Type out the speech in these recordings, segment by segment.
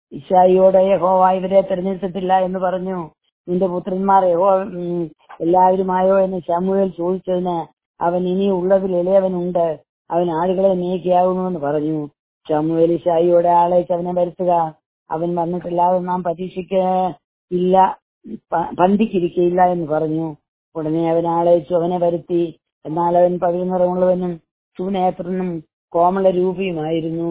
ഇഷായിയോട് യഹോവ ഇവരെ തിരഞ്ഞെടുത്തിട്ടില്ല എന്ന് പറഞ്ഞു നിന്റെ പുത്രന്മാർ യഹോ ഉം, എല്ലാവരുമായോ എന്ന് ശമുവേൽ ചോദിച്ചതിന് അവൻ ഇനി ഉള്ളതിൽ ഇളയവനുണ്ട് അവൻ ആളുകളെ നീക്കിയാകുന്നു പറഞ്ഞു ശമുവേൽ ഇഷായിയോടെ ആളെ അവനെ വരുത്തുക അവൻ വന്നിട്ടില്ലാതെ നാം പരീക്ഷിക്ക ഇല്ല പ- പന്തിക്കിരിക്കയില്ല എന്ന് പറഞ്ഞു ഉടനെ അവൻ ആളയച്ചു അവനെ വരുത്തി എന്നാൽ അവൻ പതിവ് നിറമുള്ളവനും സുനേത്രനും കോമള രൂപിയുമായിരുന്നു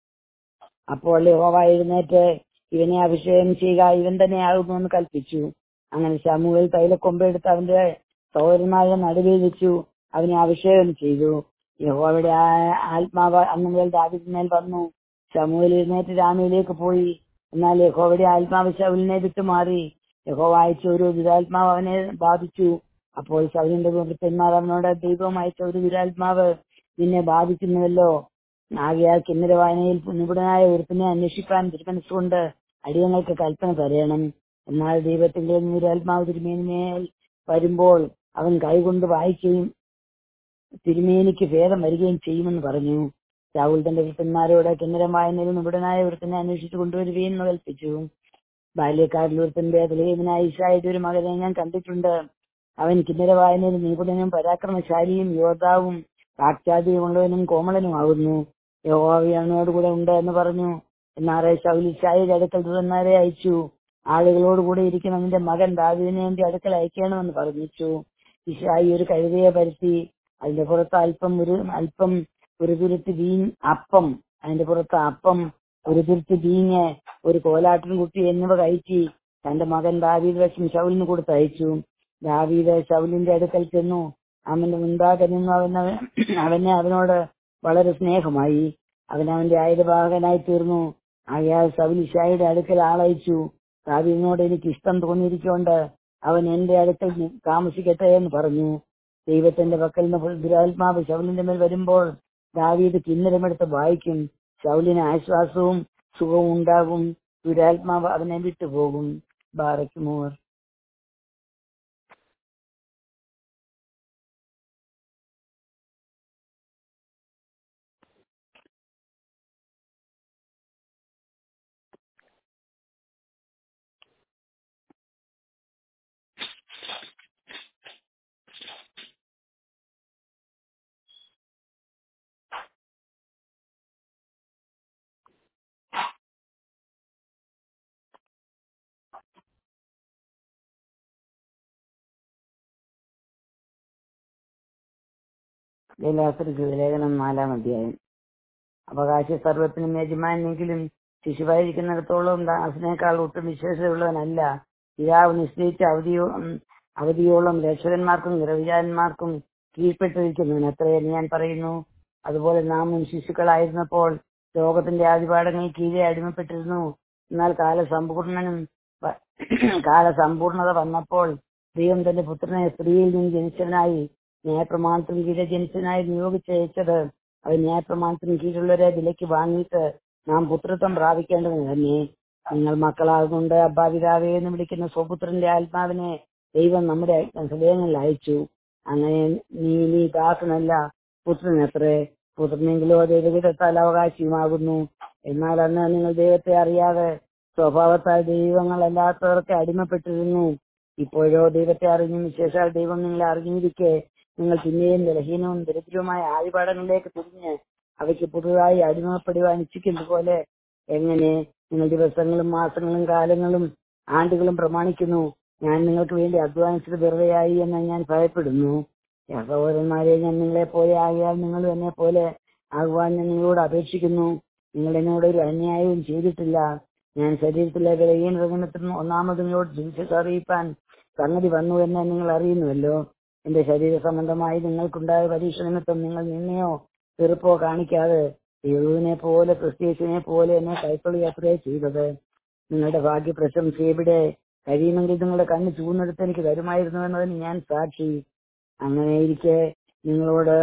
അപ്പോൾ യഹോവ എഴുന്നേറ്റ് ഇവനെ അഭിഷേകം ചെയ്യുക ഇവൻ തന്നെ ആകുന്നു എന്ന് കൽപ്പിച്ചു അങ്ങനെ ശമുവേൽ തൈലക്കൊമ്പെടുത്ത് അവന്റെ സഹോദരന്മാരുടെ നടുവിൽ വെച്ചു അവനെ അഭിഷേകം ചെയ്തു യഹോവയുടെ ആ- ആത്മാവ് അന്ന് മുതൽ ദാവിദിന്മേൽ വന്നു ശമുവേൽ എഴുന്നേറ്റ് രാമയിലേക്ക് പോയി എന്നാൽ യഹോവയുടെ ആത്മാവ് ശൗലിനെ വിട്ടുമാറി യഹോവ അയച്ച ഒരു ദുരാത്മാവ് അവനെ ബാധിച്ചു അപ്പോൾ ശൗലിന്റെ വൃത്തന്മാർ അവനോട് ദൈവം അയച്ച ഒരു ദുരാത്മാവ് നിന്നെ ബാധിക്കുന്നുവല്ലോ ആകയാൽ കിന്നര വായനയിൽ നിപുണനായ ഒരുത്തിനെ അന്വേഷിക്കാൻ തിരുമനസ്സുകൊണ്ട് അടിയങ്ങൾക്ക് കൽപ്പന തരയണം എന്നാൽ ദൈവത്തിന്റെ നിരാത്മാവ് തിരുമേനിമേൽ വരുമ്പോൾ അവൻ കൈകൊണ്ട് വായിക്കുകയും തിരുമേനിക്ക് ഭേദം വരികയും ചെയ്യുമെന്ന് പറഞ്ഞു രാഹുൽ തന്റെ വൃത്തന്മാരോട് കിന്നരം വായനയിൽ നിപുണനായ ഒരുത്തിനെ അന്വേഷിച്ചു കൊണ്ടുവരികയും കൽപ്പിച്ചു ബാല്യക്കാരിൽ ഒരുത്തന്റെ അതിലേവനായ ഇഷായുടെ ഒരു മകനെ ഞാൻ കണ്ടിട്ടുണ്ട് അവൻ കിന്നര വായനയിൽ നിപുണനും പരാക്രമശാലിയും യോദ്ധാവും സാക്ഷാതിയുമുള്ളവനും കോമളനുമാകുന്നു യഹോവ അവനോടുകൂടെ ഉണ്ട് എന്ന് പറഞ്ഞു എന്നാറെ ശൗലിഷായുടെ അടുക്കൽ ദൂതന്മാരെ അയച്ചു ആളുകളോടുകൂടെ ഇരിക്കുന്ന നിന്റെ മകൻ ദാവിദിനെ എന്റെ അടുക്കൽ അയക്കണമെന്ന് പറഞ്ഞിച്ചു ഇഷായി ഒരു കഴുതയെ പരത്തി അതിന്റെ പുറത്ത് അല്പം ഒരു അല്പം ഒരു തുരുത്തി വീൻ അപ്പം അതിന്റെ പുറത്ത് അപ്പം ഒരു തുരുത്തി വീഞ്ഞ് ഒരു കോലാട്ടിൻ കുട്ടി എന്നിവ കയറ്റി തന്റെ മകൻ ദാവീദ് വശം ശൗലിന് കൊടുത്തയച്ചു ദാവീദ് ശൗലിന്റെ അടുക്കൽ ചെന്നു അവന്റെ മുൻപാകെ നിന്നു അവന് അവന് അവനോട് വളരെ സ്നേഹമായി അവൻ അവന്റെ ആയുധവാഹകനായി തീർന്നു ആയാൽ സൗൽ ഇഷായുടെ അടുക്കൽ ആളയച്ചു ദാവീദിനോട് എനിക്ക് ഇഷ്ടം തോന്നിയിരിക്കൊണ്ട് അവൻ എന്റെ അടുക്കൽ നി- താമസിക്കട്ടെ എന്ന് പറഞ്ഞു ദൈവത്തിന്റെ പക്കൽ നിന്ന് ദുരാത്മാവ് ശൗലിന്റെ മേൽ വരുമ്പോൾ ദാവീദ് കിന്നരമെടുത്ത് വായിക്കും ശൗലിന് ആശ്വാസവും സുഖവും ഉണ്ടാകും ദുരാത്മാവ് അവനെ വിട്ടുപോകും ബാറയ്ക്കുമോർ ലീലാസൃത ലേഖനം നാലാം അധ്യായം അവകാശ സർവത്തിനും യജമാനെങ്കിലും ശിശുവായിരിക്കുന്നിടത്തോളം ദാസനേക്കാൾ ഒട്ടും വിശേഷതയുള്ളവനല്ല പിതാവ് നിശ്ചയിച്ച അവധിയോ ഉം, അവധിയോളം രക്ഷകന്മാർക്കും ഗൃഹവിചാരന്മാർക്കും കീഴ്പ്പെട്ടിരിക്കുന്നവൻ അത്രയെന്ന് ഞാൻ പറയുന്നു അതുപോലെ നാമും ശിശുക്കളായിരുന്നപ്പോൾ ലോകത്തിന്റെ ആദിപാഠങ്ങൾ കീഴെ അടിമപ്പെട്ടിരുന്നു എന്നാൽ കാലസമ്പൂർണനും വ- കാലസമ്പൂർണത വന്നപ്പോൾ ദൈവം തന്റെ പുത്രനെ സ്ത്രീയിൽ നിന്ന് ജനിച്ചവനായി ന്യായപ്രമാണത്തിന് കീഴെ ജനിച്ചതിനായി നിയോഗിച്ചയച്ചത് അവൻ ന്യായപ്രമാണത്തിന് കീഴിലുള്ളവരെ വിലയ്ക്ക് വാങ്ങിയിട്ട് നാം പുത്രത്വം പ്രാപിക്കേണ്ടതിന് തന്നെ നിങ്ങൾ മക്കളാകുകൊണ്ട് അബ്ബാപിതാവേ എന്ന് വിളിക്കുന്ന സ്വപുത്രന്റെ ആത്മാവിനെ ദൈവം നമ്മുടെ ഹൃദയങ്ങളിൽ അയച്ചു അങ്ങനെ നീ നീ ദാസനല്ല പുത്രനത്രേ പുത്രനെങ്കിലോ ദൈവഗീതത്താൽ അവകാശിയുമാകുന്നു എന്നാൽ അന്ന് നിങ്ങൾ ദൈവത്തെ അറിയാതെ സ്വഭാവത്താൽ ദൈവങ്ങളല്ലാത്തവർക്ക് അടിമപ്പെട്ടിരുന്നു ഇപ്പോഴോ ദൈവത്തെ അറിഞ്ഞും വിശേഷാൽ ദൈവം നിങ്ങളെ അറിഞ്ഞിരിക്കെ നിങ്ങൾ പിന്നെയും ബലഹീനവും ദരിദ്രവുമായ ആദിപാഠങ്ങളിലേക്ക് തിരിഞ്ഞ് അവയ്ക്ക് പുതുതായി അടിമപ്പെടുവാൻ ഇച്ഛിക്കുന്നത് പോലെ എങ്ങനെ നിങ്ങൾ ദിവസങ്ങളും മാസങ്ങളും കാലങ്ങളും ആണ്ടുകളും പ്രമാണിക്കുന്നു ഞാൻ നിങ്ങൾക്ക് വേണ്ടി അധ്വാനിച്ചത് വെറുതെയായി എന്ന് ഞാൻ ഭയപ്പെടുന്നു യാ സഹോദരന്മാരെ ഞാൻ നിങ്ങളെ പോലെ ആകിയാൽ നിങ്ങൾ എന്നെ പോലെ ആകുവാൻ ഞാൻ നിങ്ങളോട് അപേക്ഷിക്കുന്നു നിങ്ങൾ എന്നോട് ഒരു അന്യായവും ചെയ്തിട്ടില്ല ഞാൻ ശരീരത്തിലെ വിലയും ഹൃദയത്തിനും ഒന്നാമത് നിങ്ങളോട് സുവിശേഷം അറിയിപ്പാൻ സംഗതി വന്നു എന്ന് നിങ്ങൾ അറിയുന്നുവല്ലോ എന്റെ ശരീര സംബന്ധമായി നിങ്ങൾക്കുണ്ടായ പരീക്ഷ നിമിത്തം നിങ്ങൾ നിന്നെയോ ചെറുപ്പോ കാണിക്കാതെ യേശുവിനെ പോലെ ക്രിസ്ത്യേശുവിനെ പോലെ എന്നെ കൈക്കൊള്ളുക അത്രേ ചെയ്തത് നിങ്ങളുടെ ഭാഗ്യ പ്രശംസ എവിടെ കഴിയുമെങ്കിൽ നിങ്ങളുടെ കണ്ണ് ചൂന്നെടുത്ത് എനിക്ക് തരുമായിരുന്നു എന്നതിന് ഞാൻ സാക്ഷി അങ്ങനെ ഇരിക്കെ നിങ്ങളോട്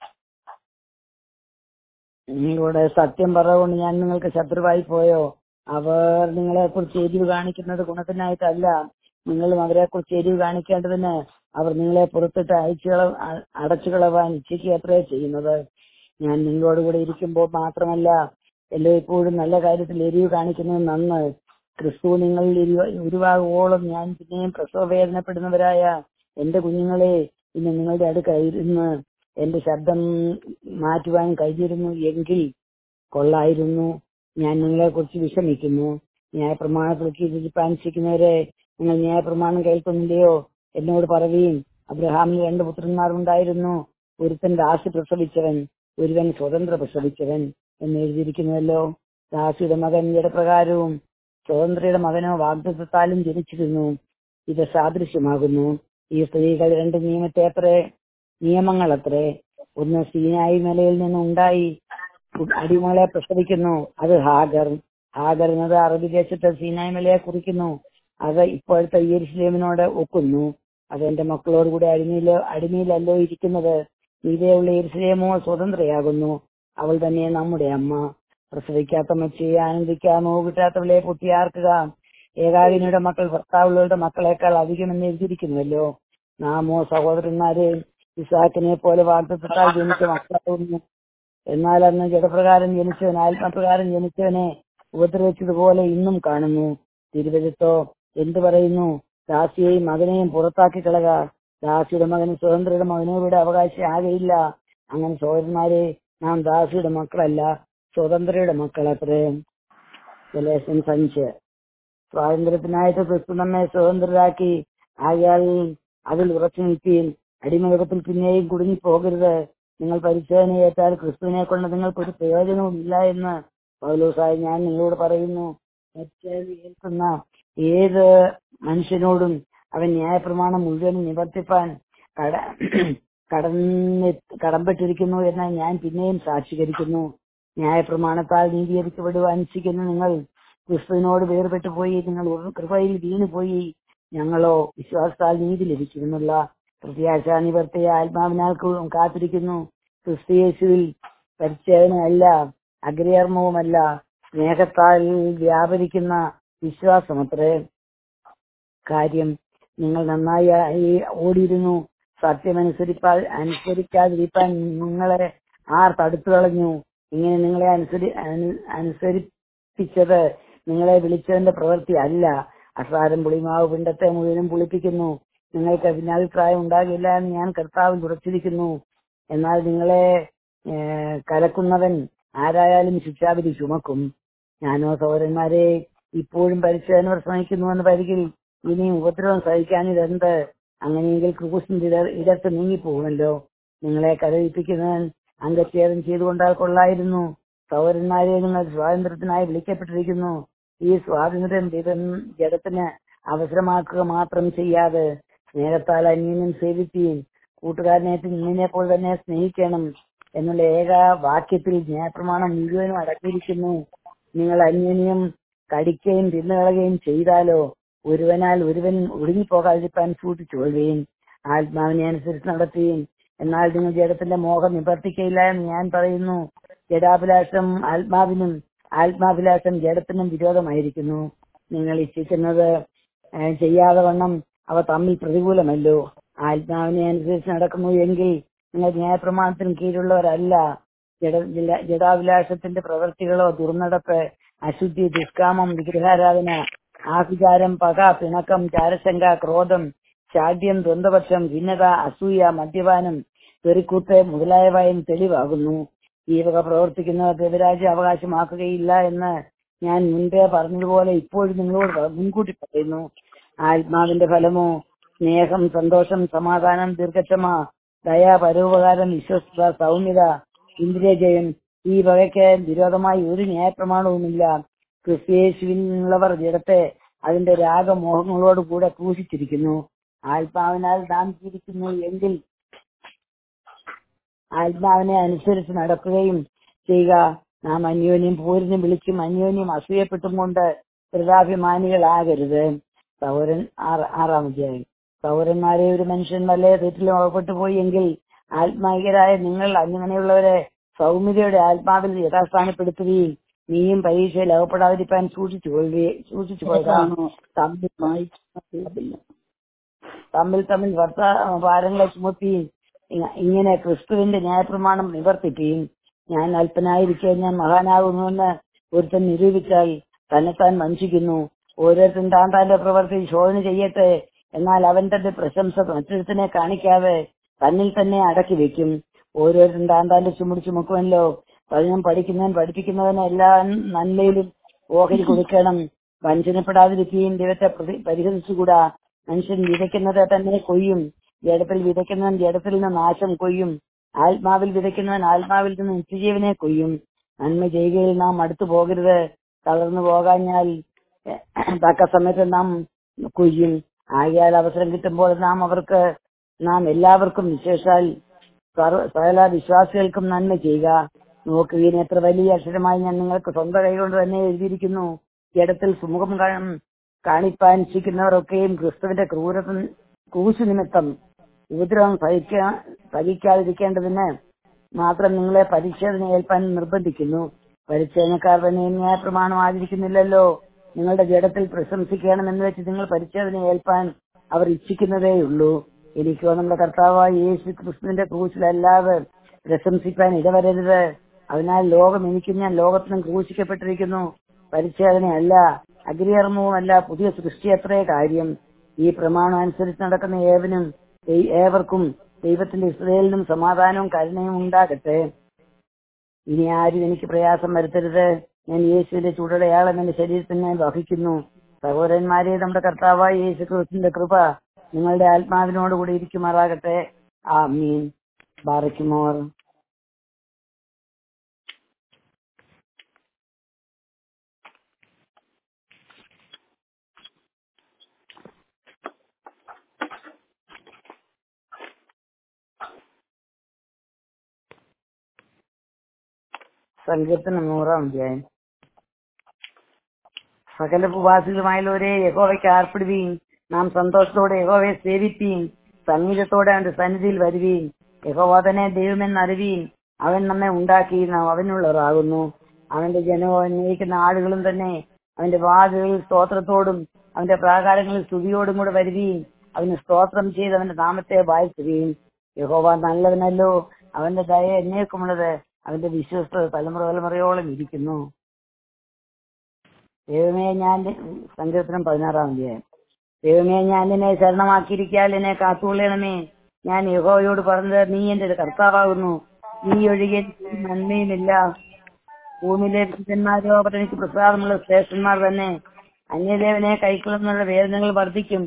നിങ്ങളോട് സത്യം പറഞ്ഞുകൊണ്ട് ഞാൻ നിങ്ങൾക്ക് ശത്രുവായി പോയോ അവർ നിങ്ങളെ കുറിച്ച് എരിവ് കാണിക്കുന്നത് ഗുണത്തിനായിട്ടല്ല നിങ്ങളും അവരെ കുറിച്ച് എരിവ് കാണിക്കേണ്ടതിന് അവർ നിങ്ങളെ പുറത്തിട്ട് അയച്ചു അടച്ചു കളവാൻ ഇച്ഛിക്കുക അത്രേ ചെയ്യുന്നത് ഞാൻ നിങ്ങളോടുകൂടെ ഇരിക്കുമ്പോൾ മാത്രമല്ല എല്ലായ്പ്പോഴും നല്ല കാര്യത്തിൽ എരിവ് കാണിക്കുന്നത് നന്ന് ക്രിസ്തു നിങ്ങളിൽ എരിവ് ഉരുവാകുവോളം ഞാൻ പിന്നെയും പ്രസവ വേദനപ്പെടുന്നവരായ എന്റെ കുഞ്ഞുങ്ങളെ ഇന്ന് നിങ്ങളുടെ അടുക്കായിരുന്ന് എന്റെ ശബ്ദം മാറ്റുവാൻ കഴിഞ്ഞിരുന്നു എങ്കിൽ കൊള്ളായിരുന്നു ഞാൻ നിങ്ങളെ കുറിച്ച് വിഷമിക്കുന്നു ന്യായപ്രമാണത്തിലേക്ക് വിധിപ്പാനിച്ചിരിക്കുന്നവരെ നിങ്ങൾ ന്യായപ്രമാണം കേൾക്കുന്നില്ലയോ എന്നോട് പറയുകയും അബ്രഹാമിന് രണ്ട് പുത്രന്മാർ ഉണ്ടായിരുന്നു ഒരുത്തൻ ദാസി പ്രസവിച്ചവൻ ഒരുവൻ സ്വതന്ത്ര പ്രസവിച്ചവൻ എന്ന് എഴുതിയിരിക്കുന്നുവല്ലോ ദാസിയുടെ മകൻ ജഡപ്രകാരവും സ്വതന്ത്രയുടെ മകനോ വാഗ്ദത്താലും ജനിച്ചിരുന്നു ഇത് സാദൃശ്യമാകുന്നു ഈ സ്ത്രീകൾ രണ്ട് നിയമത്തെ അത്രേ നിയമങ്ങൾ അത്രേ ഒന്ന് സീനായി മലയിൽ നിന്ന് ഉണ്ടായി അടിമകളെ പ്രസവിക്കുന്നു അത് ഹാഗർ ഹാഗർ എന്നത് അറബി ദേശത്തെ സീനായി മലയെ കുറിക്കുന്നു അത് ഇപ്പോഴത്തെ യെരുസലേമിനോട് ഒക്കുന്നു അത് എന്റെ മക്കളോട് കൂടെ അടിമയിലോ അടിമയിലല്ലോ ഇരിക്കുന്നത് ഇതേയുള്ള യെരുസലേമോ സ്വതന്ത്രയാകുന്നു അവൾ തന്നെ നമ്മുടെ അമ്മ പ്രസവിക്കാത്ത മച്ചയെ ആനന്ദിക്കാമോ കിട്ടാത്തവളെ പൊട്ടിയാർക്കുക ഏകാകിനിയുടെ മക്കൾ ഭർത്താവുകളുടെ മക്കളെക്കാൾ അധികമെന്ന് എഴുതിയിരിക്കുന്നുവല്ലോ നാമോ സഹോദരന്മാരെ ഇസാക്കിനെ പോലെ വാർത്തത്താൽ ജനിച്ച മക്കളായിരുന്നു എന്നാൽ അന്ന് ജഡപ്രകാരം ജനിച്ചവൻ ആത്മപ്രകാരം ജനിച്ചവനെ ഉപദ്രവിച്ചതുപോലെ ഇന്നും കാണുന്നു തിരുവചത്തോ എന്തു പറയുന്നു ദാസിയെയും മകനെയും പുറത്താക്കി കളക ദാസിയുടെ മകന് സ്വതന്ത്രയുടെ മകനോട് അവകാശം ആകെയില്ല അങ്ങനെ സഹോദരന്മാരെ നാം ദാസിയുടെ മക്കളല്ല സ്വതന്ത്രയുടെ മക്കളത്രേ ഗലേഷൻ അഞ്ച് സ്വാതന്ത്ര്യത്തിനായിട്ട് ക്രിസ്തു നമ്മെ സ്വതന്ത്രരാക്കി ആയാൽ അതിൽ ഉറച്ചു നിൽക്കുകയും അടിമയുഗത്തിൽ പിന്നെയും കുടുങ്ങി പോകരുത് നിങ്ങൾ പരിശോധന ഏറ്റാൽ ക്രിസ്തുവിനെ കൊണ്ട് നിങ്ങൾക്ക് ഒരു പ്രയോജനവും ഇല്ല എന്ന് പൗലോസായി ഞാൻ നിങ്ങളോട് പറയുന്നു പരിച്ഛേദന ഏൽക്കുന്ന ഏത് മനുഷ്യനോടും അവൻ ന്യായപ്രമാണം മുഴുവൻ നിവർത്തിപ്പാൻ കട കടന്ന് കടംപെട്ടിരിക്കുന്നു എന്ന് ഞാൻ പിന്നെയും സാക്ഷീകരിക്കുന്നു ന്യായപ്രമാണത്താൽ നീതീകരിക്കപ്പെടുവാൻ അനുഷ്ഠിക്കുന്ന നിങ്ങൾ ക്രിസ്തുവിനോട് വേർപെട്ടു പോയി നിങ്ങൾ കൃപയിൽ വീണുപോയി ഞങ്ങളോ വിശ്വാസത്താൽ നീതി ലഭിക്കുമെന്നുള്ള പ്രത്യാശ നിവർത്തിയ ആത്മാവിനാൽ കാത്തിരിക്കുന്നു ക്രിസ്തു യേശുവിൽ പരിച്ഛേദനയല്ല അഗ്രകർമ്മവുമല്ല സ്നേഹത്താൽ വ്യാപരിക്കുന്ന വിശ്വാസമത്രേ കാര്യം നിങ്ങൾ നന്നായി ഓടിയിരുന്നു സത്യമനുസരിപ്പാ അനുസരിക്കാതിരിക്കാൻ നിങ്ങളെ ആർ തടുത്തു കളഞ്ഞു ഇങ്ങനെ നിങ്ങളെ അനുസരി അനുസരിപ്പിച്ചത് നിങ്ങളെ വിളിച്ചതിന്റെ പ്രവൃത്തി അല്ല അസാരം പുളിമാവ് പിണ്ടത്തെ മുഴുവനും പുളിപ്പിക്കുന്നു നിങ്ങൾക്ക് ഭിന്നാഭിപ്രായം ഉണ്ടാകില്ല എന്ന് ഞാൻ കർത്താവിൽ ഉറച്ചിരിക്കുന്നു എന്നാൽ നിങ്ങളെ കലക്കുന്നവൻ ആരായാലും ശിക്ഷാവിധി ചുമക്കും ഞാനോ സഹോദരന്മാരെ ഇപ്പോഴും പരിശോധന ശ്രമിക്കുന്നുവെന്ന് പരികിൽ ഇനിയും ഉപദ്രവം സഹിക്കാനിതെന്ത് അങ്ങനെയെങ്കിൽ ക്രൂസിന്റെ ഇട ഇടത്ത് നീങ്ങിപ്പോകുമല്ലോ നിങ്ങളെ കരയിപ്പിക്കുന്നവൻ അംഗച്ഛേദം ചെയ്തുകൊണ്ടാൽ കൊള്ളായിരുന്നു സഹോദരന്മാരെ നിങ്ങൾ സ്വാതന്ത്ര്യത്തിനായി വിളിക്കപ്പെട്ടിരിക്കുന്നു ഈ സ്വാതന്ത്ര്യം ജഡത്തിന് അവസരമാക്കുക മാത്രം ചെയ്യാതെ സ്നേഹത്താൽ അന്യനും സേവിക്കുകയും കൂട്ടുകാരനേറ്റ് നിന്നെ പോലെ തന്നെ സ്നേഹിക്കണം എന്നുള്ള ഏക വാക്യത്തിൽ ന്യായപ്രമാണം മുഴുവനും അടക്കിയിരിക്കുന്നു നിങ്ങൾ അന്യനിയം കടിക്കുകയും തിന്നുകളയുകയും ചെയ്താലോ ഒരുവനാൽ ഒരുവൻ ഒടുങ്ങിപ്പോകാതിരിക്കാൻ സൂക്ഷിച്ചുകൊള്ളുകയും ആത്മാവിനെ അനുസരിച്ച് നടത്തുകയും എന്നാൽ നിങ്ങൾ ജഡത്തിന്റെ മോഹം നിവർത്തിക്കയില്ല എന്ന് ഞാൻ പറയുന്നു ജഡാഭിലാഷം ആത്മാവിനും ആത്മാഭിലാഷം ജഡത്തിനും വിരോധമായിരിക്കുന്നു നിങ്ങൾ ഇച്ഛിക്കുന്നത് ചെയ്യാതെ വണ്ണം അവ തമ്മിൽ പ്രതികൂലമല്ലോ ആത്മാവിനെ അനുസരിച്ച് നടക്കുന്നു എങ്കിൽ നിങ്ങൾ ന്യായപ്രമാണത്തിന് കീഴിലുള്ളവരല്ല ജഡ ജഡാഭിലാഷത്തിന്റെ പ്രവൃത്തികളോ ദുർനടപ്പ് അശുദ്ധി ദുഷ്കാമം വിഗ്രഹാരാധന ആഭിചാരം പക പിണക്കം ചാരശങ്ക ക്രോധം ശാഠ്യം ദ്വന്ദ്വപക്ഷം ഭിന്നത അസൂയ മദ്യപാനം തെറിക്കൂത്ത് മുതലായവയും തെളിവാകുന്നു ഈ വക പ്രവർത്തിക്കുന്നവർ ദൈവരാജ്യം അവകാശമാക്കുകയില്ല എന്ന് ഞാൻ മുൻപേ പറഞ്ഞതുപോലെ ഇപ്പോഴും നിങ്ങളോട് മുൻകൂട്ടി പറയുന്നു ആത്മാവിന്റെ ഫലമോ സ്നേഹം സന്തോഷം സമാധാനം ദീർഘക്ഷമ ദയ പരോപകാരം വിശ്വസ്ത സൗമ്യത ഇന്ദ്രിയജയം ഈ വകയ്ക്ക് വിരോധമായി ഒരു ന്യായപ്രമാണവുമില്ല ക്രിസ്തയേശുവിനുള്ളവർ ജഡത്തെ അതിന്റെ രാഗമോഹങ്ങളോട് കൂടെ ക്രൂശിച്ചിരിക്കുന്നു ആത്മാവിനാൽ നാം ജീവിക്കുന്നു എങ്കിൽ ആത്മാവിനെ അനുസരിച്ച് നടക്കുകയും ചെയ്യുക നാം അന്യോന്യം പൂരിനും വിളിച്ചും അന്യോന്യം അസൂയപ്പെട്ടും കൊണ്ട് കൃതാഭിമാനികളാകരുത് സൗരൻ ആറാം അധ്യായം സൗരന്മാരെ ഒരു മനുഷ്യൻ വല്ല തെറ്റിലും അകപ്പെട്ടു പോയി എങ്കിൽ ആത്മാഹികരായ നിങ്ങൾ അങ്ങനെയുള്ളവരെ സൗമ്യതയുടെ ആത്മാവിൽ യഥാസ്ഥാനപ്പെടുത്തുകയും നീയും പരീക്ഷയിൽ അകപ്പെടാതിരിക്കാൻ സൂക്ഷിച്ചു കൊള്ളുകയും സൂക്ഷിച്ചു കൊള്ളുക തമ്മിൽ തമ്മിൽ തമ്മിൽ വർത്താ ഭാരങ്ങളെ ചുമത്തിയും ഇങ്ങനെ ക്രിസ്തുവിന്റെ ന്യായപ്രമാണം നിവർത്തിക്കുകയും ഞാൻ അല്പനായിരിക്കെ ഞാൻ മഹാനാകുന്നുവെന്ന് ഒരുത്തൻ നിരൂപിച്ചാൽ തന്നെത്താൻ വഞ്ചിക്കുന്നു ഓരോരുത്തൻ താൻ താന്റെ പ്രവൃത്തി ശോധന ചെയ്യട്ടെ എന്നാൽ അവൻ തന്റെ പ്രശംസ മറ്റൊരുത്തനെ കാണിക്കാതെ തന്നിൽ തന്നെ അടക്കി വെക്കും ഓരോരുത്തൻ താൻ താന്റെ ചുമട് ചുമക്കുമല്ലോ പതിനം പഠിക്കുന്നവൻ പഠിപ്പിക്കുന്നവന് എല്ലാ നന്മയിലും ഓഹരി കൊടുക്കണം വഞ്ചനപ്പെടാതിരിക്കുകയും ദൈവത്തെ പ്രതി- പരിഹസിച്ചുകൂടാ മനുഷ്യൻ വിതയ്ക്കുന്നത് തന്നെ കൊയ്യും ജഡത്തിൽ വിതയ്ക്കുന്നവൻ ജഡത്തിൽ നിന്ന് നാശം കൊയ്യും ആത്മാവിൽ വിതയ്ക്കുന്നവൻ ആത്മാവിൽ നിന്ന് നിത്യജീവനെ കൊയ്യും നന്മ ചെയ്യുകയിൽ നാം അടുത്തു പോകരുത് തളർന്നു പോകാഞ്ഞാൽ എഹ്, തക്ക സമയത്ത് നാം കൊയ്യും ആകയാൽ അവസരം കിട്ടുമ്പോൾ നാം അവർക്ക് നാം എല്ലാവർക്കും വിശേഷാൽ സർവ- സകല വിശ്വാസികൾക്കും നന്മ ചെയ്യുക നോക്കുകയും എത്ര വലിയ അക്ഷരമായി ഞാൻ നിങ്ങൾക്ക് സ്വന്തം കൈകൊണ്ട് തന്നെ എഴുതിയിരിക്കുന്നു ജഡത്തിൽ സുമുഖം കാണും കാണിപ്പാൻ ഇച്ഛിക്കുന്നവരൊക്കെയും ക്രിസ്തുവിന്റെ ക്രൂരത ക്രൂശ് നിമിത്തം ഉപദ്രവം സഹിക്കാ സഹിക്കാതിരിക്കേണ്ടതിന് മാത്രം നിങ്ങളെ പരിച്ഛേദന ഏൽപ്പാൻ നിർബന്ധിക്കുന്നു പരിച്ഛേദനക്കാർ തന്നെ ന്യായ പ്രമാണം ആചരിക്കുന്നില്ലല്ലോ നിങ്ങളുടെ ജഡത്തിൽ പ്രശംസിക്കണമെന്ന് വെച്ച് നിങ്ങൾ പരിച്ഛേദന ഏൽപ്പാൻ അവർ ഇച്ഛിക്കുന്നതേയുള്ളൂ എനിക്കോ നമ്മുടെ കർത്താവായ യേശു ക്രിസ്തുവിന്റെ ക്രൂശിലല്ലാതെ പ്രശംസിക്കാൻ ഇടവരരുത് അതിനാൽ ലോകം എനിക്കും ഞാൻ ലോകത്തിനും ക്രൂശിക്കപ്പെട്ടിരിക്കുന്നു പരിച്ഛേദനയല്ല അഗ്രികർമ്മവുമല്ല പുതിയ സൃഷ്ടി അത്രേ കാര്യം ഈ പ്രമാണം അനുസരിച്ച് നടക്കുന്ന ഏവനും ദൈ- ഏവർക്കും ദൈവത്തിന്റെ ഇസ്രയേലിനും സമാധാനവും കരുണയും ഉണ്ടാകട്ടെ ഇനി ആരും എനിക്ക് പ്രയാസം വരുത്തരുത് ഞാൻ യേശുവിന്റെ ചൂടടയാളം എന്റെ ശരീരത്തിൽ ഞാൻ വഹിക്കുന്നു സഹോദരന്മാരെ നമ്മുടെ കർത്താവായ യേശു ക്രിസ്തുവിന്റെ കൃപ നിങ്ങളുടെ ആത്മാവിനോട് കൂടി ഇരിക്കുമാറാകട്ടെ ആ മീൻ ബാറയ്ക്കുമോർ സങ്കീർത്തനം നൂറാം അധ്യായം സകല ഉപവാസികളുമായുള്ളവരെ യഹോവയ്ക്ക് ആർപ്പിടുവീൻ നാം സന്തോഷത്തോടെ യഹോവയെ സേവിപ്പീൻ സംഗീതത്തോടെ അവന്റെ സന്നിധിയിൽ വരുവീൻ യഹോവ തന്നെ ദൈവമെന്ന് അറിവീൻ അവൻ നമ്മെ ഉണ്ടാക്കി നാം അവനുള്ളവരാകുന്നു അവന്റെ ജനവും അന്വേഷിക്കുന്ന ആളുകളും തന്നെ അവന്റെ വാതിലുകളിൽ സ്തോത്രത്തോടും അവന്റെ പ്രാകാരങ്ങളിൽ സ്തുതിയോടും കൂടെ വരുവീൻ അവന് സ്തോത്രം ചെയ്ത് അവന്റെ നാമത്തെ വായിച്ചുകയും യഹോവ നല്ലവനല്ലോ അവന്റെ ദയ എന്നേക്കുമുള്ളത് അവന്റെ വിശ്വസ്ത തലമുറ തലമുറയോളം ഇരിക്കുന്നു ദൈവമേ ഞാൻ സങ്കീർത്തനം പതിനാറാം അധ്യായം ദൈവമേ ഞാൻ നിന്നെ ശരണമാക്കിയിരിക്കാൽ എന്നെ കാത്തുകൊള്ളണമേ ഞാൻ യഹോവയോട് പറഞ്ഞത് നീ എന്റെ കർത്താവാകുന്നു നീ ഒഴികെ എനിക്ക് നന്മയുമില്ല ഭൂമിയിലെ വിശുദ്ധന്മാരോ അവർ എനിക്ക് പ്രസാദമുള്ള ശ്രേഷ്ഠന്മാർ തന്നെ അന്യദേവനെ കൈക്കൊള്ളുന്നവരുടെ വേദനകൾ വർദ്ധിക്കും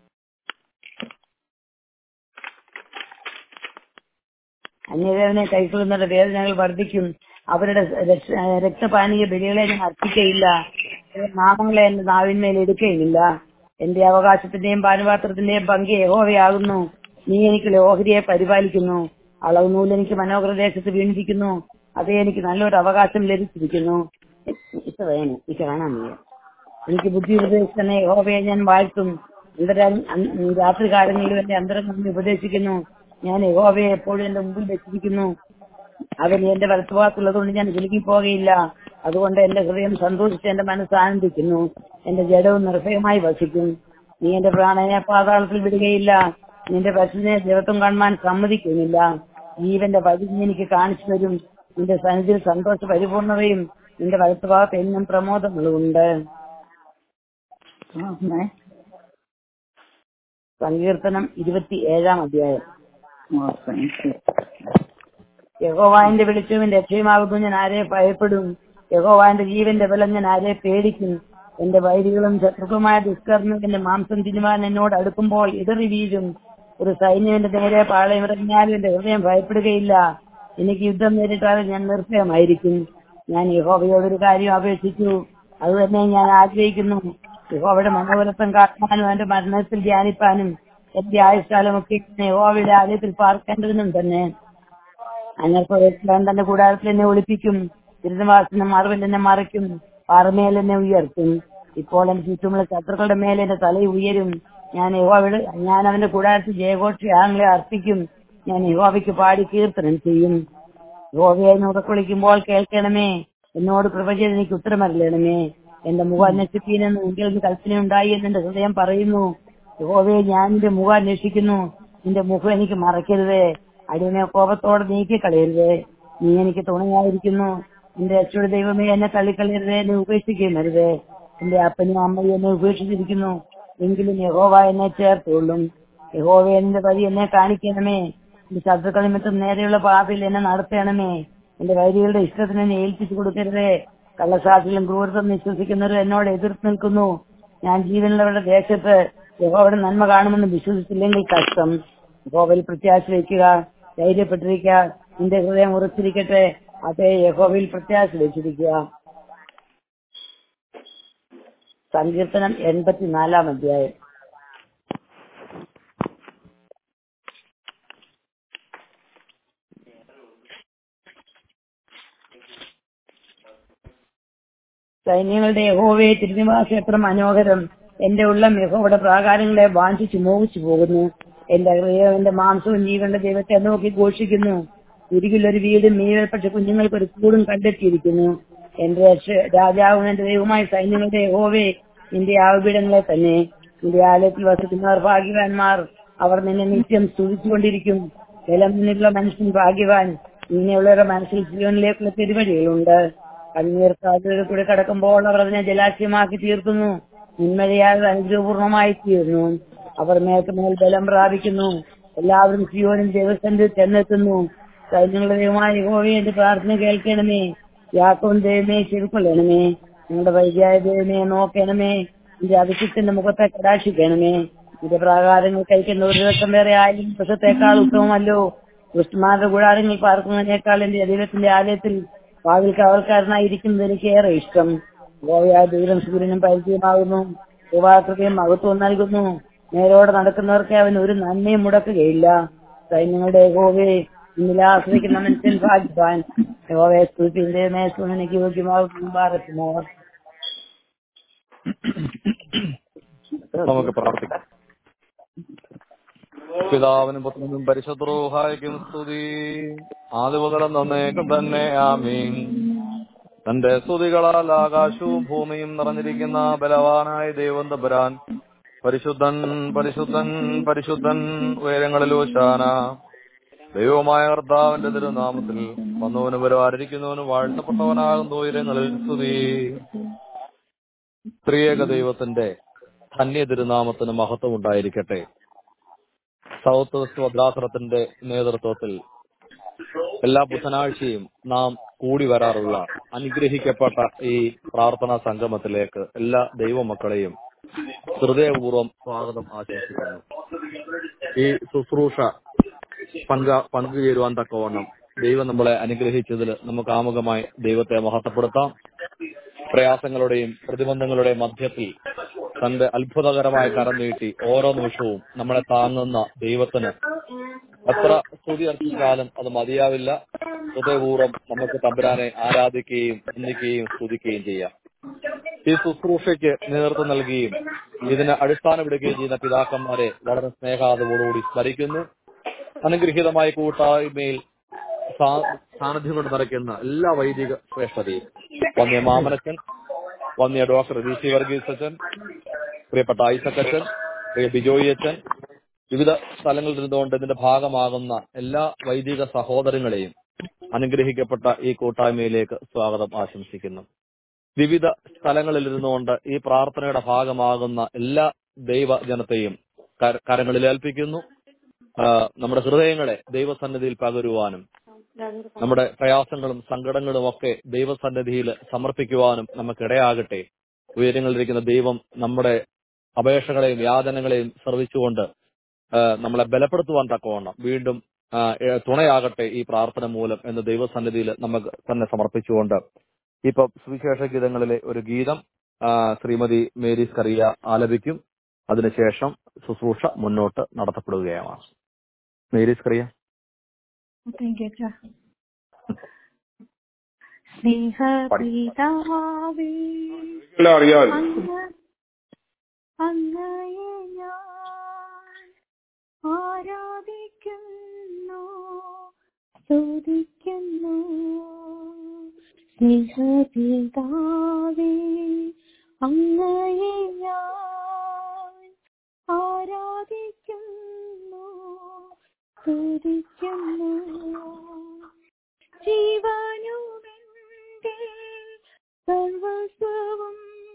അന്യദേവനെ കൈക്കൊള്ളുന്നവരുടെ വേദനകൾ വർദ്ധിക്കും അവരുടെ രക്ഷ- രക്തപാനീയ ബലികളെ ഞാൻ അർപ്പിക്കയില്ല അവരുടെ നാമങ്ങളെ എന്റെ നാവിന്മേൽ എടുക്കുകയില്ല എന്റെ അവകാശത്തിന്റെയും പാനപാത്രത്തിന്റെയും പങ്ക് യഹോവയാകുന്നു നീ എനിക്ക് ഓഹരിയെ പരിപാലിക്കുന്നു അളവ് നൂല് എനിക്ക് മനോഹരദേശത്ത് വീണിരിക്കുന്നു അതേ എനിക്ക് നല്ലൊരു അവകാശം ലഭിച്ചിരിക്കുന്നു ഇത് വേണം എനിക്ക് കാണാൻ വയ്യ എനിക്ക് ബുദ്ധി ഉപദേശിക്കുന്ന യഹോവയെ ഞാൻ വാഴ്ത്തും ഇവരെ രാത്രി കാലങ്ങളിലും എന്റെ അന്തരംഗം ഉപദേശിക്കുന്നു ഞാൻ യഹോവയെ എപ്പോഴും എന്റെ മുമ്പിൽ വെച്ചിരിക്കുന്നു അവൻ എന്റെ വലത്തുഭാഗത്തുള്ളതുകൊണ്ട് ഞാൻ വിലകി പോകയില്ല അതുകൊണ്ട് എന്റെ ഹൃദയം സന്തോഷിച്ച് എന്റെ മനസ്സ് ആനന്ദിക്കുന്നു എന്റെ ജഡവും നിർഭയമായി വസിക്കും നീ എന്റെ പ്രാണനെ പാതാളത്തിൽ വിടുകയില്ല നിന്റെ പശുവിനെ ദൈവത്വം കാണുവാൻ സമ്മതിക്കുന്നില്ല ജീവന്റെ വഴി നീ എനിക്ക് കാണിച്ചു തരും നിന്റെ സന്നിധിയിൽ സന്തോഷ പരിപൂർണതയും നിന്റെ വലത്തുഭാഗത്ത് എന്നും പ്രമോദങ്ങളുണ്ട് സങ്കീർത്തനം ഇരുപത്തി ഏഴാം അധ്യായം യഹോവാന്റെ വെളിച്ചവും രക്ഷയുമാകുന്നു ഞാൻ ആരെ ഭയപ്പെടും യഹോവാന്റെ ജീവന്റെ ബലം ഞാൻ ആരെ പേടിക്കും എന്റെ വൈരികളും ശത്രുക്കളുമായ ദുഷ്കർമ്മം എന്റെ മാംസം തിന്നുവാൻ എന്നോട് അടുക്കുമ്പോൾ ഇടറി വീഴും ഒരു സൈന്യം എന്റെ നേരെ പാളയമിറങ്ങിയാലും എന്റെ ഹൃദയം ഭയപ്പെടുകയില്ല എനിക്ക് യുദ്ധം നേരിട്ടാലും ഞാൻ നിർഭയമായിരിക്കും ഞാൻ യഹോവയോടൊരു കാര്യം അപേക്ഷിച്ചു അത് തന്നെ ഞാൻ ആഗ്രഹിക്കുന്നു യഹോവയുടെ മനോബലത്വം കാട്ടാനും എന്റെ മരണത്തിൽ ധ്യാനിപ്പാനും എന്റെ ആയുഷ്കാലമൊക്കെ യഹോവയുടെ ആലയത്തിൽ പാർക്കേണ്ടതിനും തന്നെ അനർപ്പവൻ തന്റെ കൂടാരത്തിൽ എന്നെ ഒളിപ്പിക്കും തിരുനിവാസന മറവിൽ എന്നെ മറയ്ക്കും പാറമേൽ എന്നെ ഉയർത്തും ഇപ്പോൾ എന്റെ ചുറ്റുമുള്ള ശത്രുക്കളുടെ മേൽ എന്റെ തല ഉയരും ഞാൻ യഹോവയുടെ ഞാൻ അവന്റെ കൂടാരത്തിൽ ജയഘോഷ യാഗങ്ങളെ അർപ്പിക്കും ഞാൻ യഹോവയ്ക്ക് പാടി കീർത്തനം ചെയ്യും യഹോവയെ ഉറക്കൊളിക്കുമ്പോൾ കേൾക്കണമേ എന്നോട് കൃപ ചെയ്ത് എനിക്ക് ഉത്തരമറിയണമേ എന്റെ മുഖം അന്വേഷിപ്പീനെന്ന് എങ്കിൽ നിന്ന് കൽപ്പനയുണ്ടായി എന്ന് എന്റെ ഹൃദയം പറയുന്നു യഹോവയെ ഞാൻ നിന്റെ മുഖം അന്വേഷിക്കുന്നു നിന്റെ മുഖം എനിക്ക് മറക്കരുതേ അടിയനെ കോപത്തോടെ നീക്കി കളയരുതേ നീ എനിക്ക് തുണയായിരിക്കുന്നു എന്റെ അച്ഛയുടെ ദൈവമേ എന്നെ തള്ളിക്കളയരുതേ എന്നെ ഉപേക്ഷിക്കരുതേ എന്റെ അപ്പനും അമ്മയും എന്നെ ഉപേക്ഷിച്ചിരിക്കുന്നു എങ്കിലും യഹോവ എന്നെ ചേർത്തുകൊള്ളും യഹോവ എന്റെ വഴി എന്നെ കാണിക്കണമേ എന്റെ ശത്രുക്കൾ നിമിത്തം നേരെയുള്ള പാതയിൽ എന്നെ നടത്തണമേ എന്റെ വൈരികളുടെ ഇഷ്ടത്തിന് എന്നെ ഏൽപ്പിച്ചു കൊടുക്കരുതേ കള്ളസാക്ഷികളും ക്രൂരത്വം വിശ്വസിക്കുന്നവർ എന്നോട് എതിർത്ത് നിൽക്കുന്നു ഞാൻ ജീവനുള്ളവരുടെ ദേശത്ത് യഹോവയുടെ നന്മ കാണുമെന്ന് വിശ്വസിച്ചില്ലെങ്കിൽ കഷ്ടം യഹോവയിൽ പ്രത്യാശ വയ്ക്കുക ധൈര്യപ്പെട്ടിരിക്കുക നിന്റെ ഹൃദയം ഉറച്ചിരിക്കട്ടെ അതേ യഹോവയിൽ പ്രത്യാശ വെച്ചിരിക്കുക സങ്കീർത്തനം എൺപത്തിനാലാം അധ്യായം സൈന്യങ്ങളുടെ യഹോവയെ തിരുനിവാസം എത്ര മനോഹരം എന്റെ ഉള്ളം യഹോവയുടെ പ്രാകാരങ്ങളെ വാഞ്ചിച്ചു മോഹിച്ചു പോകുന്നു എന്റെ ഹൃദയം എന്റെ മാംസവും ജീവന്റെ ദൈവത്തെ നോക്കി ഘോഷിക്കുന്നു ഉരുകിലൊരു വീടും മീവൽ പക്ഷെ കുഞ്ഞുങ്ങൾക്ക് ഒരു കൂടും കണ്ടെത്തിയിരിക്കുന്നു എന്റെ രക്ഷ- രാജാവും എന്റെ ദൈവമായ സൈന്യങ്ങളുടെ യഹോവേ നിന്റെ ആവിടങ്ങളെ തന്നെ നിന്റെ ആലയത്തിൽ വസിക്കുന്നവർ ഭാഗ്യവാന്മാർ അവർ നിന്നെ നിത്യം സ്തുതിച്ചുകൊണ്ടിരിക്കും ബലം നിന്നുള്ള മനുഷ്യൻ ഭാഗ്യവാൻ ഇങ്ങനെയുള്ളവരുടെ മനസ്സിൽ ജീവനിലേക്കുള്ള തിരുവഴികളുണ്ട് കണ്ണീർ കാതുകളിൽ കൂടെ കടക്കുമ്പോൾ അവർ അതിനെ ജലാശയമാക്കി തീർക്കുന്നു നിന്മഴയാൽ അനുഗ്രഹപൂർണമായി തീർന്നു അവർ മേൽക്കുമേൽ ബലം പ്രാപിക്കുന്നു എല്ലാവരും സിയോനും ദേവസ്ഥന്റെ ചെന്നെത്തുന്നു സൈന്യങ്ങളുടെ ദൈവമായ യഹോവയെ എന്റെ പ്രാർത്ഥന കേൾക്കണമേ യാക്കോൻ ദൈവമേ ചെവിക്കൊള്ളണമേ നിങ്ങളുടെ വൈദ്യായ ദൈവമേ നോക്കണമേ നിന്റെ അഭിഷിക്തന്റെ മുഖത്തെ കടാക്ഷിക്കണമേ നിന്റെ പ്രാകാരങ്ങൾ കഴിക്കുന്ന ഒരു ദിവസം വേറെ ആയിരം ദിവസത്തേക്കാൾ ഉത്തമമല്ലോ ദുഷ്ടന്മാരുടെ കൂടാരങ്ങൾ പാർക്കുന്നതിനേക്കാൾ എന്റെ ദൈവത്തിന്റെ ആലയത്തിൽ വാതിൽ കാവൽക്കാരനായിരിക്കുന്നത് എനിക്ക് ഏറെ ഇഷ്ടം ഗോവയാ ദൂരം സൂര്യനും പരിചയമാകുന്നു യുവാക്കൃതയും മഹത്വം നൽകുന്നു നേരോടെ നടക്കുന്നവർക്ക് അവൻ ഒരു നന്മയും മുടക്കുകയില്ല സൈന്യങ്ങളുടെ ഗോവയെ ഇന്നിൽ ആശ്രയിക്കുന്ന മനുഷ്യൻ ഭാഗ്യവാൻ യഹോവയെ സ്തുതിപ്പിന്റെ മേശുനിക്ക് യോഗ്യമാകുന്നു ഭാരതമോ നമുക്ക് പ്രാർത്ഥിക്കാം പിതാവിനും പുത്രനും പരിശുദ്ധഹായിക്കും സ്തുതി ആദ്യമുതലും നന്നേക്കും തന്നെ ആമീൻ തന്റെ സ്തുതികളാൽ ആകാശവും ഭൂമിയും നിറഞ്ഞിരിക്കുന്ന ബലവാനായ ദൈവം തമ്പുരാൻ പരിശുദ്ധൻ പരിശുദ്ധൻ പരിശുദ്ധൻ ഉയരങ്ങളിൽ ഓശാന ദൈവമായ കർത്താവിന്റെ തിരുനാമത്തിൽ വന്നവനും വരുവാനിരിക്കുന്നവനും വാഴ്ത്തപ്പെട്ടവനാകുന്ന ഉയരങ്ങളിൽ സ്തുതി ത്രിയേക ദൈവത്തിന്റെ ധന്യ തിരുനാമത്തിന് മഹത്വം ഉണ്ടായിരിക്കട്ടെ സൗത്ത് വെസ്റ്റ് ഭദ്രാസനത്തിന്റെ നേതൃത്വത്തിൽ എല്ലാ ബുധനാഴ്ചയും നാം കൂടി വരാറുള്ള അനുഗ്രഹിക്കപ്പെട്ട ഈ പ്രാർത്ഥനാ സംഗമത്തിലേക്ക് എല്ലാ ദൈവമക്കളെയും ഹൃദയപൂർവ്വം സ്വാഗതം ആശംസിക്കുന്നു ഈ ശുശ്രൂഷ പങ്ക പങ്കുചേരുവാൻ തക്കവണ്ണം ദൈവം നമ്മളെ അനുഗ്രഹിച്ചതിൽ നമുക്ക് ആമുഖമായി ദൈവത്തെ മഹത്വപ്പെടുത്താം പ്രയാസങ്ങളുടെയും പ്രതിബന്ധങ്ങളുടെയും മധ്യത്തിൽ തന്റെ അത്ഭുതകരമായ കരം നീട്ടി ഓരോ നിമിഷവും നമ്മളെ താങ്ങുന്ന ദൈവത്തിന് എത്ര സ്തുതി അർപ്പിച്ചാലും അത് മതിയാവില്ല ഹൃദയപൂർവ്വം നമുക്ക് തമ്പുരാനെ ആരാധിക്കുകയും ചിന്തിക്കുകയും സ്തുതിക്കുകയും ചെയ്യാം ഈ ശുശ്രൂഷയ്ക്ക് നേതൃത്വം നൽകുകയും ഇതിന് അടിസ്ഥാനമിടുകയും ചെയ്യുന്ന പിതാക്കന്മാരെ വളരെ സ്നേഹാദവോടുകൂടി സ്മരിക്കുന്നു അനുഗ്രഹീതമായ കൂട്ടായ്മയിൽ സാ- സാന്നിധ്യം കൊണ്ട് നിറയ്ക്കുന്ന എല്ലാ വൈദിക ശ്രേഷ്ഠതയും വന്യ മാമനച്ചൻ വന്യ ഡോക്ടർ വി സി വർഗീസ് അച്ഛൻ പ്രിയപ്പെട്ട ഐസക് അച്ഛൻ പ്രിയ ബിജോയി അച്ഛൻ വിവിധ സ്ഥലങ്ങളിൽ ഇരുന്നുകൊണ്ട് ഇതിന്റെ ഭാഗമാകുന്ന എല്ലാ വൈദിക സഹോദരങ്ങളെയും അനുഗ്രഹിക്കപ്പെട്ട ഈ കൂട്ടായ്മയിലേക്ക് സ്വാഗതം ആശംസിക്കുന്നു വിവിധ സ്ഥലങ്ങളിൽ ഇരുന്നുകൊണ്ട് ഈ പ്രാർത്ഥനയുടെ ഭാഗമാകുന്ന എല്ലാ ദൈവജനത്തെയും കര- കരങ്ങളിൽ ഏൽപ്പിക്കുന്നു ആ, നമ്മുടെ ഹൃദയങ്ങളെ ദൈവസന്നിധിയിൽ പകരുവാനും നമ്മുടെ പ്രയാസങ്ങളും സങ്കടങ്ങളും ഒക്കെ ദൈവസന്നിധിയിൽ സമർപ്പിക്കുവാനും നമുക്കിടയാകട്ടെ ഉയരങ്ങളിലിരിക്കുന്ന ദൈവം നമ്മുടെ അപേക്ഷകളെയും യാതനകളെയും ശ്രവിച്ചുകൊണ്ട് ആ, നമ്മളെ ബലപ്പെടുത്തുവാൻ തക്കവണ്ണം വീണ്ടും ആ, ഏ, തുണയാകട്ടെ ഈ പ്രാർത്ഥന മൂലം എന്ന് ദൈവസന്നിധിയിൽ നമുക്ക് തന്നെ സമർപ്പിച്ചുകൊണ്ട് ഇപ്പൊ സുവിശേഷ ഗീതങ്ങളിലെ ഒരു ഗീതം ആ, ശ്രീമതി മേരീസ് കറിയ ആലപിക്കും അതിനുശേഷം ശുശ്രൂഷ മുന്നോട്ട് നടത്തപ്പെടുകയാണ് മേരീസ് കറിയ Thank you, sir. സ്നേഹപിതാവേ എല്ലാം അറിയാൻ അങ്ങ് അങ്ങയെ ഞാൻ ആരാധിക്കുന്നു സ്തുതിക്കുന്നു സ്നേഹപിതാവേ അങ്ങയെ ഞാൻ ആരാധിക്കുന്നു സ്തുതിക്കുന്നു ജീവനുമെന്റെ സർവസ്വവും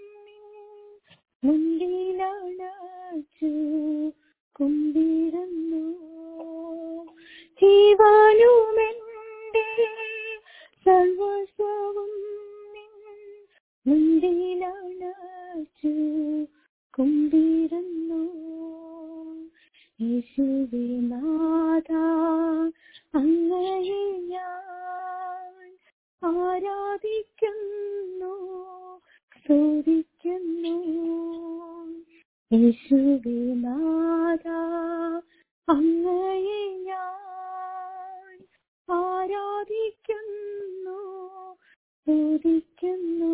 മുൻപിലണച്ചു കുമ്പിടുന്നു ജീവനുമെന്റെ സർവസ്വവും മുൻപിലണച്ചു കുമ്പിടുന്നു യേശുവേ നാഥ അങ്ങയെ ഞാൻ ആരാധിക്കുന്നു സ്തുതിക്കുന്നു യേശുവേ നാഥ അങ്ങയെ ഞാൻ ആരാധിക്കുന്നു സ്തുതിക്കുന്നു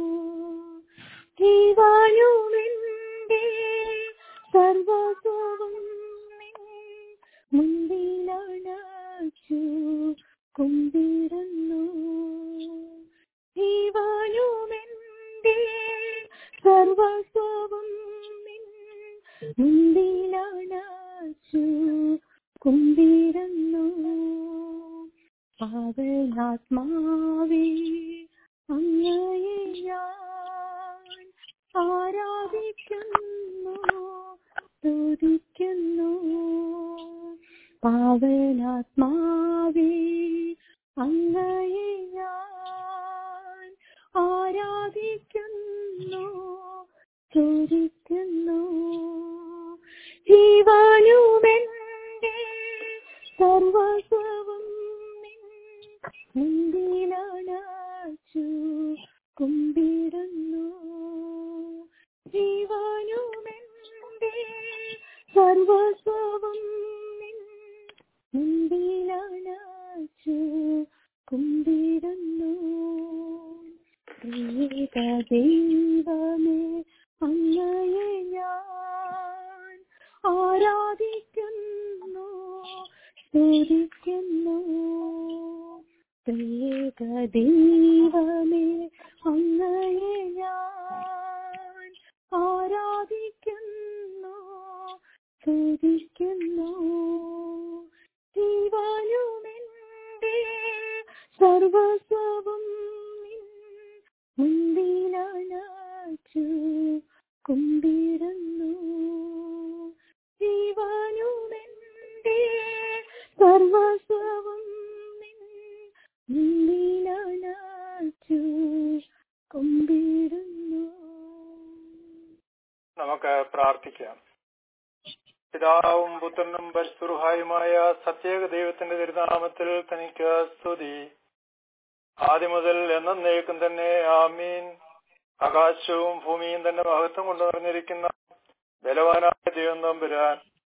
ജീവാനുമെന്റെ സർവസ്വവും മുൻപിലണച്ചു കുമ്പിടുന്നു ജീവാനുമെന്റെ സർവസ്വവും മുൻപിലണച്ചു കുമ്പിടുന്നു പാവനാത്മാവേ അങ്ങയെ ഞാൻ ആരാധിക്കുന്നു സ്തുതിക്കുന്നു പാവനാത്മാവേ അങ്ങയെ ഞാൻ ആരാധിക്കുന്നു സ്തുതിക്കുന്നു ജീവാനുമെന്റെ സർവസ്വവും മുൻപിലണച്ചു കുമ്പിടുന്നു ജീവനുമെന്റെ സർവസ്വവും മുൻപിലണച്ചു കുമ്പിടുന്നു പ്രിയ ദൈവമേ അങ്ങയെ ഞാൻ ആരാധിക്കുന്നു സ്തുതിക്കുന്നു പ്രിയ ദൈവമേ അങ്ങയെ ഞാൻ ആരാധിക്കുന്നു സ്തുതിക്കുന്നു ജീവനുമെന്റെ സർവസ്വവും മുൻപിലണച്ചു കുമ്പിടുന്നു ജീവനുമെന്റെ സർവസ്വവും മുൻപിലണച്ചു കുമ്പിടുന്നു നമുക്ക് പ്രാർത്ഥിക്കാം പിതാവും പുത്രനും പരിശുഹായുമായ സത്യേക ദൈവത്തിന്റെ തിരുനാമത്തിൽ തനിക്ക് സ്തുതി ആദ്യം മുതൽ എന്നേക്കും തന്നെ ആമീൻ ആകാശവും ഭൂമിയും തന്നെ മഹത്വം കൊണ്ട് നിറഞ്ഞിരിക്കുന്ന ബലവാനായ ദൈവം തമ്പുരാൻ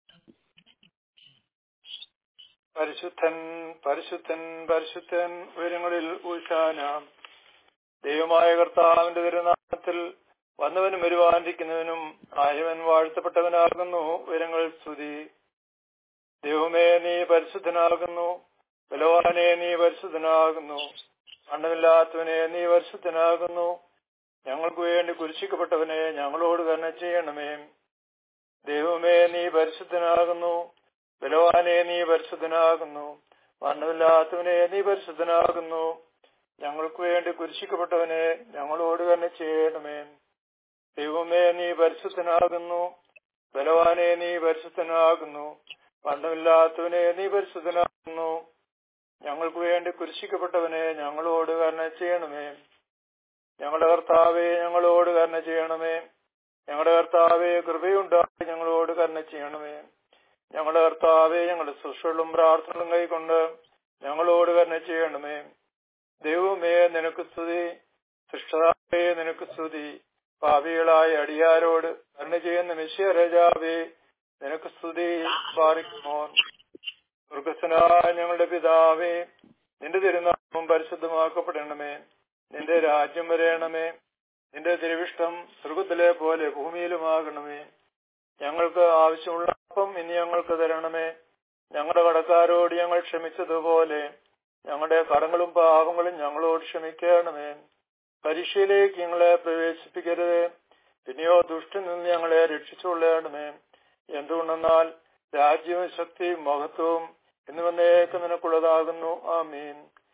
പരിശുദ്ധൻ പരിശുദ്ധൻ പരിശുദ്ധൻ ഉയരങ്ങളിൽ ഊശാന ദൈവമായ കർത്താവിന്റെ തിരുനാമത്തിൽ വന്നവനും വരുവാനിരിക്കുന്നവനും ആയവൻ വാഴ്ത്തപ്പെട്ടവനാകുന്നു ഉയരങ്ങൾ സ്തുതി ദൈവമേ നീ പരിശുദ്ധനാകുന്നു ബലവാനെ നീ പരിശുദ്ധനാകുന്നു മണ്ണമില്ലാത്തവനെ നീ പരിശുദ്ധനാകുന്നു ഞങ്ങൾക്ക് വേണ്ടി കുരിശിക്കപ്പെട്ടവനെ ഞങ്ങളോട് തന്നെ ചെയ്യണമേ ദൈവമേ നീ പരിശുദ്ധനാകുന്നു ബലവാനെ നീ പരിശുദ്ധനാകുന്നു മണ്ണമില്ലാത്തവനെ നീ പരിശുദ്ധനാകുന്നു ഞങ്ങൾക്ക് വേണ്ടി കുരിശിക്കപ്പെട്ടവനെ ഞങ്ങളോട് തന്നെ ചെയ്യണമേ ദൈവമേ നീ പരിശുദ്ധനാകുന്നു ബലവാനെ നീ പരിശുദ്ധനാകുന്നു മണ്ണമില്ലാത്തവനെ നീ പരിശുദ്ധനാകുന്നു ഞങ്ങൾക്ക് വേണ്ടി കുരിശിക്കപ്പെട്ടവനെ ഞങ്ങളോട് കരുണ ചെയ്യണമേ ഞങ്ങളുടെ കർത്താവെ ഞങ്ങളോട് കരുണ ചെയ്യണമേ ഞങ്ങളുടെ കർത്താവെ കൃപയുണ്ടായി ഞങ്ങളോട് കരുണ ചെയ്യണമേ ഞങ്ങളുടെ കർത്താവെ ഞങ്ങളുടെ ശുശ്രൂഷകളും പ്രാർത്ഥനകളും കൈക്കൊണ്ട് ഞങ്ങളോട് കരുണ ചെയ്യണമേ ദൈവമേ നിനക്ക് സ്തുതി സൃഷ്ടാവേ നിനക്ക് സ്തുതി പാപികളായ അടിയാരോട് കരുണ ചെയ്യുന്ന മിശ്യ രാജാവേ നിനക്ക് സ്തുതി പാറിക്കുമോ മൃഗസ്വനായ ഞങ്ങളുടെ പിതാവേ നിന്റെ തിരുനാമം പരിശുദ്ധമാക്കപ്പെടണമേ നിന്റെ രാജ്യം വരയണമേ നിന്റെ തിരുവിഷ്ടം സ്വർഗത്തിലെ പോലെ ഭൂമിയിലുമാകണമേ ഞങ്ങൾക്ക് ആവശ്യമുള്ള അപ്പം ഇനി ഞങ്ങൾക്ക് തരണമേ ഞങ്ങളുടെ കടക്കാരോട് ഞങ്ങൾ ക്ഷമിച്ചതുപോലെ ഞങ്ങളുടെ കടങ്ങളും പാപങ്ങളും ഞങ്ങളോട് ക്ഷമിക്കണമേ പരീക്ഷയിലേക്ക് ഞങ്ങളെ പ്രവേശിപ്പിക്കരുത് പിന്നെയോ ദുഷ്ടൻ നിന്ന് ഞങ്ങളെ രക്ഷിച്ചുകൊള്ളണമേ എന്തുകൊണ്ടെന്നാൽ രാജ്യവും ശക്തിയും മഹത്വവും എന്നിവന്നേക്ക് നിനക്കുള്ളതാകുന്നു ആമീൻ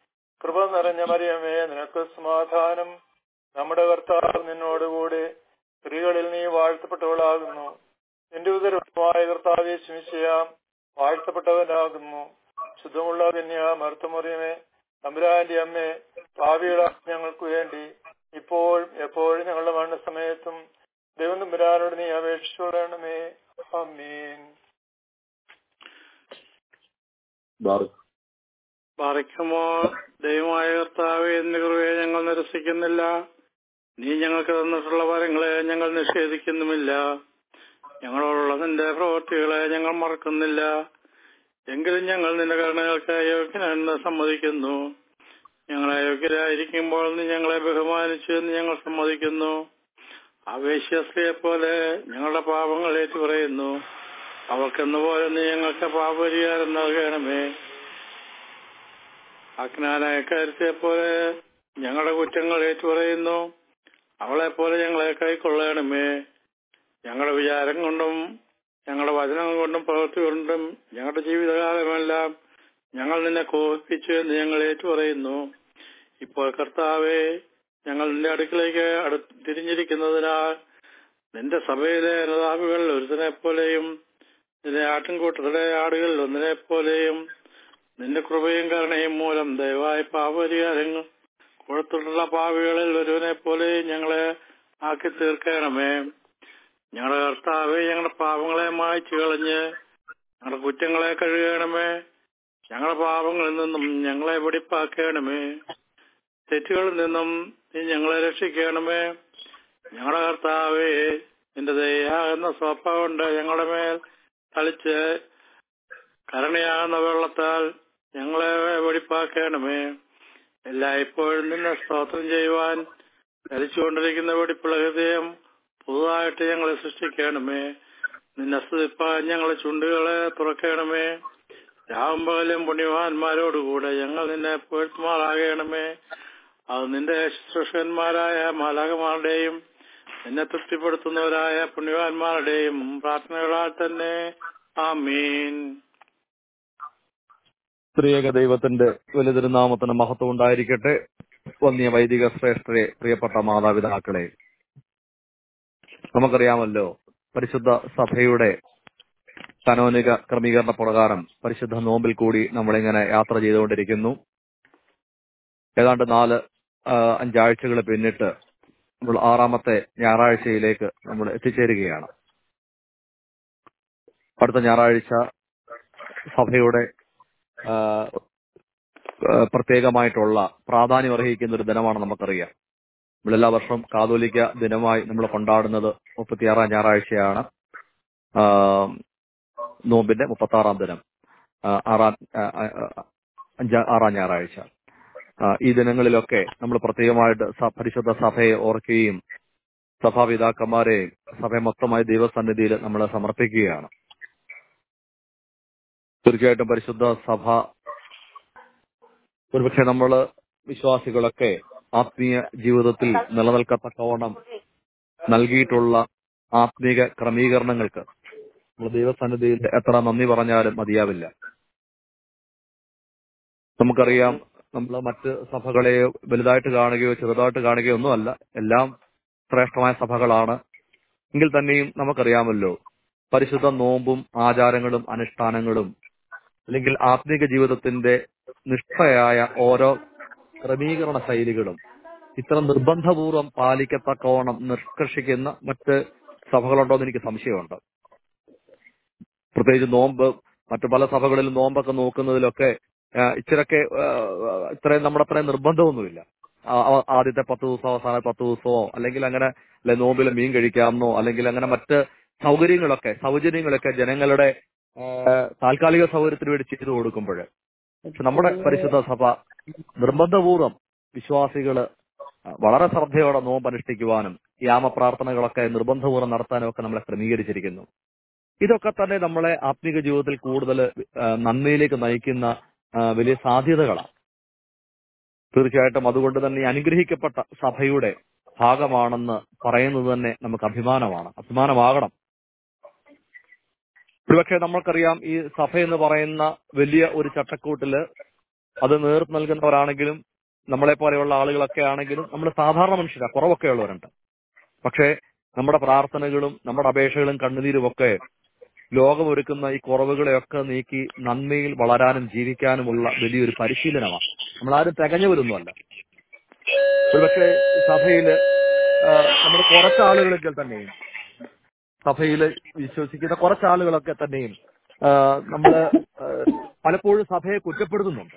കൃപ നിറഞ്ഞ മറിയമേ നിനക്ക് സമാധാനം നമ്മുടെ കർത്താവ് നിന്നോടുകൂടെ സ്ത്രീകളിൽ നീ വാഴ്ത്തപ്പെട്ടവളാകുന്നു നിന്റെ ഉദരമായ കർത്താവെ ശമിച്ചയാം വാഴ്ത്തപ്പെട്ടവനാകുന്നു ശുദ്ധമുള്ള കന്യ മർത്തമറിയമേ തമ്പുരാന്റെ അമ്മേ ഭാവിയുള്ള ഞങ്ങൾക്ക് വേണ്ടി ഇപ്പോൾ എപ്പോഴും ഞങ്ങളുടെ മരണസമയത്തും ദൈവം തമ്പുരാനോട് നീ അപേക്ഷിച്ചോളണമേ അമ്മീൻ പാറയ്ക്കുമോ ദൈവമായ കർത്താവെ എന്ന് കൃപയെ ഞങ്ങൾ നിരസിക്കുന്നില്ല നീ ഞങ്ങൾക്ക് തന്നിട്ടുള്ള വരങ്ങളെ ഞങ്ങൾ നിഷേധിക്കുന്നുമില്ല ഞങ്ങളോടുള്ള നിന്റെ പ്രവൃത്തികളെ ഞങ്ങൾ മറക്കുന്നില്ല എങ്കിലും ഞങ്ങൾ നിന്റെ കരുണകൾക്ക് അയോഗ്യനെന്ന് സമ്മതിക്കുന്നു ഞങ്ങൾ അയോഗ്യരായിരിക്കുമ്പോൾ നീ ഞങ്ങളെ ബഹുമാനിച്ചു എന്ന് ഞങ്ങൾ സമ്മതിക്കുന്നു അവേശ്യസ്ത്രീയെ പോലെ ഞങ്ങളുടെ പാപങ്ങൾ ഏറ്റുപറയുന്നു അവൾക്കെന്ന പോലെ നീ ഞങ്ങൾക്ക് പാപപരിഹാരം നൽകണമേ അജ്ഞാനായ കാര്യത്തെ പോലെ ഞങ്ങളുടെ കുറ്റങ്ങൾ ഏറ്റുപറയുന്നു അവളെ പോലെ ഞങ്ങളെ കൈക്കൊള്ളണമേ ഞങ്ങളുടെ വിചാരം കൊണ്ടും ഞങ്ങളുടെ വചനം കൊണ്ടും പ്രവൃത്തി കൊണ്ടും ഞങ്ങളുടെ ജീവിതകാലമെല്ലാം ഞങ്ങൾ നിന്നെ കോപിപ്പിച്ചു എന്ന് ഞങ്ങൾ ഏറ്റുപറയുന്നു ഇപ്പോൾ കർത്താവെ ഞങ്ങൾ നിന്റെ അടുക്കിലേക്ക് അടു തിരിഞ്ഞിരിക്കുന്നതിനാൽ നിന്റെ സഭയിലെ നേതാവുകൾ ഒരുത്തനെ പോലെയും നിന്റെ ആട്ടിൻകൂട്ടത്തിലെ ആടുകളിൽ ഒന്നിനെ പോലെയും നിന്റെ കൃപയും കരുണയും മൂലം ദയവായി പാപപരിഹാരങ്ങൾ കൊടുത്തിട്ടുള്ള പാവികളിൽ ഒരുവനെ പോലെ ഞങ്ങളെ ആക്കി തീർക്കണമേ ഞങ്ങളുടെ കർത്താവെ ഞങ്ങളുടെ പാപങ്ങളെ മായ്ച്ചു കളഞ്ഞ് ഞങ്ങളുടെ കുറ്റങ്ങളെ കഴുകണമേ ഞങ്ങളുടെ പാപങ്ങളിൽ നിന്നും ഞങ്ങളെ വെടിപ്പാക്കണമേ തെറ്റുകളിൽ നിന്നും നീ ഞങ്ങളെ രക്ഷിക്കണമേ ഞങ്ങളുടെ കർത്താവെ നിന്റെ ദയാകുന്ന സ്വപ്പ കൊണ്ട് ഞങ്ങളുടെ മേൽ തളിച്ച് കരുണയാകുന്ന വെള്ളത്താൽ ഞങ്ങളെ വെടിപ്പാക്കണമേ എല്ലായ്പ്പോഴും നിന്നെ സ്തോത്രം ചെയ്യുവാൻ ധരിച്ചുകൊണ്ടിരിക്കുന്ന വെടിപ്പുള്ള ഹൃദയം പുതുതായിട്ട് ഞങ്ങളെ സൃഷ്ടിക്കണമേ നിന്നെ സ്തുതിപ്പാൻ ഞങ്ങളെ ചുണ്ടുകളെ തുറക്കണമേ രാവും പകലും പുണ്യവാന്മാരോടുകൂടെ ഞങ്ങൾ നിന്നെ പുകഴ്ത്തുമാറാകണമേ അത് നിന്റെ ശുശ്രൂഷകന്മാരായ മാലാകന്മാരുടെയും നിന്നെ തൃപ്തിപ്പെടുത്തുന്നവരായ പുണ്യവാന്മാരുടെയും പ്രാർത്ഥനകളാൽ തന്നെ ആമീൻ സ്ത്രീയക ദൈവത്തിന്റെ വലിയ തിരുനാമത്തിന് മഹത്വം ഉണ്ടായിരിക്കട്ടെ വന്യ വൈദിക ശ്രേഷ്ഠരെ പ്രിയപ്പെട്ട മാതാപിതാക്കളെ നമുക്കറിയാമല്ലോ പരിശുദ്ധ സഭയുടെ കനോനിക ക്രമീകരണ പ്രകാരം പരിശുദ്ധ നോമ്പിൽ കൂടി നമ്മളിങ്ങനെ യാത്ര ചെയ്തുകൊണ്ടിരിക്കുന്നു ഏതാണ്ട് നാല് ആ, അഞ്ചാഴ്ചകൾ പിന്നിട്ട് നമ്മൾ ആറാമത്തെ ഞായറാഴ്ചയിലേക്ക് നമ്മൾ എത്തിച്ചേരുകയാണ് അടുത്ത ഞായറാഴ്ച സഭയുടെ ആ, ആ, പ്രത്യേകമായിട്ടുള്ള പ്രാധാന്യം അർഹിക്കുന്ന ഒരു ദിനമാണ് നമുക്കറിയാം നമ്മൾ എല്ലാ വർഷവും കാതോലിക്ക ദിനമായി നമ്മൾ കൊണ്ടാടുന്നത് മുപ്പത്തിയാറാം ഞായറാഴ്ചയാണ് ആ, നോമ്പിന്റെ മുപ്പത്തി ആറാം ദിനം ആ, ആറാം ആ, ആ, ആ, അഞ്ചാ ആറാം ഞായറാഴ്ച ആ, ഈ ദിനങ്ങളിലൊക്കെ നമ്മൾ പ്രത്യേകമായിട്ട് സ- പരിശുദ്ധ സഭയെ ഓർക്കുകയും സഭാപിതാക്കന്മാരെ സഭയെ മൊത്തമായി ദൈവസന്നിധിയിൽ നമ്മൾ സമർപ്പിക്കുകയാണ് തീർച്ചയായിട്ടും പരിശുദ്ധ സഭ ഒരുപക്ഷെ നമ്മള് വിശ്വാസികളൊക്കെ ആത്മീയ ജീവിതത്തിൽ നിലനിൽക്കത്തക്കവണ്ണം നൽകിയിട്ടുള്ള ആത്മീക ക്രമീകരണങ്ങൾക്ക് നമ്മൾ ദൈവസന്നിധിയിൽ എത്ര നന്ദി പറഞ്ഞാലും മതിയാവില്ല നമുക്കറിയാം നമ്മൾ മറ്റ് സഭകളെ വലുതായിട്ട് കാണുകയോ ചെറുതായിട്ട് കാണുകയോ ഒന്നുമല്ല എല്ലാം ശ്രേഷ്ഠമായ സഭകളാണ് എങ്കിൽ തന്നെയും നമുക്കറിയാമല്ലോ പരിശുദ്ധ നോമ്പും ആചാരങ്ങളും അനുഷ്ഠാനങ്ങളും അല്ലെങ്കിൽ ആത്മീക ജീവിതത്തിന്റെ നിഷ്ഠയായ ഓരോ ക്രമീകരണ ശൈലികളും ഇത്ര നിർബന്ധപൂർവം പാലിക്കത്തക്കോണം നിഷ്കർഷിക്കുന്ന മറ്റ് സഭകളുണ്ടോ എന്ന് എനിക്ക് സംശയമുണ്ട് പ്രത്യേകിച്ച് നോമ്പ് മറ്റു പല സഭകളിലും നോമ്പൊക്കെ നോക്കുന്നതിലൊക്കെ ആ, ഇച്ചിരൊക്കെ ആ, ഇത്രയും നമ്മുടെ അത്രയും നിർബന്ധമൊന്നുമില്ല ആ, ആ- ആദ്യത്തെ പത്ത് ദിവസമോ അവസാന പത്ത് ദിവസമോ അല്ലെങ്കിൽ അങ്ങനെ അല്ലെ നോമ്പിൽ മീൻ കഴിക്കാമെന്നോ അല്ലെങ്കിൽ അങ്ങനെ മറ്റ് സൗകര്യങ്ങളൊക്കെ സൗകര്യങ്ങളൊക്കെ ജനങ്ങളുടെ ആ, താൽക്കാലിക സൗകര്യത്തിന് വേണ്ടി ചെയ്തു കൊടുക്കുമ്പോൾ പക്ഷെ നമ്മുടെ പരിശുദ്ധ സഭ നിർബന്ധപൂർവ്വം വിശ്വാസികള് വളരെ ശ്രദ്ധയോടെ നോമ്പ് അനുഷ്ഠിക്കുവാനും യാമപ്രാർത്ഥനകളൊക്കെ നിർബന്ധപൂർവ്വം നടത്താനും ഒക്കെ നമ്മളെ ക്രമീകരിച്ചിരിക്കുന്നു ഇതൊക്കെ തന്നെ നമ്മളെ ആത്മീക ജീവിതത്തിൽ കൂടുതൽ നന്മയിലേക്ക് നയിക്കുന്ന ആ, വലിയ സാധ്യതകളാണ് തീർച്ചയായിട്ടും അതുകൊണ്ട് തന്നെ ഈ അനുഗ്രഹിക്കപ്പെട്ട സഭയുടെ ഭാഗമാണെന്ന് പറയുന്നത് തന്നെ നമുക്ക് അഭിമാനമാണ് അഭിമാനമാകണം ഒരുപക്ഷെ നമ്മൾക്കറിയാം ഈ സഭ എന്ന് പറയുന്ന വലിയ ഒരു ചട്ടക്കൂട്ടില് അത് നേർ നൽകുന്നവരാണെങ്കിലും നമ്മളെ പോലെയുള്ള ആളുകളൊക്കെ ആണെങ്കിലും നമ്മൾ സാധാരണ മനുഷ്യരാ കുറവൊക്കെ ഉള്ളവരുണ്ട് പക്ഷേ നമ്മുടെ പ്രാർത്ഥനകളും നമ്മുടെ അപേക്ഷകളും കണ്ണുനീരും ഒക്കെ ലോകമൊരുക്കുന്ന ഈ കുറവുകളെയൊക്കെ നീക്കി നന്മയിൽ വളരാനും ജീവിക്കാനുമുള്ള വലിയൊരു പരിശീലനമാണ് നമ്മളാരും തികഞ്ഞവരൊന്നുമല്ല ഒരുപക്ഷെ സഭയില് നമ്മൾ കുറച്ച് ആളുകളെങ്കിൽ തന്നെയും സഭയിൽ വിശ്വസിക്കുന്ന കുറച്ച് ആളുകളൊക്കെ തന്നെയും ആ, നമ്മള് ആ, പലപ്പോഴും സഭയെ കുറ്റപ്പെടുത്തുന്നുണ്ട്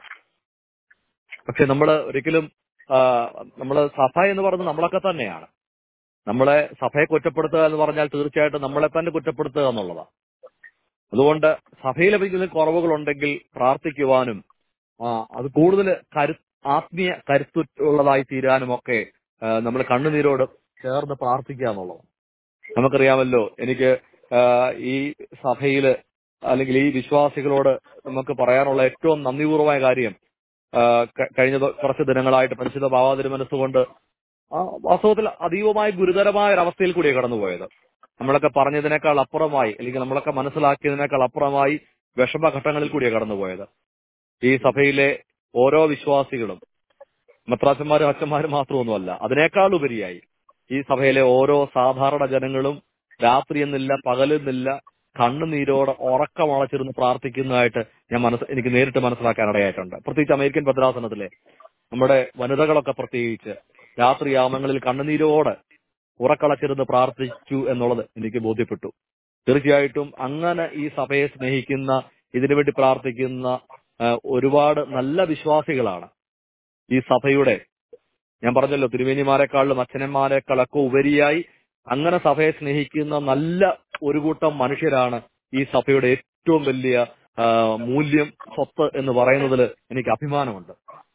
പക്ഷെ നമ്മൾ ഒരിക്കലും ആ, നമ്മള് സഭ എന്ന് പറയുന്നത് നമ്മളൊക്കെ തന്നെയാണ് നമ്മളെ സഭയെ കുറ്റപ്പെടുത്തുക എന്ന് പറഞ്ഞാൽ തീർച്ചയായിട്ടും നമ്മളെ തന്നെ കുറ്റപ്പെടുത്തുക എന്നുള്ളതാണ് അതുകൊണ്ട് സഭയിൽ എന്തെങ്കിലും കുറവുകളുണ്ടെങ്കിൽ പ്രാർത്ഥിക്കുവാനും ആ, അത് കൂടുതൽ കരു ആത്മീയ കരുത്തുള്ളതായി തീരാനും ഒക്കെ നമ്മൾ കണ്ണുനീരോട് ചേർന്ന് പ്രാർത്ഥിക്കുക എന്നുള്ളത് നമുക്കറിയാമല്ലോ എനിക്ക് ആ, ഈ സഭയില് അല്ലെങ്കിൽ ഈ വിശ്വാസികളോട് നമുക്ക് പറയാനുള്ള ഏറ്റവും നന്ദിപൂർവമായ കാര്യം ആ, ക- കഴിഞ്ഞ ദ- കുറച്ച് ദിനങ്ങളായിട്ട് പരിശുദ്ധ ഭാവാതിരി മനസ്സുകൊണ്ട് ആ, വാസ്തവത്തിൽ അതീവമായ ഗുരുതരമായ ഒരു അവസ്ഥയിൽ കൂടിയാണ് കടന്നുപോയത് നമ്മളൊക്കെ പറഞ്ഞതിനേക്കാൾ അപ്പുറമായി അല്ലെങ്കിൽ നമ്മളൊക്കെ മനസ്സിലാക്കിയതിനേക്കാൾ അപ്പുറമായി വിഷമഘട്ടങ്ങളിൽ കൂടിയാണ് കടന്നുപോയത് ഈ സഭയിലെ ഓരോ വിശ്വാസികളും മെത്രാച്ചന്മാരും അച്ഛന്മാരും മാത്രമൊന്നുമല്ല അതിനേക്കാൾ ഉപരിയായി ഈ സഭയിലെ ഓരോ സാധാരണ ജനങ്ങളും രാത്രി എന്നില്ല പകലെന്നില്ല കണ്ണുനീരോടെ ഉറക്കമളച്ചിരുന്ന് പ്രാർത്ഥിക്കുന്നതായിട്ട് ഞാൻ മനസ്സ് എനിക്ക് നേരിട്ട് മനസ്സിലാക്കാൻ ഇടയായിട്ടുണ്ട് പ്രത്യേകിച്ച് അമേരിക്കൻ ഭദ്രാസനത്തിലെ നമ്മുടെ വനിതകളൊക്കെ പ്രത്യേകിച്ച് രാത്രിയാമങ്ങളിൽ കണ്ണുനീരോടെ ഉറക്കളച്ചിരുന്ന് പ്രാർത്ഥിച്ചു എന്നുള്ളത് എനിക്ക് ബോധ്യപ്പെട്ടു തീർച്ചയായിട്ടും അങ്ങനെ ഈ സഭയെ സ്നേഹിക്കുന്ന ഇതിനുവേണ്ടി പ്രാർത്ഥിക്കുന്ന ആ, ഒരുപാട് നല്ല വിശ്വാസികളാണ് ഈ സഭയുടെ ഞാൻ പറഞ്ഞല്ലോ തിരുവേനിമാരെക്കാളും അച്ഛനന്മാരെക്കാളൊക്കെ ഉപരിയായി അങ്ങനെ സഭയെ സ്നേഹിക്കുന്ന നല്ല ഒരു കൂട്ടം മനുഷ്യരാണ് ഈ സഭയുടെ ഏറ്റവും വലിയ ആ, മൂല്യം സ്വത്ത് എന്ന് പറയുന്നതിൽ എനിക്ക് അഭിമാനമുണ്ട്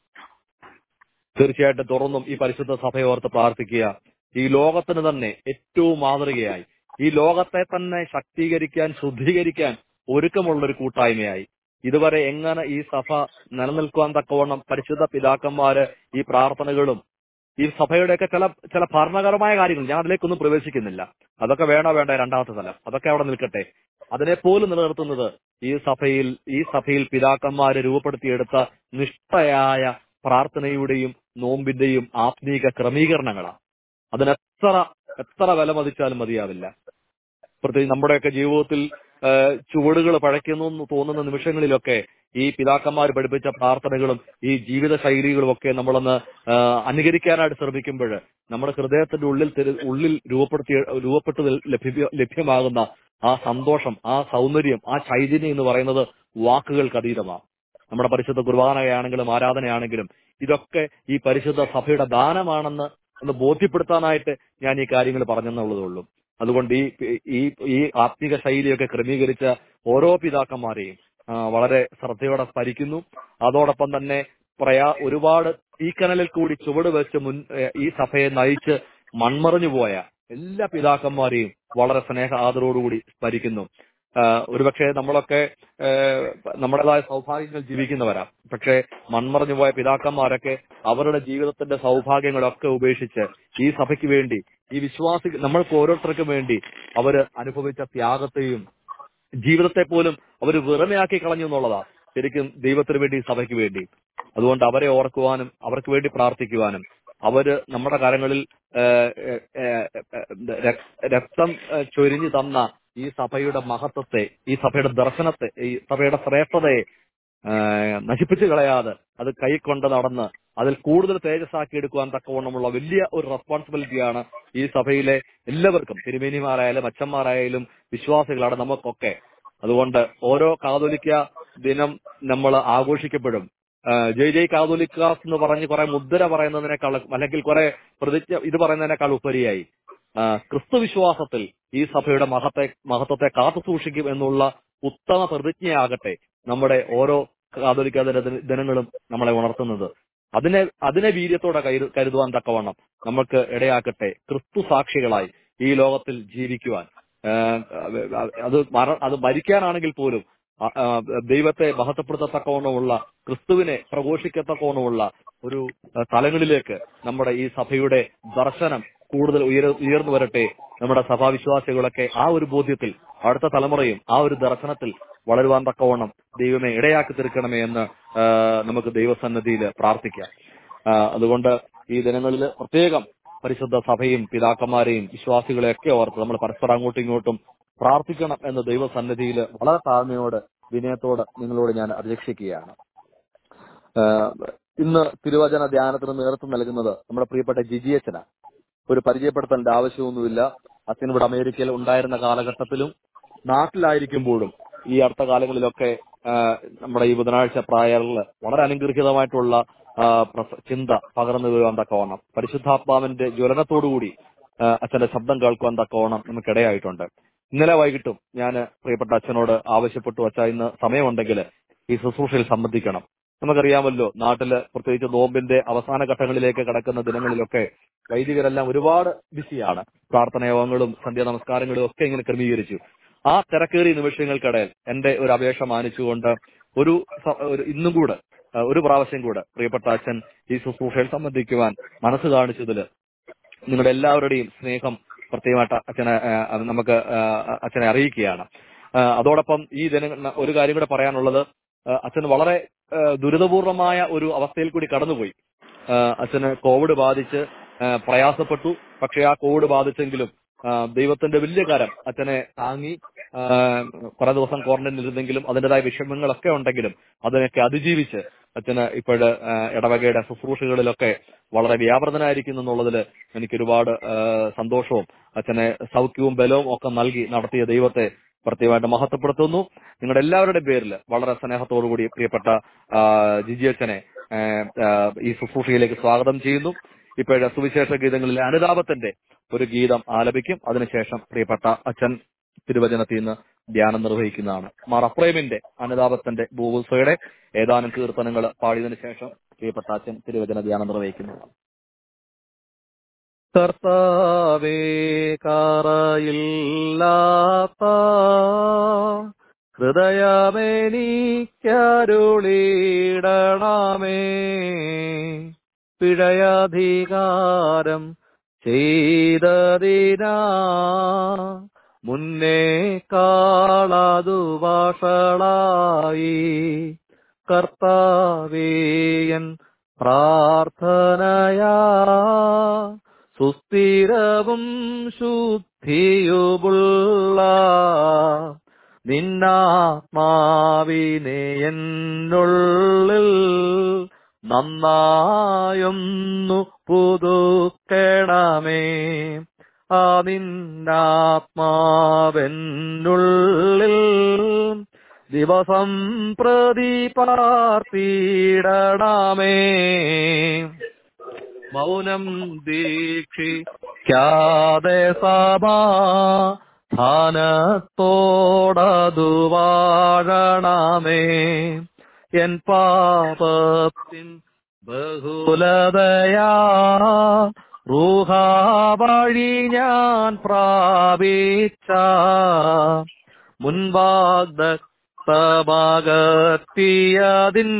തീർച്ചയായിട്ടും തുറന്നും ഈ പരിശുദ്ധ സഭയോർത്ത് പ്രാർത്ഥിക്കുക ഈ ലോകത്തിന് തന്നെ ഏറ്റവും മാതൃകയായി ഈ ലോകത്തെ തന്നെ ശക്തീകരിക്കാൻ ശുദ്ധീകരിക്കാൻ ഒരുക്കമുള്ള ഒരു കൂട്ടായ്മയായി ഇതുവരെ എങ്ങനെ ഈ സഭ നിലനിൽക്കുവാൻ തക്കവണ്ണം പരിശുദ്ധ പിതാക്കന്മാര് ഈ പ്രാർത്ഥനകളും ഈ സഭയുടെയൊക്കെ ചില ചില ഭരണകരമായ കാര്യങ്ങൾ ഞാൻ അതിലേക്കൊന്നും പ്രവേശിക്കുന്നില്ല അതൊക്കെ വേണോ വേണ്ട രണ്ടാമത്തെ തലം അതൊക്കെ അവിടെ നിൽക്കട്ടെ അതിനെപ്പോലും നിലനിർത്തുന്നത് ഈ സഭയിൽ ഈ സഭയിൽ പിതാക്കന്മാര് രൂപപ്പെടുത്തിയെടുത്ത നിഷ്ഠയായ പ്രാർത്ഥനയുടെയും നോമ്പിന്റെയും ആത്മീക ക്രമീകരണങ്ങളാണ് അതിനെത്ര എത്ര വില മതിച്ചാലും മതിയാവില്ല പ്രത്യേകിച്ച് നമ്മുടെയൊക്കെ ജീവിതത്തിൽ ചുവടുകൾ പഴയ്ക്കുന്നു എന്ന് തോന്നുന്ന നിമിഷങ്ങളിലൊക്കെ ഈ പിതാക്കന്മാർ പഠിപ്പിച്ച പ്രാർത്ഥനകളും ഈ ജീവിത ശൈലികളും ഒക്കെ നമ്മളൊന്ന് ആ, അനുകരിക്കാനായിട്ട് ശ്രമിക്കുമ്പോൾ നമ്മുടെ ഹൃദയത്തിന്റെ ഉള്ളിൽ തെരു- ഉള്ളിൽ രൂപപ്പെടുത്തിയ രൂപപ്പെട്ട് ലഭ്യ- ലഭ്യമാകുന്ന ആ സന്തോഷം ആ സൗന്ദര്യം ആ ചൈതന്യം എന്ന് പറയുന്നത് വാക്കുകൾക്ക് അതീതമാണ് നമ്മുടെ പരിശുദ്ധ കുർബാനയാണെങ്കിലും ആരാധനയാണെങ്കിലും ഇതൊക്കെ ഈ പരിശുദ്ധ സഭയുടെ ദാനമാണെന്ന് ഒന്ന് ബോധ്യപ്പെടുത്താനായിട്ട് ഞാൻ ഈ കാര്യങ്ങൾ പറഞ്ഞെന്നുള്ളതേ ഉള്ളൂ അതുകൊണ്ട് ഈ ഈ ഈ ആത്മീക ശൈലിയൊക്കെ ക്രമീകരിച്ച ഓരോ പിതാക്കന്മാരെയും ആ, വളരെ ശ്രദ്ധയോടെ സ്മരിക്കുന്നു അതോടൊപ്പം തന്നെ പ്രയാ ഒരുപാട് ഈ കനലിൽ കൂടി ചുവട് വെച്ച് മുൻ ഏ, ഈ സഭയെ നയിച്ച് മൺമറഞ്ഞു പോയ എല്ലാ പിതാക്കന്മാരെയും വളരെ സ്നേഹ ആദരവോടുകൂടി സ്മരിക്കുന്നു ആ, ഒരുപക്ഷെ നമ്മളൊക്കെ ഏ, നമ്മുടേതായ സൗഭാഗ്യങ്ങൾ ജീവിക്കുന്നവരാ പക്ഷെ മൺമറഞ്ഞു പോയ പിതാക്കന്മാരൊക്കെ അവരുടെ ജീവിതത്തിന്റെ സൗഭാഗ്യങ്ങളൊക്കെ ഉപേക്ഷിച്ച് ഈ സഭയ്ക്ക് വേണ്ടി ഈ വിശ്വാസി നമ്മൾക്ക് ഓരോരുത്തർക്കും വേണ്ടി അവര് അനുഭവിച്ച ത്യാഗത്തെയും ജീവിതത്തെ പോലും അവർ വെറുമയാക്കി കളഞ്ഞു എന്നുള്ളതാ ശരിക്കും ദൈവത്തിന് വേണ്ടി സഭയ്ക്ക് വേണ്ടി അതുകൊണ്ട് അവരെ ഓർക്കുവാനും അവർക്ക് വേണ്ടി പ്രാർത്ഥിക്കുവാനും അവര് നമ്മുടെ കരങ്ങളിൽ ആ, ആ, ആ, ര- രക്തം ആ, ചൊരിഞ്ഞു തന്ന ഈ സഭയുടെ മഹത്വത്തെ ഈ സഭയുടെ ദർശനത്തെ ഈ സഭയുടെ ശ്രേഷ്ഠതയെ ആ, നശിപ്പിച്ചു കളയാതെ അത് കൈക്കൊണ്ട് നടന്ന് അതിൽ കൂടുതൽ തേജസ്സാക്കി എടുക്കുവാൻ തക്കവണ്ണമുള്ള വലിയ ഒരു റെസ്പോൺസിബിലിറ്റിയാണ് ഈ സഭയിലെ എല്ലാവർക്കും തിരുമേനിമാരായാലും അച്ഛന്മാരായാലും വിശ്വാസികളാണ് നമുക്കൊക്കെ അതുകൊണ്ട് ഓരോ കാതോലിക്ക ദിനം നമ്മൾ ആഘോഷിക്കപ്പെടും ആ, ജയ് ജയ് കാതോലിക്കാസ് എന്ന് പറഞ്ഞ് കുറെ മുദ്ര പറയുന്നതിനേക്കാൾ അല്ലെങ്കിൽ കുറെ പ്രതിജ്ഞ ഇത് പറയുന്നതിനേക്കാൾ ഉപരിയായി ആ, ക്രിസ്തു വിശ്വാസത്തിൽ ഈ സഭയുടെ മഹത്തെ മഹത്വത്തെ കാത്തു സൂക്ഷിക്കും എന്നുള്ള ഉത്തമ പ്രതിജ്ഞയാകട്ടെ നമ്മുടെ ഓരോ കാതോലിക്ക ദിന- ദിനങ്ങളും നമ്മളെ ഉണർത്തുന്നത് അതിനെ അതിനെ വീര്യത്തോടെ കരു- കരുതുവാൻ തക്കവണ്ണം നമുക്ക് ഇടയാക്കട്ടെ ക്രിസ്തു സാക്ഷികളായി ഈ ലോകത്തിൽ ജീവിക്കുവാൻ ആ, അത് മര അത് മരിക്കാനാണെങ്കിൽ പോലും ആ, ആ, ദൈവത്തെ മഹത്വപ്പെടുത്തത്തക്കവണ്ണമുള്ള ക്രിസ്തുവിനെ പ്രഘോഷിക്കത്തക്കവണ്ണമുള്ള ഒരു ആ, തലങ്ങളിലേക്ക് നമ്മുടെ ഈ സഭയുടെ ദർശനം കൂടുതൽ ഉയർ ഉയർന്നു വരട്ടെ നമ്മുടെ സഭാവിശ്വാസികളൊക്കെ ആ ഒരു ബോധ്യത്തിൽ അടുത്ത തലമുറയും ആ ഒരു ദർശനത്തിൽ വളരുവാൻ തക്കവണ്ണം ദൈവമേ ഇടയാക്കി തീർക്കണമേ എന്ന് ആ, നമുക്ക് ദൈവസന്നദ്ധിയിൽ പ്രാർത്ഥിക്കാം ആ, അതുകൊണ്ട് ഈ ദിനങ്ങളിൽ പ്രത്യേകം പരിശുദ്ധ സഭയും പിതാക്കന്മാരെയും വിശ്വാസികളെയൊക്കെ ഓർത്ത് നമ്മൾ പരസ്പരം അങ്ങോട്ടും ഇങ്ങോട്ടും പ്രാർത്ഥിക്കണം എന്ന ദൈവസന്നിധിയിൽ വളരെ താഴ്മയോട് വിനയത്തോട് നിങ്ങളോട് ഞാൻ അപേക്ഷിക്കുകയാണ് ആഹ് ഇന്ന് തിരുവചന ധ്യാനത്തിന് നേതൃത്വം നൽകുന്നത് നമ്മുടെ പ്രിയപ്പെട്ട ജിജി അച്ഛനാണ് ഒരു പരിചയപ്പെടുത്തേണ്ട ആവശ്യമൊന്നുമില്ല അച്ഛൻ ഇവിടെ അമേരിക്കയിൽ ഉണ്ടായിരുന്ന കാലഘട്ടത്തിലും നാട്ടിലായിരിക്കുമ്പോഴും ഈ അടുത്ത കാലങ്ങളിലൊക്കെ ആഹ് നമ്മുടെ ഈ ബുധനാഴ്ച പ്രായറിൽ വളരെ അനുഗ്രഹീതമായിട്ടുള്ള ആഹ് പ്രസ- ചിന്ത പകർന്നു വീഴാൻ തക്കവണ്ണം പരിശുദ്ധാത്മാവിന്റെ ജ്വലനത്തോടുകൂടി ആഹ് അച്ഛന്റെ ശബ്ദം കേൾക്കുവാൻ തക്കവണ്ണം നമുക്കിടയായിട്ടുണ്ട് ഇന്നലെ വൈകിട്ടും ഞാൻ പ്രിയപ്പെട്ട അച്ഛനോട് ആവശ്യപ്പെട്ടു അച്ഛ ഇന്ന് സമയമുണ്ടെങ്കിൽ ഈ ശുശ്രൂഷയിൽ സംബന്ധിക്കണം നമുക്കറിയാമല്ലോ നാട്ടില് പ്രത്യേകിച്ച് നോമ്പിന്റെ അവസാന ഘട്ടങ്ങളിലേക്ക് കടക്കുന്ന ദിനങ്ങളിലൊക്കെ വൈദികരെല്ലാം ഒരുപാട് ബിസിയാണ് പ്രാർത്ഥനയോഗങ്ങളും സന്ധ്യാ നമസ്കാരങ്ങളും ഒക്കെ ഇങ്ങനെ ക്രമീകരിച്ചു ആ തിരക്കേറിയ നിമിഷങ്ങൾക്കിടയിൽ എന്റെ ഒരു അപേക്ഷ മാനിച്ചുകൊണ്ട് ഒരു സ- ഒരു ഇന്നും കൂടെ ആ, ഒരു പ്രാവശ്യം കൂടെ പ്രിയപ്പെട്ട അച്ഛൻ ഈ ശുശ്രൂഷയിൽ സംബന്ധിക്കുവാൻ മനസ്സ് കാണിച്ചതിൽ നിങ്ങളുടെ എല്ലാവരുടെയും സ്നേഹം പ്രത്യേകമായിട്ട് അച്ഛനെ ആ, അത് നമുക്ക് ആ, അച്ഛനെ അറിയിക്കുകയാണ് ആ, അതോടൊപ്പം ഈ ദിന ഒരു കാര്യം കൂടെ പറയാനുള്ളത് ആ, അച്ഛൻ വളരെ ആ, ദുരിതപൂർണമായ ഒരു അവസ്ഥയിൽ കൂടി കടന്നുപോയി ആ, അച്ഛന് കോവിഡ് ബാധിച്ച് ആ, പ്രയാസപ്പെട്ടു പക്ഷെ ആ കോവിഡ് ബാധിച്ചെങ്കിലും ആ, ദൈവത്തിന്റെ വലിയ കാരം അച്ഛനെ താങ്ങി ആ, കുറെ ദിവസം ക്വാറന്റൈനിൽ ഇരുന്നെങ്കിലും അതിൻ്റെതായ വിഷമങ്ങളൊക്കെ ഉണ്ടെങ്കിലും അതിനൊക്കെ അതിജീവിച്ച് അച്ഛന് ഇപ്പോഴ് ഇടവകയുടെ ശുശ്രൂഷകളിലൊക്കെ വളരെ വ്യാപൃതനായിരിക്കുന്നു എന്നുള്ളതിൽ എനിക്ക് ഒരുപാട് ആ, സന്തോഷവും അച്ഛനെ സൗഖ്യവും ബലവും ഒക്കെ നൽകി നടത്തിയ ദൈവത്തെ പ്രത്യേകമായിട്ട് മഹത്വപ്പെടുത്തുന്നു നിങ്ങളുടെ എല്ലാവരുടെയും പേരിൽ വളരെ സ്നേഹത്തോടുകൂടി പ്രിയപ്പെട്ട ആ, ജിജി അച്ഛനെ ആ, ആ, ഈ ശുശ്രൂഷയിലേക്ക് സ്വാഗതം ചെയ്യുന്നു ഇപ്പോഴത്തെ സുവിശേഷ ഗീതങ്ങളിലെ അനുതാപത്തിന്റെ ഒരു ഗീതം ആലപിക്കും അതിനുശേഷം പ്രിയപ്പെട്ട അച്ഛൻ തിരുവചനത്തിൽ നിന്ന് ധ്യാനം നിർവഹിക്കുന്നതാണ് മാർ അപ്രേമിന്റെ അനുതാപത്തിന്റെ ഭൂവുസയുടെ ഏതാനും കീർത്തനങ്ങൾ പാടിയതിനു ശേഷം പ്രിയപ്പെട്ട അച്ഛൻ തിരുവചന ധ്യാനം നിർവഹിക്കുന്നതാണ് കർത്താവേ കറയില്ലാത്ത ഹൃദയമെനിക്കരുളിടണമേ പിഴയധികാരം ചെയ്തതിനാ മുന്നേ കാളതു വഷളായി കർത്താവേയൻ പ്രാർത്ഥനയാ സുസ്ഥിരവും ശുദ്ധിയുമുള്ള നിന്നാത്മാവിനെ എന്നുള്ളിൽ നന്നായൊന്നു പുതുക്കണമേ ആ നിന്നാത്മാവെന്നുള്ളിൽ ദിവസം പ്രതി പാർത്തിടണമേ മൗനം ദീക്ഷിക്കാതെ സമാധാനത്തോടതു വാഴണമേ എൻ പാപത്തിൻ ബഹുലതയാ റൂഹ വഴി ഞാൻ പ്രാപിച്ച മുൻവാഗ്ദത്തമാകത്തിയതിൻ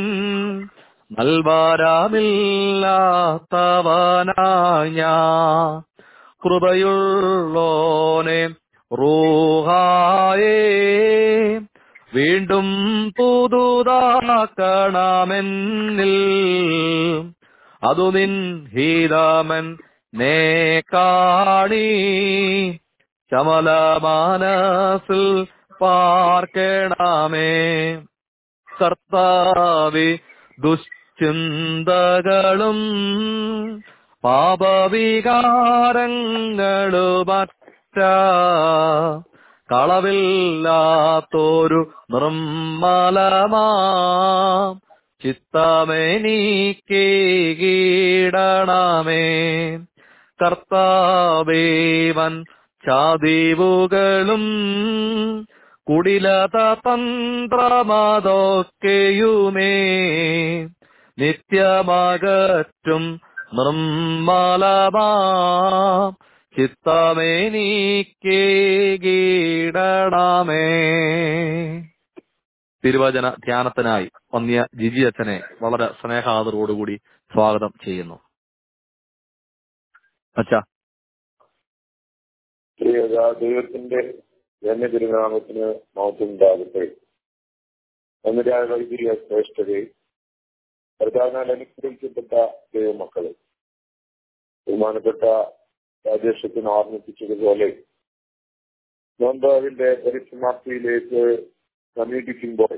നൽവാരാമില്ലാത്തവനായ ഞാൻ കൃപയുള്ളോനെ റൂഹായേ വീണ്ടും പുതുതാക്കണമെന്നിൽ അതു നിൻ ഹീതമൻ നേ കാണി ചമല മനസ്സിൽ പാർക്കണമേ കർത്താവെ ദുശ്ചിന്തകളും പാപവികാരങ്ങളുമറ്റ കളവില്ലാത്തൊരു നിർമ്മലമാ ചിത്തമെനിക്ക് കീടണമേ കർത്താവേവൻ ചാതിവുകളും കുടിലത തന്ത്രമതൊക്കെയുമേ നിത്യമകറ്റും നിർമ്മലമാ ചിത്തമേനിക്ക് കീടണമേ തിരുവചന ധ്യാനത്തിനായി വന്നിയ ജിജി അച്ഛനെ വളരെ സ്നേഹാദരോടുകൂടി സ്വാഗതം ചെയ്യുന്നു അച്ഛാ പ്രിയത ദൈവത്തിന്റെ ധന്യ തിരുനാമത്തിന് മഹത്വമുണ്ടാകട്ടെ ഒന്നിരായ വൈദ്യുതിക ശ്രേഷ്ഠതയെ പ്രധാനാൽ അനുഗ്രഹിക്കപ്പെട്ട ദൈവമക്കള് ബഹുമാനപ്പെട്ട രാജേഷത്തിന് ഓർമ്മിപ്പിച്ചതുപോലെ നോമ്പാവിന്റെ പരിസമാപ്തിയിലേക്ക് സമീപിക്കുമ്പോൾ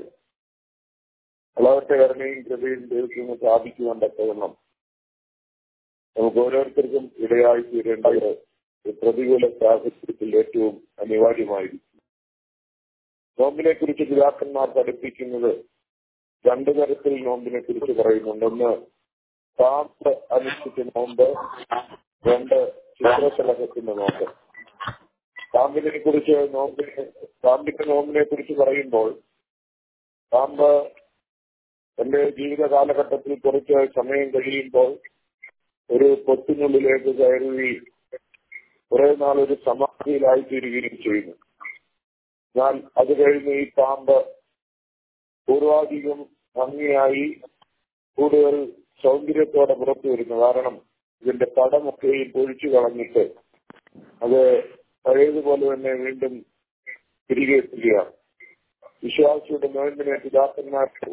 അളവത്തെ കരുണയും കൃപയും ദൈവത്തിന് സ്ഥാപിക്കുവാൻ തക്കവണ്ണം നമുക്ക് ഓരോരുത്തർക്കും ഇടയായി തീരേണ്ടത് ഒരു പ്രതികൂല സാഹചര്യത്തിൽ ഏറ്റവും അനിവാര്യമായിരിക്കും നോമ്പിനെ കുറിച്ച് പിതാക്കന്മാർ പഠിപ്പിക്കുന്നത് രണ്ടു തരത്തിൽ നോമ്പിനെ കുറിച്ച് പറയുന്നുണ്ട് ഒന്ന് പാമ്പ് അനുഷ്ഠിച്ച നോമ്പ് രണ്ട് ചിത്രശലഭത്തിന്റെ നോമ്പ് പാമ്പിനെ കുറിച്ച് നോമ്പിനെ പാമ്പിന്റെ നോമ്പിനെ കുറിച്ച് പറയുമ്പോൾ പാമ്പ് എന്റെ ജീവിത കാലഘട്ടത്തിൽ കുറച്ച് സമയം കഴിയുമ്പോൾ ഒരു പൊത്തിനുള്ളിലേക്ക് കയറുകയും കുറെ നാൾ ഒരു സമാധിയിലായി തീരുകയും ചെയ്യുന്നു എന്നാൽ അത് കഴിഞ്ഞ് ഈ പാമ്പ് പൂർവാധികം ഭംഗിയായി കൂടുതൽ സൗന്ദര്യത്തോടെ പുറത്തു വരുന്നു കാരണം ഇതിന്റെ പടമൊക്കെയും പൊഴിച്ചു കളഞ്ഞിട്ട് അത് പഴയതുപോലെ തന്നെ വീണ്ടും തിരികെ എത്തുകയാണ് വിശ്വാസിയുടെ നോയമ്പിനെ പിതാക്കന്മാർക്ക്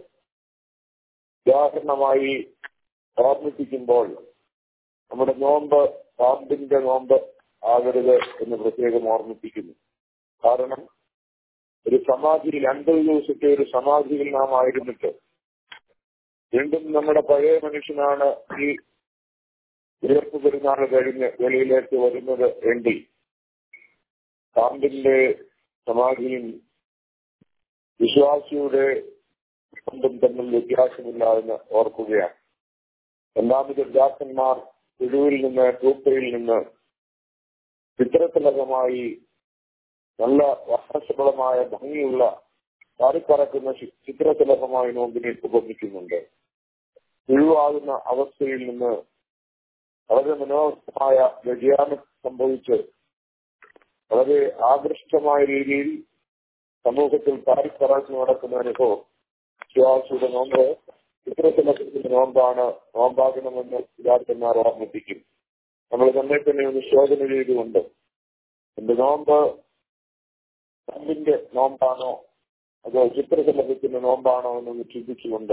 ഉദാഹരണമായി ഓർമ്മിപ്പിക്കുമ്പോൾ നമ്മുടെ നോമ്പ് പാമ്പിന്റെ നോമ്പ് ആകരുത് എന്ന് പ്രത്യേകം ഓർമ്മിപ്പിക്കുന്നു കാരണം ഒരു സമാധിയിൽ അൻപത് ദിവസത്തെ ഒരു സമാധിയിൽ നാം ആയിരുന്നിട്ട് വീണ്ടും നമ്മുടെ പഴയ മനുഷ്യനാണ് ഈ ഉയർപ്പ് പെരുന്നാൾ കഴിഞ്ഞ് വെളിയിലേക്ക് വരുന്നത് എങ്കിൽ പാമ്പിന്റെ സമാധിയും വിശ്വാസിയുടെ കൊണ്ടും തമ്മിൽ വ്യത്യാസമില്ല എന്ന് ഓർക്കുകയാണ് രണ്ടാമത് ദാസന്മാർ പിഴുവിൽ നിന്ന് കൂപ്പയിൽ നിന്ന് ചിത്രത്തിലകമായി നല്ല വർണ്ണശബളമായ ഭംഗിയുള്ള പാറിപ്പറക്കുന്ന ചിത്രത്തിലകമായി നോമ്പിനെ ഉപമിക്കുന്നുണ്ട് പിഴുവാകുന്ന അവസ്ഥയിൽ നിന്ന് വളരെ മനോഹരമായ വ്യതിയാനം സംഭവിച്ച് വളരെ ആകൃഷ്ടമായ രീതിയിൽ സമൂഹത്തിൽ പാരിപ്പറച്ചു നടക്കുന്ന അനുഭവം വിശ്വാസിയുടെ നോമ്പ് ചിത്രത്തിലകത്തിന്റെ നോമ്പാണ് നോമ്പാകണമെന്ന് പിതാക്കന്മാർ ഓർമ്മിപ്പിക്കും നമ്മൾ നമ്മെ തന്നെ ഒന്ന് ശോധന ചെയ്തുകൊണ്ട് എന്റെ നോമ്പ് നോമ്പിന്റെ നോമ്പാണോ അതോ ചിത്രത്തിലകത്തിന്റെ നോമ്പാണോ എന്നൊന്ന് ചിന്തിച്ചുകൊണ്ട്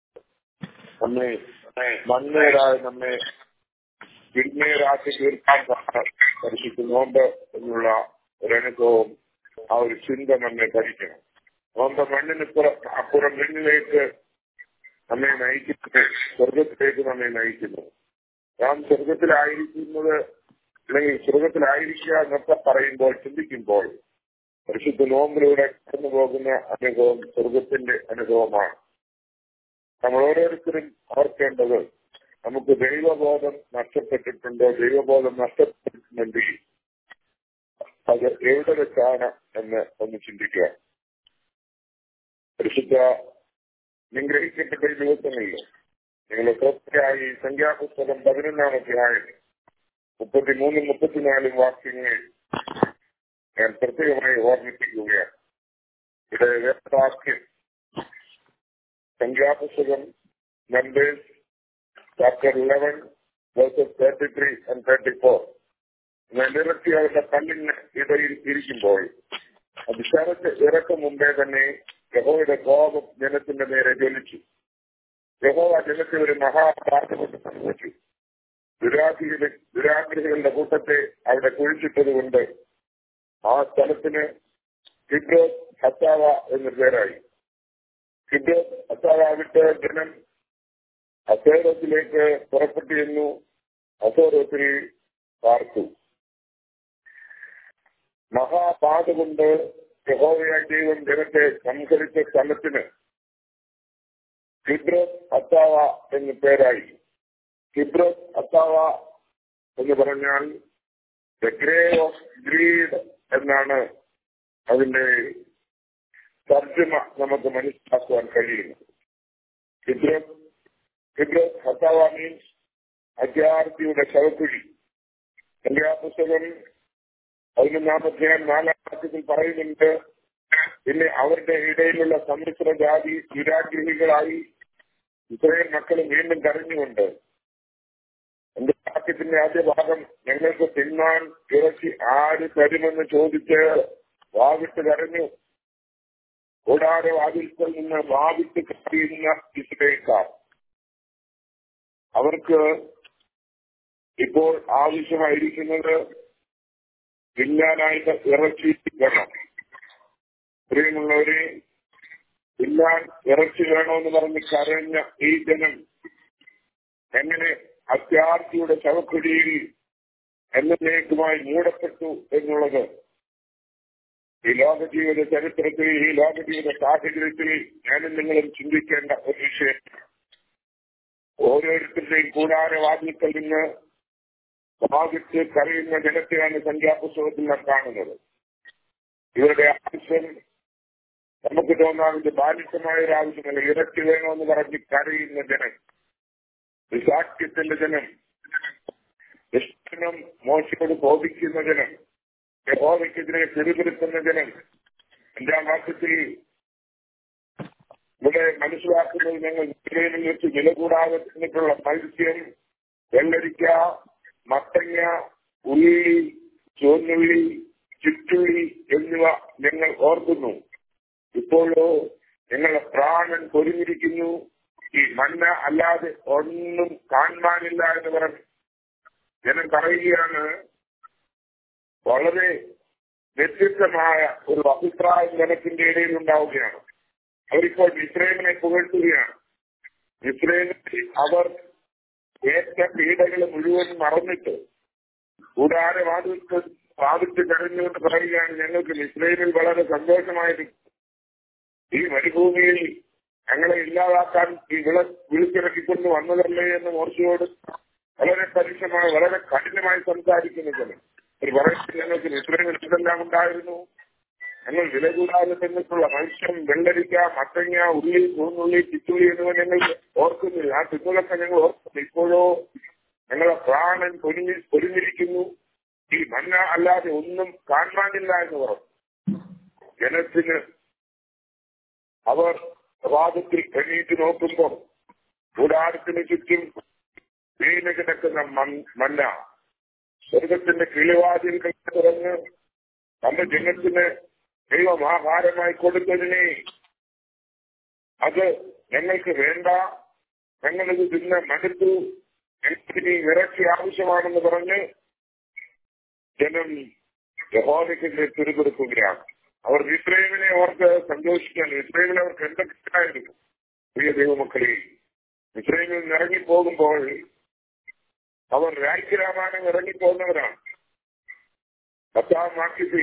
നമ്മെ മണ്ണേരായ നമ്മെ വിജ്ഞേരാക്കി തീർക്കാൻ പരിശുദ്ധ നോമ്പ് എന്നുള്ള ഒരനുഭവം ആ ഒരു ചിന്ത നമ്മെ പഠിക്കണം നോമ്പ് മണ്ണിനിപ്പുറം അപ്പുറം മണ്ണിലേക്ക് നമ്മെ നയിക്കുന്നത് സ്വർഗത്തിലേക്ക് നമ്മെ നയിക്കുന്നു നാം സ്വർഗത്തിലായിരിക്കുന്നത് അല്ലെങ്കിൽ സ്വർഗത്തിലായിരിക്കുക എന്നൊക്കെ പറയുമ്പോൾ ചിന്തിക്കുമ്പോൾ പരിശുദ്ധ നോമ്പിലൂടെ കടന്നു പോകുന്ന അനുഭവം സ്വർഗത്തിന്റെ അനുഭവമാണ് നമ്മൾ ഓരോരുത്തരും ഓർക്കേണ്ടത് നമുക്ക് ദൈവബോധം നഷ്ടപ്പെട്ടിട്ടുണ്ടോ ദൈവബോധം നഷ്ടപ്പെട്ടിട്ടുണ്ടെങ്കിൽ അത് എവിടെ വെച്ചാണ് എന്ന് ഒന്ന് ചിന്തിക്കുക പരിശുദ്ധ നിഗ്രഹിക്കപ്പെട്ട ഈ ദിവസങ്ങളിൽ നിങ്ങൾ തീർച്ചയായി സംഖ്യാപുസ്തകം പതിനൊന്നാം അധ്യായം മുപ്പത്തിമൂന്നും മുപ്പത്തിനാലും വാക്യങ്ങൾ ഞാൻ പ്രത്യേകമായി ഓർമ്മിപ്പിക്കുകയാണ് ഇവിടെ വേദവാക്യം സംഖ്യാപുസ്തകം Numbers chapter eleven verses thirty three and thirty four നെല്ലിറക്കി അവരുടെ കല്ലിന് ഇടയിൽ ഇരിക്കുമ്പോൾ അത് ശരത്ത് ഇറക്കും മുമ്പേ തന്നെ യഹോയുടെ കോപം ജനത്തിന്റെ നേരെ ജ്വലിച്ചു യഹോവ ജനത്തെ ഒരു മഹാപാഠകൊണ്ട് സംഭവിച്ചു ദുരാഗ്രഹികളുടെ ദുരാഗ്രഹികളുടെ കൂട്ടത്തെ അവിടെ കുഴിച്ചിട്ടത് കൊണ്ട് ആ സ്ഥലത്തിന് കിബ്രോസ് ഹത്താവ എന്ന പേരായി കിബ്രോസ് ഹത്താവ വിട്ട് ജനം അസേറത്തിലേക്ക് പുറപ്പെട്ടിരുന്നു അസോറത്തിൽ പാർത്തു മഹാപാത കൊണ്ട് യഹോവയായ ദൈവം ജനത്തെ സംഹരിച്ച സ്ഥലത്തിന് കിബ്രോസ് അത്താവ എന്ന് പേരായി കിബ്രോസ് അത്താവ എന്ന് പറഞ്ഞാൽ ദ ഗ്രേ ഓഫ് ഗ്രീഡ് എന്നാണ് അതിന്റെ തർജ്ജമ നമുക്ക് മനസ്സിലാക്കുവാൻ കഴിയുന്നത് കിബ്രോസ് കിബ്രോസ് ഹത്താവ മീൻസ് അത്യാർത്ഥിയുടെ ശവക്കുഴി എന്റെ ആ പുസ്തകം പതിനൊന്നാം അധ്യായം നാലാം വാക്യത്തിൽ പറയുന്നുണ്ട് പിന്നെ അവരുടെ ഇടയിലുള്ള സമ്മിശ്ര ജാതി ദുരാഗ്രഹികളായി ഇസ്രായേൽ മക്കൾ വീണ്ടും കരഞ്ഞുകൊണ്ട് എന്റെ വാക്യത്തിന്റെ ആദ്യ ഭാഗം ഞങ്ങൾക്ക് തിന്നാൻ ഇറച്ചി ആര് തരുമെന്ന് ചോദിച്ച് വാവിട്ട് കരഞ്ഞു കൂടാതെ വാതിൽക്കൽ നിന്ന് വാവിട്ട് കത്തിയുന്ന ഇസ്രയേൽക്കാർ അവർക്ക് ഇപ്പോൾ ആവശ്യമായിരിക്കുന്നത് തിന്നാനായിട്ട് ഇറച്ചി വേണം പ്രിയമുള്ളവരെ തിന്നാൻ ഇറച്ചി വേണമെന്ന് പറഞ്ഞ് കരഞ്ഞ ഈ ജനം എങ്ങനെ അത്യാർത്ഥിയുടെ ശവക്കുഴിയിൽ എന്നേക്കുമായി മൂടപ്പെട്ടു എന്നുള്ളത് ഈ ലോക ജീവിത ചരിത്രത്തിൽ ഈ ലോക ജീവിത സാഹചര്യത്തിൽ ഞാനും നിങ്ങളും ചിന്തിക്കേണ്ട ഒരു വിഷയം ഓരോരുത്തരുടെയും കൂടാരവാദിക്കൽ നിന്ന് വാദിച്ച് കരയുന്ന ജനത്തെയാണ് സംഖ്യാപുസ്തകത്തിൽ നാം കാണുന്നത് ഇവരുടെ ആവശ്യം നമുക്ക് തോന്നാവുന്നത് ബാലിശമായ ഒരു ആവശ്യമല്ല ഇറച്ചി വേണമെന്ന് പറഞ്ഞ് കരയുന്ന ജനം വിസാക്ഷ്യത്തിന്റെ ജനം ഇഷ്ടം മോശയോട് ബോധിക്കുന്ന ജനം യഹോവയ്ക്കെതിരെ പിടിപിടുക്കുന്ന ജനം അഞ്ചാം വാക്യത്തിൽ ഇവിടെ മനസ്സിലാക്കുന്നത് ഞങ്ങൾ ഇസ്രയേലിൽ വെച്ച് വില കൂടാതെ തിന്നിട്ടുള്ള മത്സ്യം വെള്ളരിക്ക മത്തങ്ങ ഉള്ളി ചുവന്നുള്ളി ചുറ്റുള്ളി എന്നിവ ഞങ്ങൾ ഓർക്കുന്നു ഇപ്പോഴോ ഞങ്ങളുടെ പ്രാണൻ പൊരിഞ്ഞിരിക്കുന്നു ഈ മണ്ണ അല്ലാതെ ഒന്നും കാണാനില്ല എന്ന് പറഞ്ഞു ജനം പറയുകയാണ് വളരെ വ്യത്യസ്തമായ ഒരു അഭിപ്രായം ജനത്തിന്റെ ഇടയിൽ ഉണ്ടാവുകയാണ് അവരിപ്പോൾ ഇസ്രയേലിനെ പുകഴ്ത്തുകയാണ് ഇസ്രയേലിൽ അവർ ഏറ്റ പീഡകൾ മുഴുവൻ മറന്നിട്ട് കൂടാതെ വാദിച്ച് വാദിച്ച് കഴിഞ്ഞുകൊണ്ട് പറയുകയാണ് ഞങ്ങൾക്ക് ഇസ്രയേലിൽ വളരെ സന്തോഷമായിരിക്കും ഈ മരുഭൂമിയിൽ ഞങ്ങളെ ഇല്ലാതാക്കാൻ ഈ വിള വിളിച്ചിറക്കിക്കൊണ്ട് വന്നതല്ലേ എന്ന് മോർച്ചയോട് വളരെ പരുഷമായി വളരെ കഠിനമായി സംസാരിക്കുന്ന ജനം ഒരു പറയുന്നത് ഞങ്ങൾക്ക് ഇസ്രയേലിൽ എന്തെല്ലാം ഉണ്ടായിരുന്നു ഞങ്ങൾ വില കൂടാതെ തിന്നിട്ടുള്ള മത്സ്യം വെള്ളരിക്ക മത്തങ്ങ ഉള്ളി ചൂന്നുള്ളി ചിറ്റുള്ളി എന്നിവ ഞങ്ങൾ ഓർക്കുന്നില്ല ആ തിന്നുകളൊക്കെ ഞങ്ങൾ ഓർക്കുന്നു ഇപ്പോഴോ ഞങ്ങളെ പ്രാണൻ പൊരിഞ്ഞി പൊരിഞ്ഞിരിക്കുന്നു ഈ മന്ന അല്ലാതെ ഒന്നും കാണാനില്ല എന്ന് പറഞ്ഞു ജനത്തിന് അവർ പ്രഭാതത്തിൽ എണീറ്റ് നോക്കുമ്പോൾ കൂടാരത്തിന് ചുറ്റും വീണ് കിടക്കുന്ന മന്ന സ്വർഗത്തിന്റെ കിളിവാതിലുകൾ തുറന്ന് തന്റെ ജനത്തിന് ദൈവം ആഹാരമായി കൊടുത്തതിനെ അത് ഞങ്ങൾക്ക് വേണ്ട ഞങ്ങളിത് തിന്ന് മടുത്തു ഞങ്ങൾക്ക് ഇനി ഇറച്ചി ആവശ്യമാണെന്ന് പറഞ്ഞ് ജനം യഹോവയ്ക്കെതിരെ തിരുകൊടുക്കുകയാണ് അവർ ഇസ്രയേലിനെ ഓർക്ക് സന്തോഷിക്കാൻ ഇസ്രയേലിൽ അവർക്ക് എന്തൊക്കെയായിരുന്നു പ്രിയ ദൈവമക്കളെ ഇസ്രയേലിൽ നിന്ന് ഇറങ്ങിപ്പോകുമ്പോൾ അവർ രാജ്യരാമായണം ഇറങ്ങിപ്പോകുന്നവരാണ് പത്താം വാക്യത്തിൽ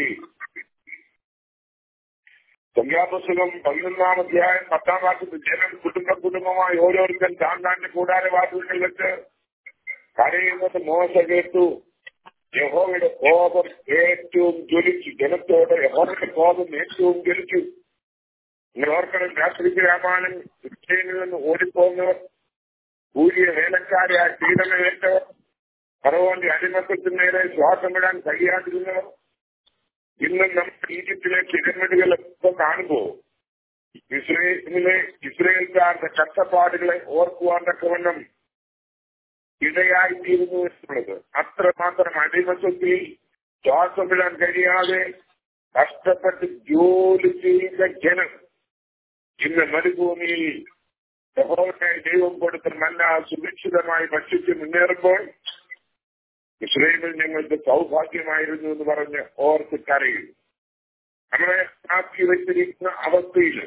സംഖ്യാപുസ്തകം പതിനൊന്നാം അധ്യായം പത്താം വാക്യത്തിൽ ജനം കുടുംബ കുടുംബമായി ഓരോരുത്തൻ താൻ താന്റെ കൂടാരവാദികളിൽ വെച്ച് കരയുന്നത് മോശ കേട്ടു യഹോവയുടെ കോപം ഏറ്റവും ജ്വലിച്ചു ജനത്തോട് യഹോവയുടെ കോപം ഏറ്റവും ജ്വലിച്ചു നിങ്ങൾ ഓർക്കണം രാത്രിക്ക് രാമായണം ഇസ്രയേലിൽ നിന്ന് ഓടിപ്പോകുന്നവർ കൂലിയ വേലക്കാരായ പീഡനമേറ്റവർ ഫറവോന്റെ അടിമത്തത്തിന് നേരെ ശ്വാസം വിടാൻ കഴിയാതിരുന്നവർ ഇന്ന് നമ്മൾ ഈജിപ്തിലെ പിരമിഡുകളൊക്കെ കാണുമ്പോൾ ഇസ്രയേലിലെ ഇസ്രയേൽക്കാരുടെ കഷ്ടപ്പാടുകളെ ഓർക്കുവാൻ തക്കവണ്ണം ഇടയായിത്തീരുന്നു എന്നുള്ളത് അത്രമാത്രം അടിമത്വത്തിൽ ശ്വാസം വിടാൻ കഴിയാതെ കഷ്ടപ്പെട്ട് ജോലി ചെയ്ത ജനം ഇന്ന് മരുഭൂമിയിൽ യഹോവനായി ദൈവം കൊടുത്ത നല്ല സുരക്ഷിതമായി ഭക്ഷിച്ച് മുന്നേറുമ്പോൾ ഇസ്രയേലിൽ ഞങ്ങൾക്ക് സൗഭാഗ്യമായിരുന്നു എന്ന് പറഞ്ഞ് ഓർത്ത് കരയും നമ്മളെ ആക്കി വെച്ചിരിക്കുന്ന അവസ്ഥയിൽ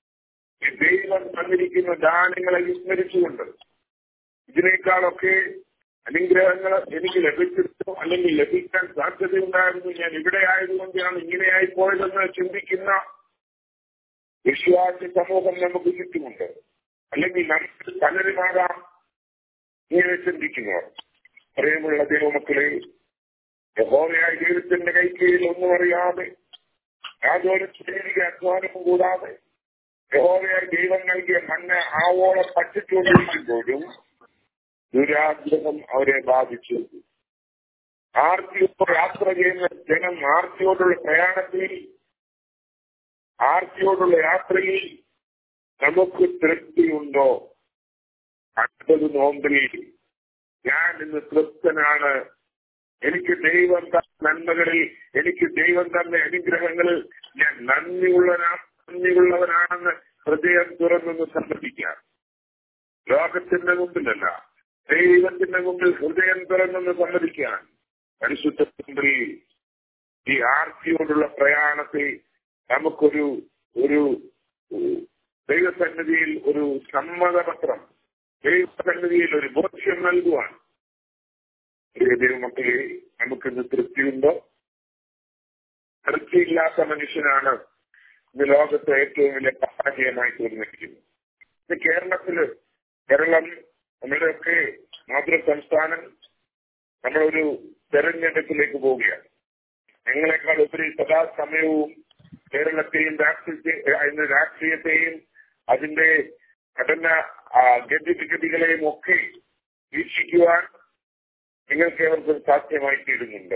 ദൈവം തന്നിരിക്കുന്ന ദാനങ്ങളെ വിസ്മരിച്ചുകൊണ്ട് ഇതിനേക്കാളൊക്കെ അനുഗ്രഹങ്ങൾ എനിക്ക് ലഭിച്ചിരുന്നു അല്ലെങ്കിൽ ലഭിക്കാൻ സാധ്യതയുണ്ടായിരുന്നു ഞാൻ ഇവിടെ ആയതുകൊണ്ടാണ് ഇങ്ങനെയായി പോയതെന്ന് ചിന്തിക്കുന്ന വിശ്വാസ സമൂഹം നമുക്ക് ചുറ്റുമുണ്ട് അല്ലെങ്കിൽ നമുക്ക് പലരുമാകാം ഇങ്ങനെ ചിന്തിക്കുന്നവർ പ്രിയമുള്ള ദൈവമക്കളെ യഹോവയായ ദൈവത്തിന്റെ കൈക്കീഴിൽ ഒന്നും അറിയാതെ യാതൊരു ശാരീരിക അധ്വാനവും കൂടാതെ യഹോവയായ ദൈവം നൽകിയ മണ്ണ് ആവോളം പറ്റിച്ചുകൊണ്ടിരിക്കുമ്പോഴും ദുരാഗ്രഹം അവരെ ബാധിച്ചു ആർത്തിയോട് യാത്ര ചെയ്യുന്ന ജനം ആർത്തിയോടുള്ള പ്രയാണത്തിൽ ആർത്തിയോടുള്ള യാത്രയിൽ നമുക്ക് തൃപ്തിയുണ്ടോ അടുത്തത് നോമ്പിൽ ഞാൻ ഇന്ന് തൃപ്തനാണ് എനിക്ക് ദൈവം തന്ന നന്മകളിൽ എനിക്ക് ദൈവം തന്ന അനുഗ്രഹങ്ങളിൽ ഞാൻ നന്ദിയുള്ളവനാ നന്ദിയുള്ളവനാണെന്ന് ഹൃദയം തുറന്നൊന്ന് സമ്മതിക്കാം ലോകത്തിന്റെ മുമ്പിലല്ല ദൈവത്തിന്റെ മുമ്പിൽ ഹൃദയം തുറന്നെന്ന് സമ്മതിക്കാൻ പരിശുദ്ധ മുമ്പിൽ ഈ ആർത്തിയോടുള്ള പ്രയാണത്തിൽ നമുക്കൊരു ഒരു ഉം, ദൈവസന്നിധിയിൽ ഒരു സമ്മതപത്രം ദൈവസന്നിധിയിൽ ഒരു ബോധ്യം നൽകുവാൻ പ്രിയ ദൈവമക്കളെ നമുക്കിന്ന് തൃപ്തിയുണ്ടോ തൃപ്തിയില്ലാത്ത മനുഷ്യനാണ് ഇന്ന് ലോകത്തെ ഏറ്റവും വലിയ പരാജയമായി തീർന്നിരിക്കുന്നത് ഇന്ന് കേരളത്തില് കേരളം നമ്മുടെയൊക്കെ മാതൃ സംസ്ഥാനം നമ്മളൊരു തെരഞ്ഞെടുപ്പിലേക്ക് പോവുകയാണ് ഞങ്ങളെക്കാൾ ഉപരി സദാസമയവും കേരളത്തെയും രാഷ്ട്രീയത്തെ അതിന്റെ രാഷ്ട്രീയത്തെയും അതിന്റെ ഘടന ആ, ഗതിവിഗതികളെയും ഒക്കെ വീക്ഷിക്കുവാൻ നിങ്ങൾക്ക് ഏവർക്കും സാധ്യമായി തീരുന്നുണ്ട്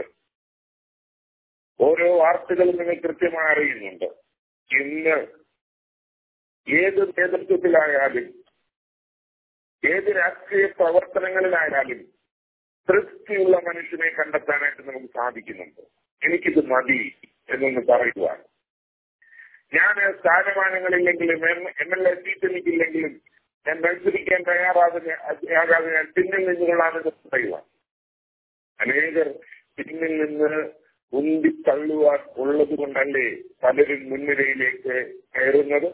ഓരോ വാർത്തകളും നിങ്ങൾ കൃത്യമായി അറിയുന്നുണ്ട് ഇന്ന് ഏത് നേതൃത്വത്തിലായാലും ഏത് രാഷ്ട്രീയ പ്രവർത്തനങ്ങളിലായാലും തൃപ്തിയുള്ള മനുഷ്യനെ കണ്ടെത്താനായിട്ട് നമുക്ക് സാധിക്കുന്നുണ്ട് എനിക്കിത് മതി എന്നൊന്ന് പറയുവാൻ ഞാൻ സ്ഥാനമാനങ്ങളില്ലെങ്കിലും എം എൽ എ സീറ്റ് എനിക്കില്ലെങ്കിലും ഞാൻ മത്സരിക്കാൻ തയ്യാറാകുന്ന ആകാതെ ഞാൻ പിന്നിൽ നിന്നുകൊള്ളാമെന്ന് പറയുവാൻ അനേകർ പിന്നിൽ നിന്ന് ഉന്തി തള്ളുവാൻ ഉള്ളത് കൊണ്ടല്ലേ പലരും മുൻനിരയിലേക്ക് കയറുന്നത്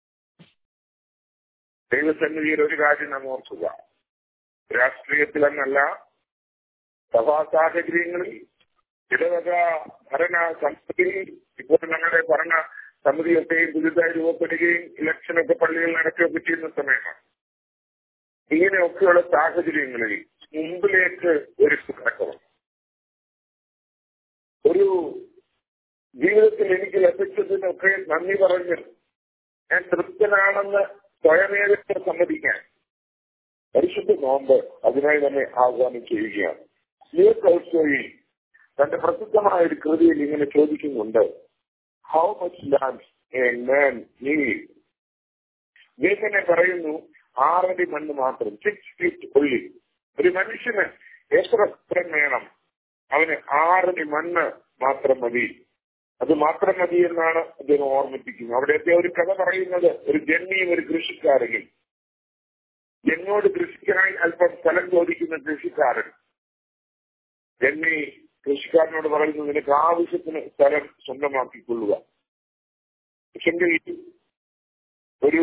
ദൈവസന്നിധിയിൽ ഒരു കാര്യം നാം ഓർക്കുക രാഷ്ട്രീയത്തിലെന്നല്ല സഭാ സാഹചര്യങ്ങളിൽ ഇടവക ഭരണ സമിതിയിൽ ഇപ്പോൾ ഞങ്ങളുടെ ഭരണ സമിതിയൊക്കെയും പുതുതായി രൂപപ്പെടുകയും ഇലക്ഷനൊക്കെ പള്ളികൾ നടക്കുകയൊക്കെ ചെയ്യുന്ന സമയമാണ് ഇങ്ങനെയൊക്കെയുള്ള സാഹചര്യങ്ങളിൽ മുമ്പിലേക്ക് ഒരു കിടക്കണം ഒരു ജീവിതത്തിൽ എനിക്ക് ലഭിച്ചതിനൊക്കെ നന്ദി പറഞ്ഞ് ഞാൻ തൃപ്തനാണെന്ന് സ്വയമേവ സമ്മതിക്കാൻ പരിശുദ്ധ നോമ്പ് അതിനായി തന്നെ ആഹ്വാനം ചെയ്യുകയാണ് ലിയോ ടോൾസ്റ്റോയിൽ തന്റെ പ്രസിദ്ധമായ ഒരു കൃതിയിൽ ഇങ്ങനെ ചോദിക്കുന്നുണ്ട് how much land a man need ഇങ്ങനെ പറയുന്നു ആറടി മണ്ണ് മാത്രം സിക്സ് ഫീറ്റ് ഉള്ളി ഒരു മനുഷ്യന് എത്ര സ്ഥലം വേണം അവന് ആറടി മണ്ണ് മാത്രം മതി അത് മാത്രം മതി എന്നാണ് അദ്ദേഹം ഓർമ്മിപ്പിക്കുന്നത് അവിടെയൊക്കെ ഒരു കഥ പറയുന്നത് ഒരു ജന്മിയും ഒരു കൃഷിക്കാരനും എന്നോട് കൃഷിക്കായി അല്പം സ്ഥലം ചോദിക്കുന്ന കൃഷിക്കാരൻ ജന്മി കൃഷിക്കാരനോട് പറയുന്നു നിനക്ക് ആവശ്യത്തിന് സ്ഥലം സ്വന്തമാക്കിക്കൊള്ളുക പക്ഷെങ്കിൽ ഒരു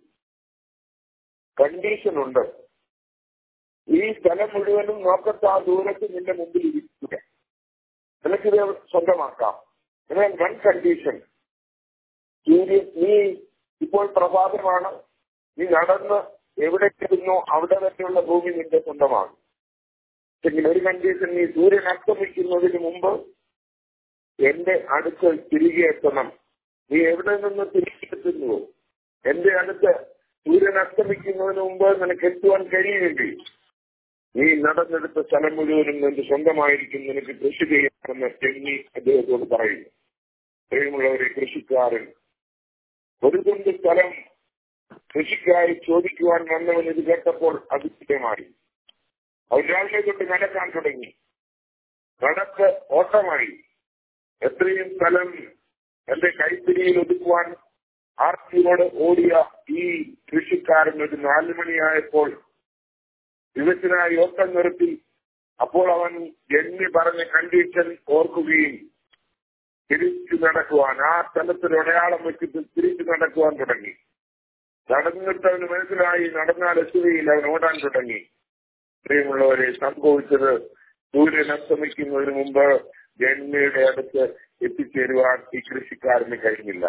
കണ്ടീഷൻ ഉണ്ട് ഈ സ്ഥലം മുഴുവനും നോക്കത്താ ദൂരത്ത് നിന്റെ മുമ്പിൽ ഇരിക്കുക നിനക്കിത് സ്വന്തമാക്കാം എന്നാൽ വൺ കണ്ടീഷൻ സൂര്യൻ നീ ഇപ്പോൾ പ്രഭാതമാണ് നീ നടന്ന് എവിടെ എത്തുന്നോ അവിടെ വരെയുള്ള ഭൂമി നിന്റെ സ്വന്തമാണ് എങ്കിൽ ഒരു കണ്ടീഷൻ നീ സൂര്യൻ അസ്തമിക്കുന്നതിന് മുമ്പ് എന്റെ അടുത്ത് തിരികെ എത്തണം നീ എവിടെ നിന്ന് തിരികെ എത്തുന്നുവോ എന്റെ അടുത്ത് സൂര്യൻ അസ്തമിക്കുന്നതിന് മുമ്പ് നിനക്ക് എത്തുവാൻ കഴിയുമെങ്കിൽ നീ നടന്നെടുത്ത സ്ഥലം മുഴുവനും നിന്റെ സ്വന്തമായിരിക്കും നിനക്ക് കൃഷി ചെയ്യാമെന്ന് ചെന്നി അദ്ദേഹത്തോട് പറയുന്നു പ്രിയമുള്ളവരെ കൃഷിക്കാരൻ ഒരു തുണ്ട് സ്ഥലം കൃഷിക്കായി ചോദിക്കുവാൻ വന്നവൻ ഇത് കേട്ടപ്പോൾ അതിശയമായി അവൻ രാവിലെ തൊട്ട് നടക്കാൻ തുടങ്ങി നടക്ക് ഓട്ടമായി എത്രയും സ്ഥലം എന്റെ കൈപ്പിടിയിൽ ഒതുക്കുവാൻ ആർത്തിയോട് ഓടിയ ഈ കൃഷിക്കാരൻ ഒരു നാലു മണിയായപ്പോൾ വിവശനായി ഓട്ടം നിർത്തി അപ്പോൾ അവൻ എണ്ണി പറഞ്ഞ കണ്ടീഷൻ ഓർക്കുകയും തിരിച്ചു നടക്കുവാൻ ആ സ്ഥലത്തിൽ അടയാളം വെച്ചിട്ട് തിരിച്ചു നടക്കുവാൻ തുടങ്ങി നടന്നിട്ട് അവന് മനസ്സിലായി നടന്നാൽ എത്തുകയില്ല അവൻ ഓടാൻ തുടങ്ങി പ്രിയമുള്ളവരെ സംഭവിച്ചത് സൂര്യൻ അസ്തമിക്കുന്നതിന് മുമ്പ് ജന്മയുടെ അടുത്ത് എത്തിച്ചേരുവാൻ ഈ കൃഷിക്കാരന് കഴിഞ്ഞില്ല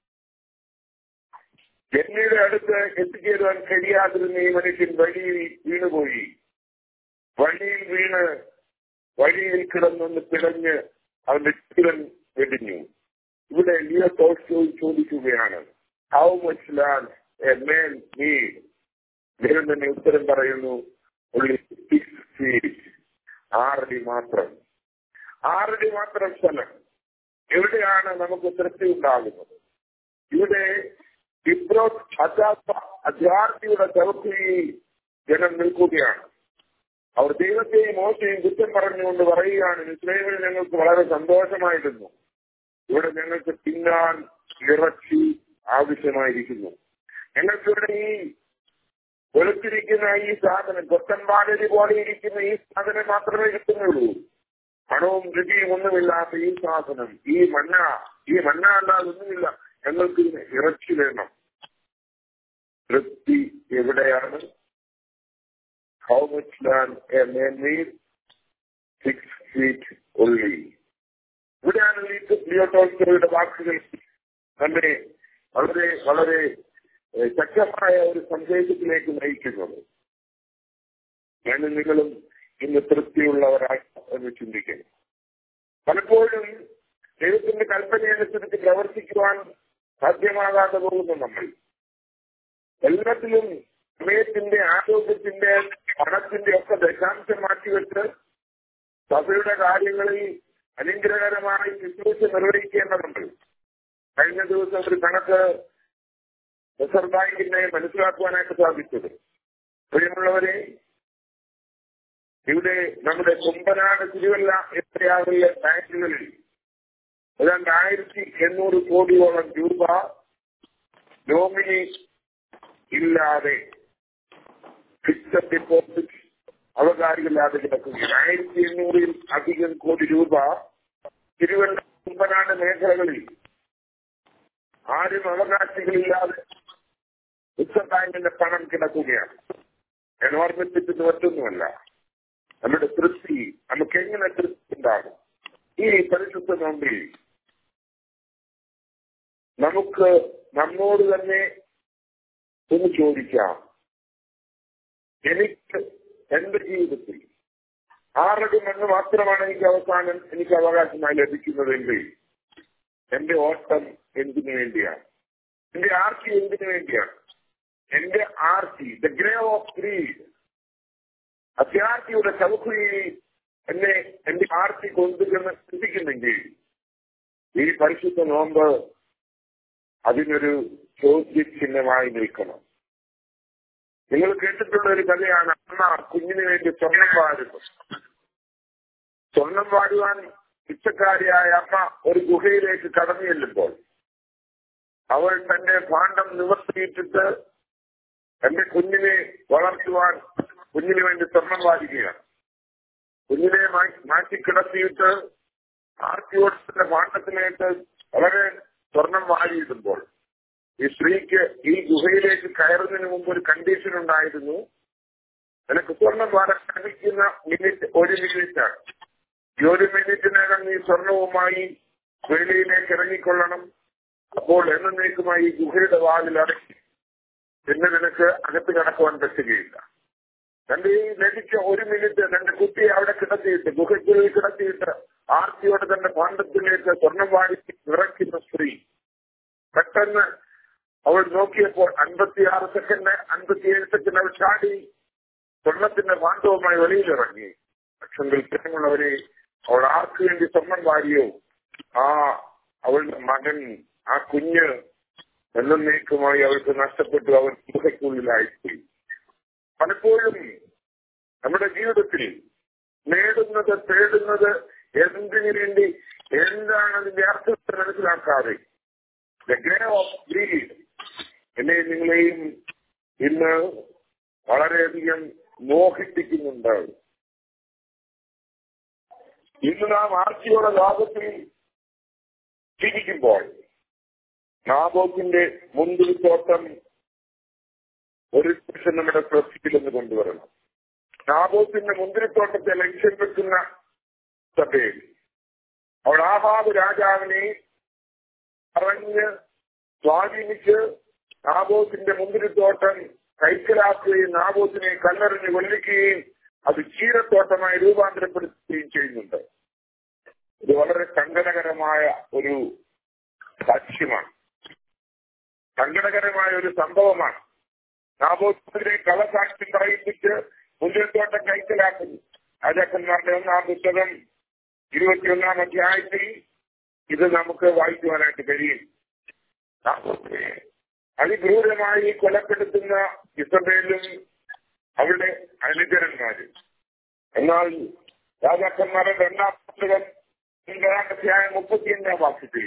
ജന്മയുടെ അടുത്ത് എത്തിച്ചേരുവാൻ കഴിയാതിരുന്ന ഈ മനുഷ്യൻ വഴിയിൽ വീണുപോയി വഴിയിൽ വീണ് വഴിയിൽ കിടന്നൊന്ന് പിടഞ്ഞ് അവന്റെ ചിത്രൻ വെടിഞ്ഞു ഇവിടെ ലിയോ ടോൾസ്റ്റോയ് ചോദിക്കുകയാണ് how much land a man need അദ്ദേഹം തന്നെ ഉത്തരം പറയുന്നു ഉള്ളി സിക്സ് ഫീറ്റ് ആറടി മാത്രം ആറടി മാത്രം സ്ഥലം എവിടെയാണ് നമുക്ക് തൃപ്തി ഉണ്ടാകുന്നത് ഇവിടെ ഇബ്രോ അധ്യാർത്ഥിയുടെ ചവിട്ടിയിൽ ജനം നിൽക്കുകയാണ് അവർ ദൈവത്തെയും മോശയും കുറ്റം പറഞ്ഞുകൊണ്ട് പറയുകയാണ് ഇസ്രയേലിൽ ഞങ്ങൾക്ക് വളരെ സന്തോഷമായിരുന്നു ഇവിടെ ഞങ്ങൾക്ക് തിന്നാൻ ഇറച്ചി ആവശ്യമായിരിക്കുന്നു ഞങ്ങൾക്കിവിടെ ഈ വെളുത്തിരിക്കുന്ന ഈ സാധനം കൊത്തൻപാലരി പോലെ ഇരിക്കുന്ന ഈ സാധനം മാത്രമേ കിട്ടുന്നുള്ളൂ പണവും രുചിയും ഒന്നുമില്ലാത്ത ഈ സാധനം ഈ മണ്ണ ഈ മണ്ണ അല്ലാതെ ഒന്നുമില്ല ഞങ്ങൾക്ക് ഇതിന് ഇറച്ചി വേണം തൃപ്തി എവിടെയാണ് how much land a man need six feet ഉള്ളി ഇവിടെയാണ് ലിയോട്ടോൾസ്റ്റോയുടെ വാക്കുകൾ തന്നെ വളരെ വളരെ ഏഹ്, ശക്തമായ ഒരു സന്ദേശത്തിലേക്ക് നയിക്കുന്നത് ഞാനും നിങ്ങളും ഇന്ന് തൃപ്തിയുള്ളവരായി എന്ന് ചിന്തിക്കുന്നു പലപ്പോഴും ദൈവത്തിന്റെ കൽപ്പനയനുസരിച്ച് പ്രവർത്തിക്കുവാൻ സാധ്യമാകാതെ പോകുന്നു നമ്മൾ എല്ലാത്തിലും സമയത്തിന്റെ ആരോഗ്യത്തിന്റെ പണത്തിന്റെ ഒക്കെ ദശാംശം മാറ്റിവെച്ച് സഭയുടെ കാര്യങ്ങളിൽ അനുഗ്രഹകരമായി ശുശ്രൂഷ നിർവഹിക്കേണ്ടതുണ്ട് കഴിഞ്ഞ ദിവസം ഒരു കണക്ക് റിസർവ് ബാങ്കിനെ മനസ്സിലാക്കുവാനായിട്ട് സാധിച്ചത് പ്രിയമുള്ളവരെ ഇവിടെ നമ്മുടെ കുമ്പനാട് തിരുവല്ല എത്രയാറിലെ ബാങ്കുകളിൽ ഏതാണ്ട് ആയിരത്തി എണ്ണൂറ് കോടിയോളം രൂപ നോമിനി ഇല്ലാതെ ഫിക്സഡ് ഡിപ്പോസിറ്റ് അവകാരികളില്ലാതെ കിടക്കുകയാണ് ആയിരത്തി എണ്ണൂറിൽ അധികം കോടി രൂപ തിരുവല്ല കുമ്പനാട് മേഖലകളിൽ ആരും അവകാശികളില്ലാതെ റിസർവ് ബാങ്കിന്റെ പണം കിടക്കുകയാണ് ഞാൻ ഓർമ്മിപ്പിച്ചത് മറ്റൊന്നുമല്ല നമ്മുടെ തൃപ്തി നമുക്ക് എങ്ങനെ തൃപ്തി ഉണ്ടാകും ഈ പരിശുദ്ധ നോമ്പിൽ നമുക്ക് നമ്മോട് തന്നെ ഒന്ന് ചോദിക്കാം എനിക്ക് എന്റെ ജീവിതത്തിൽ ആറടി മണ്ണ് മാത്രമാണ് എനിക്ക് അവസാനം എനിക്ക് അവകാശമായി ലഭിക്കുന്നതെങ്കിൽ എന്റെ ഓട്ടം എന്തിനു വേണ്ടിയാണ് എന്റെ ആർത്തി എന്തിനു വേണ്ടിയാണ് എന്റെ ആർത്തി ദ ഗ്രേവ് ഓഫ് ഗ്രീഡ് അത്യാർത്തിയുടെ ചതുക്കുയിൽ എന്നെ എന്റെ ആർത്തി കൊണ്ടുചെന്ന് ചിന്തിക്കുന്നെങ്കിൽ ഈ പരിശുദ്ധ നോമ്പ് അതിനൊരു ചോദ്യചിഹ്നമായി നിൽക്കണം നിങ്ങൾ കേട്ടിട്ടുള്ള ഒരു കഥയാണ് അമ്മ കുഞ്ഞിന് വേണ്ടി സ്വർണം വാരുന്നു സ്വർണം വാരുവാൻ പിച്ചക്കാരിയായ അമ്മ ഒരു ഗുഹയിലേക്ക് കടന്നു ചെല്ലുമ്പോൾ അവൾ തന്റെ ഭാണ്ഡം നിവർത്തിയിട്ടിട്ട് തന്റെ കുഞ്ഞിനെ വളർത്തുവാൻ കുഞ്ഞിന് വേണ്ടി സ്വർണം വാരിക്കുകയാണ് കുഞ്ഞിനെ മാ- മാറ്റി കിടത്തിയിട്ട് ആർത്തിയോട് തന്റെ ഭാണ്ഡത്തിലേക്ക് വളരെ സ്വർണം വാരിയിടുമ്പോൾ ഈ സ്ത്രീക്ക് ഈ ഗുഹയിലേക്ക് കയറുന്നതിന് മുമ്പ് ഒരു കണ്ടീഷൻ ഉണ്ടായിരുന്നു നിനക്ക് സ്വർണം വാരാൻ ശ്രമിക്കുന്ന മിനിറ്റ് ഒരു മിനിറ്റാണ് ഈ ഒരു മിനിറ്റിനകം നീ സ്വർണവുമായി വെളിയിലേക്ക് ഇറങ്ങിക്കൊള്ളണം അപ്പോൾ എന്നേക്കുമായി ഈ ഗുഹയുടെ വാതിൽ അടക്കി പിന്നെ നിനക്ക് അകത്ത് കടക്കുവാൻ പറ്റുകയില്ല തന്റെ ഈ ലഭിച്ച ഒരു മിനിറ്റ് തന്റെ കുട്ടിയെ അവിടെ കിടത്തിയിട്ട് ഗുഹയ്ക്കുള്ളിൽ കിടത്തിയിട്ട് ആർത്തിയോടെ തന്റെ പാണ്ഡത്തിലേക്ക് സ്വർണം വാരി നിറയ്ക്കുന്ന സ്ത്രീ പെട്ടെന്ന് അവൾ നോക്കിയപ്പോൾ അൻപത്തിയാറ് സെക്കൻഡ് അൻപത്തിയേഴ് സെക്കൻഡ് അവൾ ചാടി സ്വർണത്തിന്റെ ഭാണ്ഡവുമായി വെളിയിലിറങ്ങി പക്ഷെങ്കിൽ പ്രിയമുള്ളവരെ അവൾ ആർക്ക് വേണ്ടി സ്വർണം വാരിയോ ആ അവളുടെ മകൻ ആ കുഞ്ഞ് എന്നേക്കുമായി അവൾക്ക് നഷ്ടപ്പെട്ടു അവൻ ഗുഹയ്ക്കുള്ളിലായിപ്പോയി പലപ്പോഴും നമ്മുടെ ജീവിതത്തിൽ നേടുന്നത് തേടുന്നത് എന്തിനു വേണ്ടി എന്താണ് അതിന്റെ അർത്ഥത്തെ മനസ്സിലാക്കാതെ ദ ഗ്രേ ഓഫ് ഗ്രീഡ് എന്നെയും നിങ്ങളെയും ഇന്ന് വളരെയധികം മോഹിപ്പിക്കുന്നുണ്ട് ഇന്ന് നാം ആർത്തിയുടെ ലോകത്തിൽ ജീവിക്കുമ്പോൾ നാബോക്കിന്റെ മുന്തിരിത്തോട്ടം ഒരു നിമിഷം നമ്മുടെ ശ്രദ്ധയിൽ ഒന്ന് കൊണ്ടുവരണം നാബോത്തിന്റെ മുന്തിരിത്തോട്ടത്തെ ലക്ഷ്യം വെക്കുന്ന സഭയിൽ അവൾ ആഹാബ് രാജാവിനെ പറഞ്ഞ് സ്വാധീനിച്ച് നാബോത്തിന്റെ മുന്തിരിത്തോട്ടം കൈക്കലാക്കുകയും നാബോത്തിനെ കല്ലെറിഞ്ഞ് കൊല്ലിക്കുകയും അത് ചീരത്തോട്ടമായി രൂപാന്തരപ്പെടുത്തുകയും ചെയ്യുന്നുണ്ട് ഇത് വളരെ സങ്കടകരമായ ഒരു സാക്ഷ്യമാണ് സങ്കടകരമായ ഒരു സംഭവമാണ് നാബോത്തിനെ കളസാക്ഷ്യം പറയിപ്പിച്ച് മുന്തിരിത്തോട്ടം കൈക്കലാക്കുന്നു രാജാക്കന്മാരുടെ ഒന്നാം പുസ്തകം ഇരുപത്തിയൊന്നാം അധ്യായത്തിൽ ഇത് നമുക്ക് വായിക്കുവാനായിട്ട് കഴിയും നാബോത്തിനെ അതിക്രൂരമായി കൊലപ്പെടുത്തുന്ന ഇസബേലും അവരുടെ അനുചരന്മാരും എന്നാൽ രാജാക്കന്മാരുടെ രണ്ടാം പുസ്തകം രണ്ടാം അധ്യായം മുപ്പത്തിയഞ്ചാം വാക്യത്തിൽ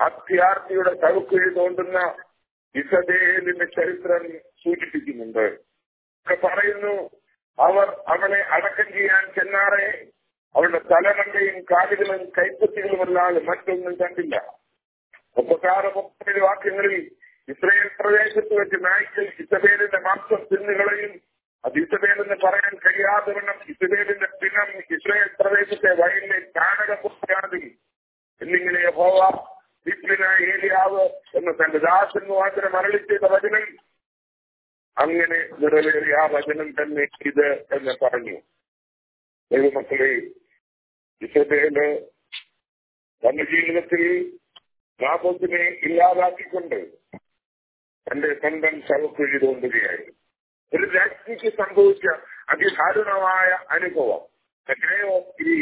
അത്യാർത്ഥിയുടെ ചവുക്കുഴി തോണ്ടുന്ന ഇസബേലിന്റെ ചരിത്രം സൂചിപ്പിക്കുന്നുണ്ട് ഒക്കെ പറയുന്നു അവർ അവളെ അടക്കം ചെയ്യാൻ ചെന്നാറെ അവളുടെ തലമണ്ടയും കാലുകളും കൈപ്പത്തികളുമല്ലാതെ മറ്റൊന്നും കണ്ടില്ല മുപ്പത്താറ് മുപ്പത്തേഴ് വാക്യങ്ങളിൽ ഇസ്രയേൽ പ്രദേശത്ത് വെച്ച് നായ്ക്കൾ ഇസബേലിന്റെ മാംസം തിന്നുകളയും അത് ഇസബേലെന്ന് പറയാൻ കഴിയാത്തവണ്ണം ഇസബേലിന്റെ പിണം ഇസ്രയേൽ പ്രദേശത്തെ വയലിലെ ചാണകപ്പുറത്തിൽ എന്നിങ്ങനെ യഹോവ വിപ്ലിന ഏലിയാവ് എന്ന തന്റെ ദാസൻ മുഖാന്തരം അരളി ചെയ്ത വചനം അങ്ങനെ നിറവേറിയ ആ വചനം തന്നെ ഇത് എന്ന് പറഞ്ഞു ദൈവമക്കളെ ഇസബേല് തന്റെ ജീവിതത്തിൽ നാബോത്തിനെ ഇല്ലാതാക്കിക്കൊണ്ട് തന്റെ സ്വന്തം ശവക്കുഴി തോണ്ടുകയായിരുന്നു ഒരു രാജ്ഞിക്ക് സംഭവിച്ച അതിദാരുണമായ അനുഭവം എത്രയോ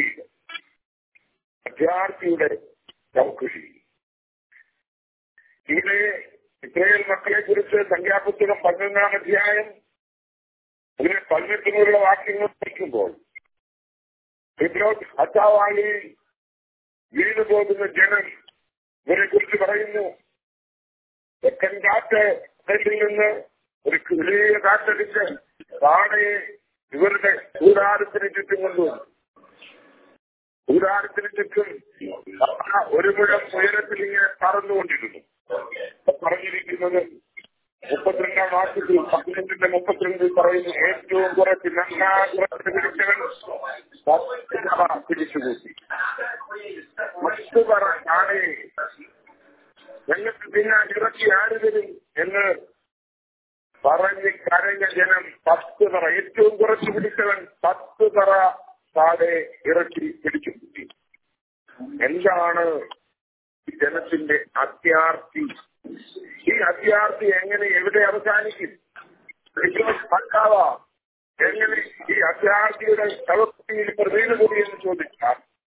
വിദ്യാർത്ഥിയുടെ ശവക്കുഴി ഇവിടെ ഇസ്രയേൽ മക്കളെ കുറിച്ച് സംഖ്യാപുസ്തകം പതിനൊന്നാം അധ്യായം അതിനെ പതിനെട്ടിനുള്ള വാക്യങ്ങൾ പഠിക്കുമ്പോൾ ഹത്താവാളി വീണു പോകുന്ന ജനം ഇവരെ കുറിച്ച് പറയുന്നു തെക്കൻ കാറ്റ് അതിൽ നിന്ന് ഒരു വലിയ കാറ്റടിച്ച് താഴെ ഇവരുടെ കൂടാരത്തിന് ചുറ്റും കൊണ്ടുവന്നു കൂടാരത്തിന് ചുറ്റും ഒരു മുഴം ഉയരത്തിൽ ഇങ്ങനെ പറന്നുകൊണ്ടിരുന്നു പറഞ്ഞിരിക്കുന്നത് മുപ്പത്തിരണ്ടാം വാക്യത്തിൽ പതിനഞ്ചിന്റെ മുപ്പത്തിരണ്ടിൽ പറയുന്നു ഏറ്റവും കുറച്ച് നന്നാ കുറച്ച് പിടിച്ചവൻ പിടിച്ചുകൂട്ടി മറ്റു പറ താഴെ ഞങ്ങൾക്ക് തിന്നാൻ ഇറക്കി ആര് തരും എന്ന് പറഞ്ഞ് കരഞ്ഞ ജനം പത്ത് പറ ഏറ്റവും കുറച്ച് പിടിച്ചവൻ പത്ത് പറ താഴെ ഇറക്കി പിടിച്ചു കൂട്ടി എന്താണ് ഈ ജനത്തിന്റെ അത്യാർത്തി ഈ അത്യാർത്തി എങ്ങനെ എവിടെ അവസാനിക്കും പക്കാവ എങ്ങനെ ഈ അത്യാർത്തിയുടെ പ്രവൃത്തിയിൽ വീണുകൂടി എന്ന് ചോദിച്ചാൽ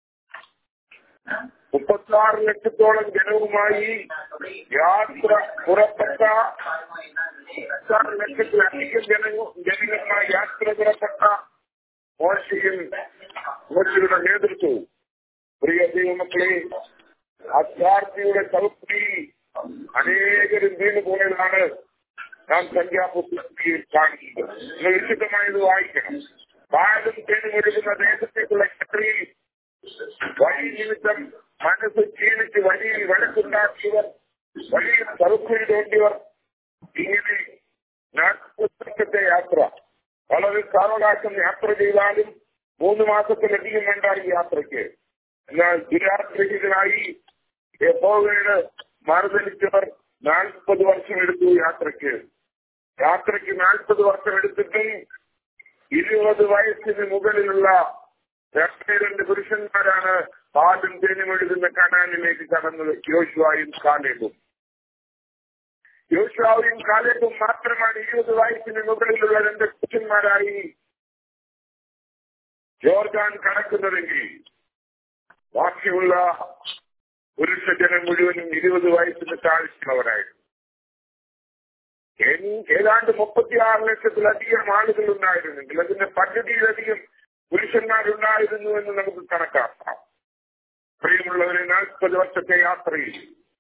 മുപ്പത്തിയാറ് ലക്ഷത്തോളം ജനവുമായി യാത്ര പുറപ്പെട്ട മുപ്പത്താറ് ലക്ഷത്തിലധികം ജനവും ജനങ്ങളുമായി യാത്ര പുറപ്പെട്ട മോശയും മോശയുടെ നേതൃത്വവും പ്രിയ ദൈവമക്കളെ അത്യാർത്ഥിയുടെ ചവിട്ടി അനേകരും വീണുപോയതാണ് നാം സംഖ്യാപുസ്തകത്തിൽ കാണുന്നത് നിങ്ങൾ വിശുദ്ധമായത് വായിക്കണം പാലും തേനും ഒഴുകുന്ന ദേശത്തേക്കുള്ള യാത്രയിൽ വഴി നിമിത്തം മനസ്സ് ക്ഷീണിച്ച് വഴിയിൽ വഴക്കുണ്ടാക്കിയവർ വഴിയിൽ സൗഖ്യം തോണ്ടിയവർ ഇങ്ങനെ നാട്ടുപുസ്തകത്തെ യാത്ര വളരെ സാവകാശം യാത്ര ചെയ്താലും മൂന്ന് മാസത്തിലധികം വേണ്ട ഈ യാത്രയ്ക്ക് എന്നാൽ ദുരാഗ്രഹിതരായി യഹോവയുടെ മറുതലിച്ചവർ നാൽപ്പത് വർഷം എടുത്തു യാത്രയ്ക്ക് യാത്രയ്ക്ക് നാൽപ്പത് വർഷം എടുത്തിട്ടും ഇരുപത് വയസ്സിന് മുകളിലുള്ള രണ്ടേ രണ്ട് പുരുഷന്മാരാണ് പാലും തേനും എഴുതുന്ന കനാലിലേക്ക് കടന്നത് യോശുവായും കാലേബും യോശുവായും കാലേബും മാത്രമാണ് ഇരുപത് വയസ്സിന് മുകളിലുള്ള രണ്ട് പുരുഷന്മാരായി ജോർദാൻ കടക്കുന്നതെങ്കിൽ ബാക്കിയുള്ള പുരുഷ ജനം മുഴുവനും ഇരുപത് വയസ്സിന് താഴ്ചയുള്ളവരായിരുന്നു ഏതാണ്ട് മുപ്പത്തിയാറ് ലക്ഷത്തിലധികം ആളുകൾ ഉണ്ടായിരുന്നെങ്കിൽ അതിന്റെ പകുതിയിലധികം പുരുഷന്മാരുണ്ടായിരുന്നു എന്ന് നമുക്ക് കണക്കാക്കാം പ്രിയമുള്ളവരെ നാൽപ്പത് വർഷത്തെ യാത്രയിൽ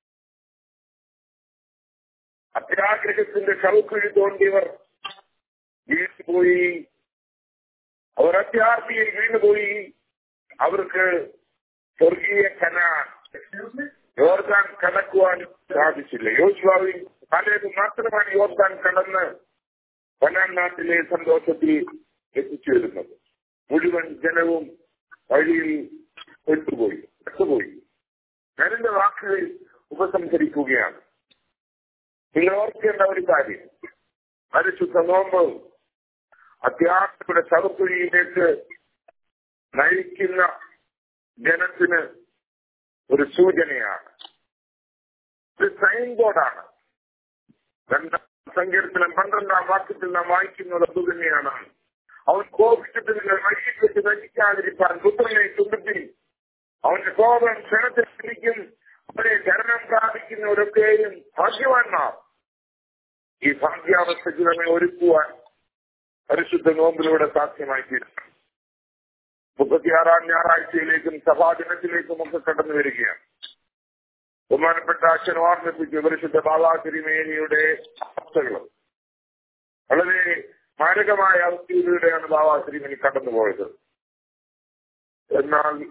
അത്യാഗ്രഹത്തിന്റെ ശവക്കുഴി തോണ്ടിയവർ വീണുപോയി അവർ അത്യാർത്ഥിയിൽ വീണുപോയി അവർക്ക് സ്വർഗീയ കനാൻ യോർദാൻ കടക്കുവാൻ സാധിച്ചില്ല യോശുവാവിൽ പലരും മാത്രമാണ് യോർദാൻ കടന്ന് വനാൻ നാട്ടിലെ സന്തോഷത്തിൽ എത്തിച്ചേരുന്നത് മുഴുവൻ ജനവും വഴിയിൽ പെട്ടുപോയി പെട്ടുപോയി ഞാനെന്റെ വാക്കുകൾ ഉപസംഹരിക്കുകയാണ് നിങ്ങൾ ഓർക്കേണ്ട ഒരു കാര്യം പരിശുദ്ധ നോമ്പ് അത്യാർത്ഥയുടെ ശവക്കുഴിയിലേക്ക് നയിക്കുന്ന ജനത്തിന് ഒരു സൂചനയാണ് ഒരു സൈൻ ബോർഡാണ് രണ്ടാം സങ്കീർത്തനം പന്ത്രണ്ടാം വാക്യത്തിൽ നാം വായിക്കുന്നത് അത് തന്നെയാണ് അവൻ കോപിച്ചിട്ട് നിങ്ങൾ വഴിയിൽ വെച്ച് നശിക്കാതിരിക്കാൻ പുത്രനെ ചുണ്ടത്തിൽ അവന്റെ കോപം ക്ഷണത്തിൽ പിടിക്കും അവരെ ചരണം പ്രാപിക്കുന്നവരൊക്കെയും ഭാഗ്യവാന്മാർ ഈ ഭാഗ്യാവസ്ഥയ്ക്ക് നമ്മെ ഒരുക്കുവാൻ പരിശുദ്ധ നോമ്പിലൂടെ സാധ്യമായി തീരണം മുപ്പത്തിയാറാം ഞായറാഴ്ചയിലേക്കും സഭാദിനത്തിലേക്കും ഒക്കെ കടന്നു വരികയാണ് ബഹുമാനപ്പെട്ട അച്ഛൻ ഓർമ്മിപ്പിച്ചു പരിശുദ്ധ ബാബാ തിരുമേനിയുടെ അവസ്ഥകളും വളരെ മാരകമായ അവസ്ഥയിലൂടെയാണ് ബാബാ ശ്രീമണി കടന്നുപോയത് എന്നാൽ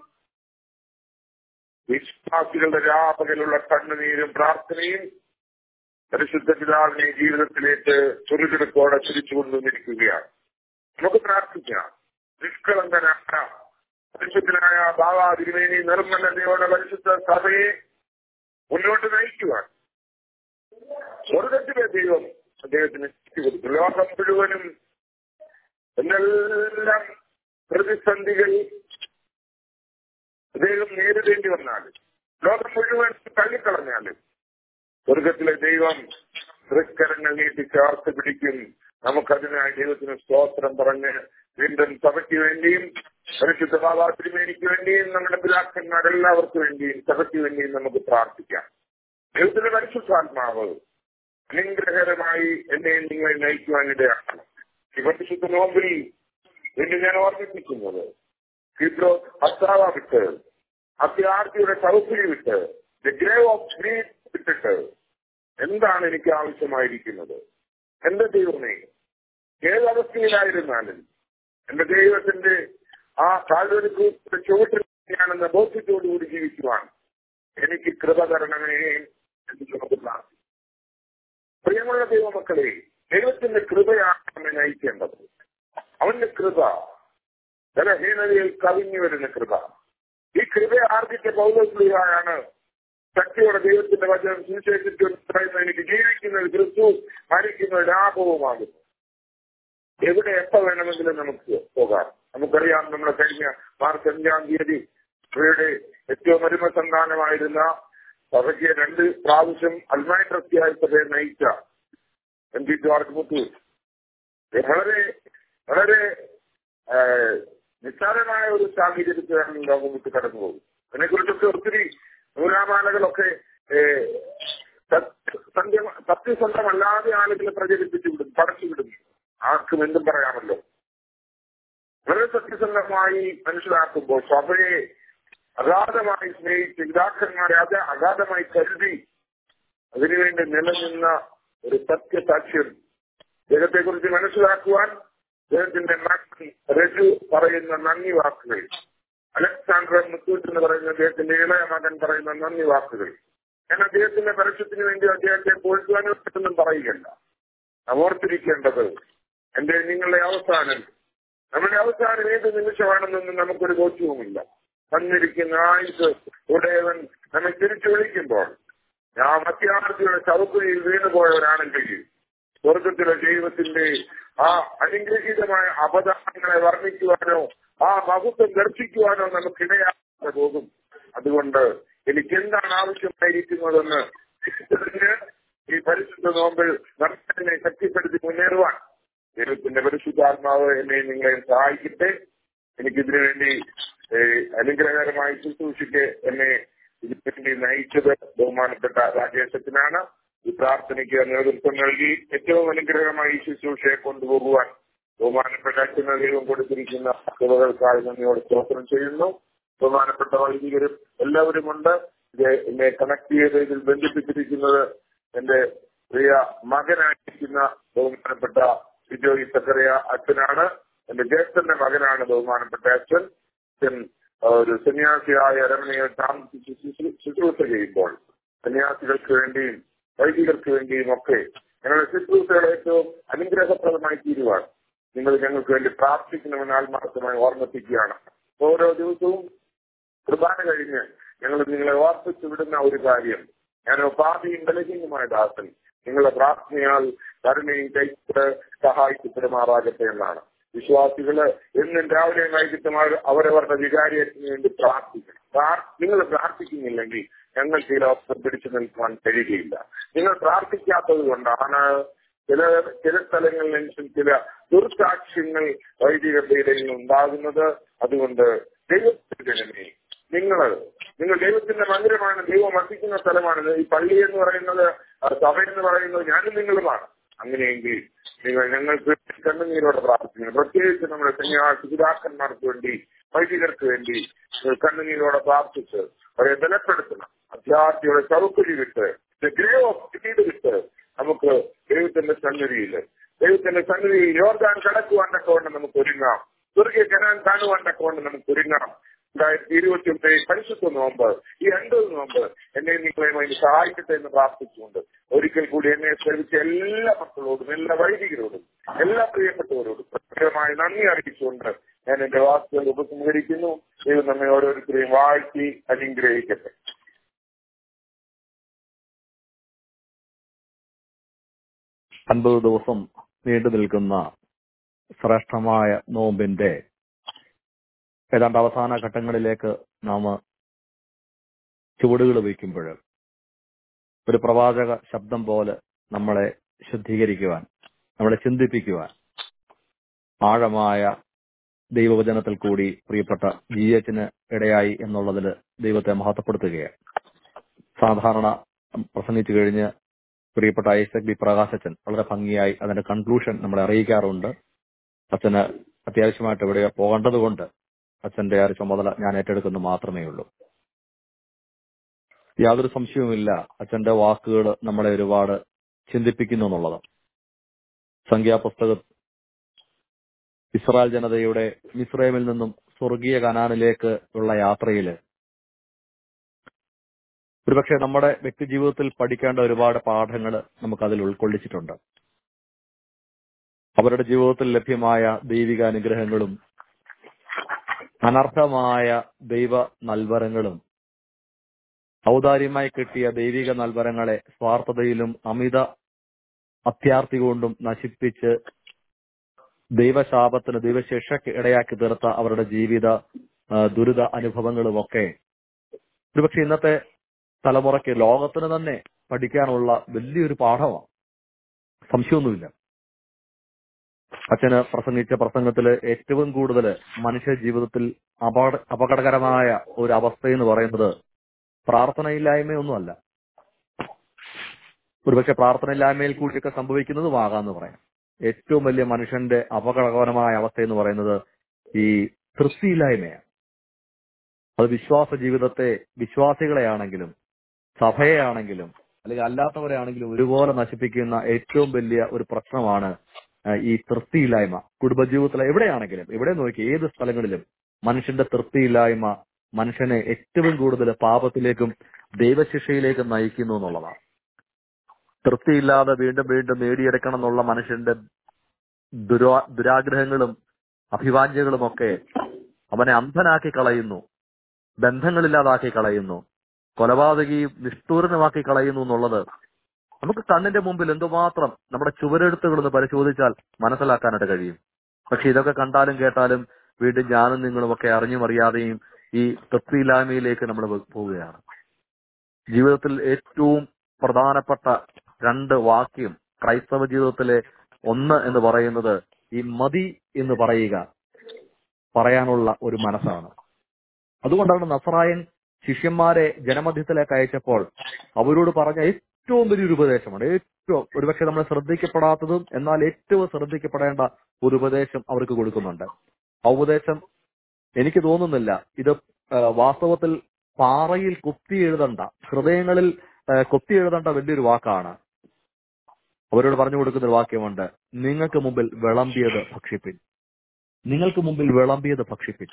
വിശ്വാസികളുടെ രാപകലുള്ള കണ്ണുനീരും പ്രാർത്ഥനയും പരിശുദ്ധ പിതാവിനെ ജീവിതത്തിലേക്ക് ചുരുക്കെടുപ്പോടെ തിരിച്ചു കൊണ്ടുവന്നിരിക്കുകയാണ് നമുക്ക് പ്രാർത്ഥിക്കാം നിഷ്കളങ്കനായ പരിശുദ്ധനായ ബാബാ തിരുമേനി നിർമ്മലതയോടെ പരിശുദ്ധ സഭയെ മുന്നോട്ട് നയിക്കുവാൻ സ്വർഗത്തിലെ ദൈവം അദ്ദേഹത്തിന് ശക്തി കൊടുത്തു ലോകം മുഴുവനും എന്തെല്ലാം പ്രതിസന്ധികൾ അദ്ദേഹം നേരിടേണ്ടി വന്നാലും ലോകം മുഴുവൻ തള്ളിക്കളഞ്ഞാലും സ്വർഗത്തിലെ ദൈവം തൃക്കരങ്ങൾ നീട്ടി ചേർത്ത് പിടിക്കും നമുക്കതിനായി ദൈവത്തിന് സ്തോത്രം പറഞ്ഞ് വീണ്ടും സഭയ്ക്ക് വേണ്ടിയും പരിശുദ്ധ ബാബാത്തിരിമേനിക്ക് വേണ്ടിയും നമ്മുടെ പിതാക്കന്മാരെല്ലാവർക്കും വേണ്ടിയും സഭയ്ക്ക് വേണ്ടിയും നമുക്ക് പ്രാർത്ഥിക്കാം ദൈവത്തിന്റെ പരിശുദ്ധാത്മാവ് അനുഗ്രഹകരമായി എന്നെ നിങ്ങളെ നയിക്കുവാനിടയാണ് ഈ പരിശുദ്ധ നോമ്പിൽ വീണ്ടും ഞാൻ ഓർമ്മിപ്പിക്കുന്നത് കിബ്രോ അസാവ വിട്ട് അത്യാർത്ഥിയുടെ സൗകര്യ വിട്ട് ദ ഗ്രേവ് ഓഫ് ഗ്രീഡ് വിട്ടിട്ട് എന്താണ് എനിക്ക് ആവശ്യമായിരിക്കുന്നത് എന്റെ ദൈവമേ ഏതവസ്ഥയിലായിരുന്നാലും എന്റെ ദൈവത്തിന്റെ ആ താഴ്വരക്ക് ചുവട്ടിൽ ഞാനെന്ന ബോധ്യത്തോടുകൂടി ജീവിക്കുവാൻ എനിക്ക് കൃപ തരണമേ എന്ന് നമുക്ക് പ്രാർത്ഥിക്കാം പ്രിയമുള്ള ദൈവമക്കളെ ദൈവത്തിന്റെ കൃപയാണ് നമ്മെ നയിക്കേണ്ടത് അവന്റെ കൃപ ബലഹീനതയിൽ കവിഞ്ഞു വരുന്ന കൃപ ഈ കൃപ ആർജിച്ച പൗലോസ്ലിഹായാണ് ശക്തിയോടെ ദൈവത്തിന്റെ വചനം സുവിശേഷിച്ചു പറയുന്നത് എനിക്ക് ജീവിക്കുന്നത് ക്രിസ്തു മരിക്കുന്നത് ലാഭവുമാകുന്നു എവിടെ എപ്പോ വേണമെങ്കിലും നമുക്ക് പോകാം നമുക്കറിയാം നമ്മുടെ കഴിഞ്ഞ മാർച്ച് അഞ്ചാം തീയതി ഇവരുടെ ഏറ്റവും അരുമ സന്താനമായിരുന്ന സഭയ്ക്ക് രണ്ട് പ്രാവശ്യം അൽമായി ട്രസ്റ്റിയായ സഭയെ നയിച്ച എം പി ജോർജ് മുത്തൂർ വളരെ വളരെ നിസ്സാരമായ ഒരു സാഹചര്യത്തിലാണ് ലോകം വിട്ട് കടന്നു പോകും അതിനെക്കുറിച്ചൊക്കെ ഒത്തിരി നൂലാമാലകളൊക്കെ സത്യസന്ധമല്ലാതെ ആളുകളെ പ്രചരിപ്പിച്ചു വിടും പടച്ചു വിടും ആർക്കും എന്തും പറയാമല്ലോ വളരെ സത്യസന്ധമായി മനസ്സിലാക്കുമ്പോൾ സഭയെ അഗാധമായി സ്നേഹിച്ച് പിതാക്കന്മാരെ അത് അഗാധമായി കരുതി അതിനുവേണ്ടി നിലനിന്ന ഒരു സത്യസാക്ഷ്യം ദൈവത്തെ കുറിച്ച് മനസ്സിലാക്കുവാൻ ദൈവത്തിന്റെ മകൻ രജു പറയുന്ന നന്ദി വാക്കുകൾ അലക്സാണ്ടർ മുത്തൂറ്റ് എന്ന് പറയുന്ന അദ്ദേഹത്തിന്റെ ഇളയ മകൻ പറയുന്ന നന്ദി വാക്കുകൾ ഞാൻ അദ്ദേഹത്തിന്റെ പരസ്യത്തിന് വേണ്ടി അദ്ദേഹത്തെ പോഴ്ത്തുവാനോ ഒന്നും പറയുകയല്ല ഓർത്തിരിക്കേണ്ടത് എന്റെ നിങ്ങളുടെ അവസാനം നമ്മുടെ അവസാനം ഏത് നിമിഷമാണെന്നൊന്നും നമുക്കൊരു ബോധ്യവുമില്ല തന്നിരിക്കുന്ന ആയുസ് ഉടയവൻ നമ്മെ തിരിച്ചു വിളിക്കുമ്പോൾ നാം അത്യാർത്ഥിയുടെ ചൗക്കുരിയിൽ വീണുപോയവരാണെങ്കിൽ സ്വർഗത്തിലെ ദൈവത്തിന്റെ ആ അനുഗ്രഹീതമായ അപദാനങ്ങളെ വർണ്ണിക്കുവാനോ ആ മഹത്വം ദർശിക്കുവാനോ നമുക്കിടയാതെ പോകും അതുകൊണ്ട് എനിക്ക് എന്താണ് ആവശ്യമായിരിക്കുന്നതെന്ന് ഈ പരിശുദ്ധ നോമ്പിൽ നമ്മെ ശക്തിപ്പെടുത്തി മുന്നേറുവാൻ ദൈവത്തിന്റെ പരിശുദ്ധാത്മാവ് എന്നെ നിങ്ങളെ സഹായിക്കട്ടെ എനിക്കിതിനു വേണ്ടി അനുഗ്രഹകരമായി ശുശ്രൂഷിക്ക് എന്നെ ഇതിനുവേണ്ടി നയിച്ചത് ബഹുമാനപ്പെട്ട രാജേഷത്തിനാണ് ഈ പ്രാർത്ഥനയ്ക്ക് നേതൃത്വം നൽകി ഏറ്റവും അനുഗ്രഹമായി ശുശ്രൂഷയെ കൊണ്ടുപോകുവാൻ ബഹുമാനപ്പെട്ട അച്ഛന ദൈവം കൊടുത്തിരിക്കുന്ന കൃപകൾക്കായി നന്ദിയോട് സ്തോത്രം ചെയ്യുന്നു ബഹുമാനപ്പെട്ട വൈദികരും എല്ലാവരുമുണ്ട് ഇത് എന്നെ കണക്ട് ചെയ്ത് ഇതിൽ ബന്ധിപ്പിച്ചിരിക്കുന്നത് എന്റെ പ്രിയ മകനായിരിക്കുന്ന ബഹുമാനപ്പെട്ട ബിജോയി സക്കറിയ അച്ഛനാണ് എന്റെ ജ്യേഷ്ഠന്റെ മകനാണ് ബഹുമാനപ്പെട്ട അച്ഛൻ അച്ഛൻ ഒരു സന്യാസിയായ അരമനയിൽ താമസിച്ച് ശുശ്രൂഷ ചെയ്യുമ്പോൾ സന്യാസികൾക്ക് വേണ്ടിയും വൈദികർക്ക് വേണ്ടിയും ഒക്കെ ഞങ്ങളുടെ ശുശ്രൂഷകൾ ഏറ്റവും അനുഗ്രഹപ്രദമായി തീരുവാൻ നിങ്ങൾ ഞങ്ങൾക്ക് വേണ്ടി പ്രാർത്ഥിക്കണമെന്ന് ആത്മാർത്ഥമായി ഓർമ്മിപ്പിക്കുകയാണ് ഓരോ ദിവസവും കുർബാന കഴിഞ്ഞ് ഞങ്ങൾ നിങ്ങളെ ഓർപ്പിച്ചു വിടുന്ന ഒരു കാര്യം ഞാൻ ഉപാധിയും ബലഹീനമായ ദാസൻ നിങ്ങളുടെ പ്രാർത്ഥനയാൽ കരുണയും കൈക്ക് സഹായിച്ചു പെരുമാറാകട്ടെ എന്നാണ് വിശ്വാസികള് എന്നും രാവിലെ വൈകിട്ടും അവരവരുടെ വികാരിയത്തിന് വേണ്ടി പ്രാർത്ഥിക്കണം നിങ്ങൾ പ്രാർത്ഥിക്കുന്നില്ലെങ്കിൽ ഞങ്ങൾ ചില അവസരം പിടിച്ചു നിൽക്കുവാൻ കഴിയുകയില്ല നിങ്ങൾ പ്രാർത്ഥിക്കാത്തത് കൊണ്ടാണ് ചില ചില സ്ഥലങ്ങളിൽ ചില ദുർസാക്ഷ്യങ്ങൾ വൈദികരുടെ ഇടയിൽ ഉണ്ടാകുന്നത് അതുകൊണ്ട് ദൈവത്തിന്റെ ജനമേ നിങ്ങൾ നിങ്ങൾ ദൈവത്തിന്റെ മന്ദിരമാണ് ദൈവം വസിക്കുന്ന സ്ഥലമാണ് ഈ പള്ളി എന്ന് പറയുന്നത് സഭ എന്ന് പറയുന്നത് ഞാനും നിങ്ങളുമാണ് അങ്ങനെയെങ്കിൽ നിങ്ങൾ ഞങ്ങൾക്ക് കണ്ണുനീരോടെ പ്രാർത്ഥിക്കുന്നു പ്രത്യേകിച്ച് നമ്മുടെ പിതാക്കന്മാർക്ക് വേണ്ടി വൈദികർക്ക് വേണ്ടി നിങ്ങൾ കണ്ണുനീരോടെ പ്രാർത്ഥിച്ച് അവരെ ബലപ്പെടുത്തണം അധ്യാർത്ഥിയുടെ ചൗക്കുരി വിട്ട് ഗ്രേ ഓഫ് സ്പീഡ് വിട്ട് നമുക്ക് ദൈവത്തിന്റെ സന്നിധിയിൽ ദൈവത്തിന്റെ സന്നിധിയിൽ യോർദാൻ കടക്കുവാൻ തക്കവണ്ണം നമുക്ക് ഒരുങ്ങാം സ്വർഗീയ കനാൻ കാണുവാൻ തക്കവണ്ണം നമുക്ക് ഒരുങ്ങാം രണ്ടായിരത്തി ഇരുപത്തി ഒമ്പത് പരിശുദ്ധ നോമ്പ് ഈ അൻപത് നോമ്പ് എന്നെ നിങ്ങളെ അതിന് സഹായിക്കട്ടെ എന്ന് പ്രാർത്ഥിച്ചുകൊണ്ട് ഒരിക്കൽ കൂടി എന്നെ സേവിച്ച എല്ലാ മക്കളോടും എല്ലാ വൈദികരോടും എല്ലാ പ്രിയപ്പെട്ടവരോടും പ്രത്യേകമായി നന്ദി അറിയിച്ചുകൊണ്ട് ഞാൻ എന്റെ വാക്കുകൾ ഉപസംഹരിക്കുന്നു ദൈവം നമ്മെ ഓരോരുത്തരെയും വാഴ്ത്തി അനുഗ്രഹിക്കട്ടെ അൻപത് ദിവസം നീണ്ടു നിൽക്കുന്ന ശ്രേഷ്ഠമായ നോമ്പിന്റെ ഏതാണ്ട് അവസാന ഘട്ടങ്ങളിലേക്ക് നാം ചുവടുകൾ വയ്ക്കുമ്പോൾ ഒരു പ്രവാചക ശബ്ദം പോലെ നമ്മളെ ശുദ്ധീകരിക്കുവാൻ നമ്മളെ ചിന്തിപ്പിക്കുവാൻ ആഴമായ ദൈവവചനത്തിൽ കൂടി പ്രിയപ്പെട്ട ജി എച്ചിന് ഇടയായി എന്നുള്ളതിൽ ദൈവത്തെ മഹത്വപ്പെടുത്തുകയാണ് സാധാരണ പ്രസംഗിച്ചു കഴിഞ്ഞ് പ്രിയപ്പെട്ട ഐസക് ബി പ്രകാശച്ചൻ വളരെ ഭംഗിയായി അതിന്റെ കൺക്ലൂഷൻ നമ്മളെ അറിയിക്കാറുണ്ട് അച്ഛന് അത്യാവശ്യമായിട്ട് എവിടെയോ പോകേണ്ടതുകൊണ്ട് അച്ഛന്റെ ആ ഒരു ചുമതല ഞാൻ ഏറ്റെടുക്കുന്നു മാത്രമേ ഉള്ളൂ യാതൊരു സംശയവുമില്ല അച്ഛന്റെ വാക്കുകൾ നമ്മളെ ഒരുപാട് ചിന്തിപ്പിക്കുന്നു എന്നുള്ളത് സംഖ്യാപുസ്തക ഇസ്രായേൽ ജനതയുടെ മിസ്രൈമിൽ നിന്നും സ്വർഗീയ കനാനിലേക്ക് ഉള്ള യാത്രയില് ഒരുപക്ഷെ നമ്മുടെ വ്യക്തി ജീവിതത്തിൽ പഠിക്കേണ്ട ഒരുപാട് പാഠങ്ങൾ നമുക്ക് അതിൽ ഉൾക്കൊള്ളിച്ചിട്ടുണ്ട് അവരുടെ ജീവിതത്തിൽ ലഭ്യമായ ദൈവിക അനുഗ്രഹങ്ങളും അനർഹമായ ദൈവ നൽവരങ്ങളും ഔദാര്യമായി കിട്ടിയ ദൈവിക നൽവരങ്ങളെ സ്വാർത്ഥതയിലും അമിത അത്യാർത്ഥി കൊണ്ടും നശിപ്പിച്ച് ദൈവശാപത്തിന് ദൈവശിക്ഷയ്ക്ക് ഇടയാക്കി തീർത്ത അവരുടെ ജീവിത ആ, ദുരിത അനുഭവങ്ങളുമൊക്കെ ഒരുപക്ഷെ ഇന്നത്തെ തലമുറയ്ക്ക് ലോകത്തിന് തന്നെ പഠിക്കാനുള്ള വലിയൊരു പാഠമാണ് സംശയമൊന്നുമില്ല അച്ഛന് പ്രസംഗിച്ച പ്രസംഗത്തില് ഏറ്റവും കൂടുതൽ മനുഷ്യ ജീവിതത്തിൽ അപകട അപകടകരമായ ഒരു അവസ്ഥ എന്ന് പറയുന്നത് പ്രാർത്ഥനയില്ലായ്മയൊന്നുമല്ല ഒരുപക്ഷെ പ്രാർത്ഥനയില്ലായ്മയിൽ കൂടിയൊക്കെ സംഭവിക്കുന്നതുമാകാമെന്ന് പറയാം ഏറ്റവും വലിയ മനുഷ്യന്റെ അപകടകരമായ അവസ്ഥ എന്ന് പറയുന്നത് ഈ തൃപ്തിയില്ലായ്മയാണ് അത് വിശ്വാസ ജീവിതത്തെ വിശ്വാസികളെയാണെങ്കിലും സഭയെയാണെങ്കിലും അല്ലെങ്കിൽ അല്ലാത്തവരെയാണെങ്കിലും ഒരുപോലെ നശിപ്പിക്കുന്ന ഏറ്റവും വലിയ ഒരു പ്രശ്നമാണ് ആ, ഈ തൃപ്തിയില്ലായ്മ കുടുംബജീവിതത്തിലെ എവിടെയാണെങ്കിലും എവിടെ നോക്കി ഏത് സ്ഥലങ്ങളിലും മനുഷ്യന്റെ തൃപ്തിയില്ലായ്മ മനുഷ്യനെ ഏറ്റവും കൂടുതൽ പാപത്തിലേക്കും ദൈവശിക്ഷയിലേക്കും നയിക്കുന്നു എന്നുള്ളതാണ് തൃപ്തിയില്ലാതെ വീണ്ടും വീണ്ടും നേടിയെടുക്കണം എന്നുള്ള മനുഷ്യന്റെ ദുരാ ദുരാഗ്രഹങ്ങളും അഭിവാഞ്യങ്ങളും ഒക്കെ അവനെ അന്ധനാക്കി കളയുന്നു ബന്ധങ്ങളില്ലാതാക്കി കളയുന്നു കൊലപാതകിയും നിഷ്ഠൂരനുമാക്കി കളയുന്നു എന്നുള്ളത് നമുക്ക് കണ്ണിന്റെ മുമ്പിൽ എന്തുമാത്രം നമ്മുടെ ചുവരെഴുത്തുകളൊന്ന് പരിശോധിച്ചാൽ മനസ്സിലാക്കാനായിട്ട് കഴിയും പക്ഷെ ഇതൊക്കെ കണ്ടാലും കേട്ടാലും വീണ്ടും ഞാനും നിങ്ങളും ഒക്കെ അറിഞ്ഞും അറിയാതെയും ഈ തൃപ്തിയില്ലായ്മയിലേക്ക് നമ്മൾ പോവുകയാണ് ജീവിതത്തിൽ ഏറ്റവും പ്രധാനപ്പെട്ട രണ്ട് വാക്യം ക്രൈസ്തവ ജീവിതത്തിലെ ഒന്ന് എന്ന് പറയുന്നത് ഈ മതി എന്ന് പറയുക പറയാനുള്ള ഒരു മനസ്സാണ് അതുകൊണ്ടാണ് നസറായൻ ശിഷ്യന്മാരെ ജനമധ്യത്തിലേക്ക് അയച്ചപ്പോൾ അവരോട് പറഞ്ഞ ഏറ്റവും വലിയൊരു ഉപദേശമാണ് ഏറ്റവും ഒരുപക്ഷെ നമ്മൾ ശ്രദ്ധിക്കപ്പെടാത്തതും എന്നാൽ ഏറ്റവും ശ്രദ്ധിക്കപ്പെടേണ്ട ഒരു ഉപദേശം അവർക്ക് കൊടുക്കുന്നുണ്ട് ആ ഉപദേശം എനിക്ക് തോന്നുന്നില്ല ഇത് ആ, വാസ്തവത്തിൽ പാറയിൽ കുത്തി എഴുതണ്ട ഹൃദയങ്ങളിൽ ആ, കുത്തി എഴുതേണ്ട വലിയൊരു വാക്കാണ് അവരോട് പറഞ്ഞു കൊടുക്കുന്ന ഒരു വാക്യമുണ്ട് നിങ്ങൾക്ക് മുമ്പിൽ വിളമ്പിയത് ഭക്ഷിപ്പിൻ നിങ്ങൾക്ക് മുമ്പിൽ വിളമ്പിയത് ഭക്ഷിപ്പിൻ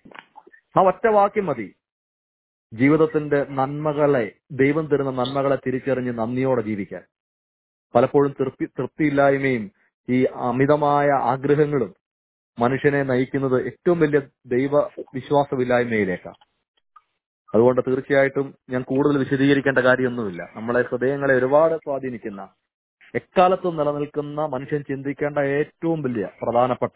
ആ ഒറ്റ വാക്യം മതി ജീവിതത്തിന്റെ നന്മകളെ ദൈവം തരുന്ന നന്മകളെ തിരിച്ചറിഞ്ഞ് നന്ദിയോടെ ജീവിക്കാൻ പലപ്പോഴും തൃപ്തി തൃപ്തിയില്ലായ്മയും ഈ അമിതമായ ആഗ്രഹങ്ങളും മനുഷ്യനെ നയിക്കുന്നത് ഏറ്റവും വലിയ ദൈവ വിശ്വാസമില്ലായ്മയിലേക്കാണ് അതുകൊണ്ട് തീർച്ചയായിട്ടും ഞാൻ കൂടുതൽ വിശദീകരിക്കേണ്ട കാര്യമൊന്നുമില്ല നമ്മളെ ഹൃദയങ്ങളെ ഒരുപാട് സ്വാധീനിക്കുന്ന എക്കാലത്തും നിലനിൽക്കുന്ന മനുഷ്യൻ ചിന്തിക്കേണ്ട ഏറ്റവും വലിയ പ്രധാനപ്പെട്ട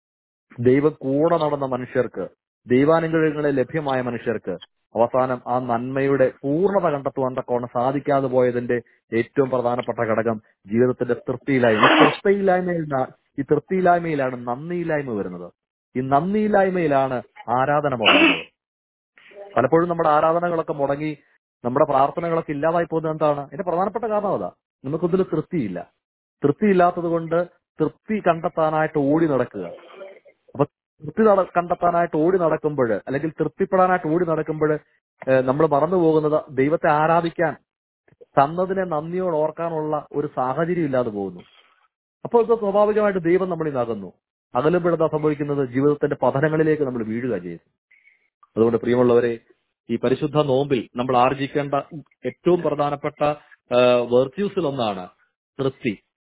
ദൈവം കൂടെ നടന്ന മനുഷ്യർക്ക് ദൈവാനുഗ്രഹങ്ങളെ ലഭ്യമായ മനുഷ്യർക്ക് അവസാനം ആ നന്മയുടെ പൂർണ്ണത കണ്ടെത്തുവാൻ തക്കവണ്ണം സാധിക്കാതെ പോയതിന്റെ ഏറ്റവും പ്രധാനപ്പെട്ട ഘടകം ജീവിതത്തിന്റെ തൃപ്തിയില്ലായ്മ ഈ തൃപ്തിയില്ലായ്മയിലാണ് ഈ തൃപ്തിയില്ലായ്മയിലാണ് നന്ദിയില്ലായ്മ വരുന്നത് ഈ നന്ദിയില്ലായ്മയിലാണ് ആരാധന മുടങ്ങുന്നത് പലപ്പോഴും നമ്മുടെ ആരാധനകളൊക്കെ മുടങ്ങി നമ്മുടെ പ്രാർത്ഥനകളൊക്കെ ഇല്ലാതായി പോകുന്നത് എന്താണ് ഇതിന്റെ പ്രധാനപ്പെട്ട കാരണം അതാ നമുക്കൊന്നിൽ തൃപ്തിയില്ല തൃപ്തിയില്ലാത്തത് കൊണ്ട് തൃപ്തി കണ്ടെത്താനായിട്ട് ഓടി നടക്കുക അപ്പൊ തൃപ്തി നട- കണ്ടെത്താനായിട്ട് ഓടി നടക്കുമ്പോൾ അല്ലെങ്കിൽ തൃപ്തിപ്പെടാനായിട്ട് ഓടി നടക്കുമ്പോൾ നമ്മൾ മറന്നു പോകുന്നത് ദൈവത്തെ ആരാധിക്കാൻ തന്നതിനെ നന്ദിയോട് ഓർക്കാനുള്ള ഒരു സാഹചര്യം ഇല്ലാതെ പോകുന്നു അപ്പോൾ ഇത് സ്വാഭാവികമായിട്ട് ദൈവം നമ്മളിൽ നിന്ന് അകന്നു അകലുമ്പോഴെന്താ സംഭവിക്കുന്നത് ജീവിതത്തിന്റെ പതനങ്ങളിലേക്ക് നമ്മൾ വീഴുക ചെയ്യുന്നു അതുകൊണ്ട് പ്രിയമുള്ളവരെ ഈ പരിശുദ്ധ നോമ്പിൽ നമ്മൾ ആർജിക്കേണ്ട ഏറ്റവും പ്രധാനപ്പെട്ട വെർച്യൂസിൽ ഒന്നാണ് തൃപ്തി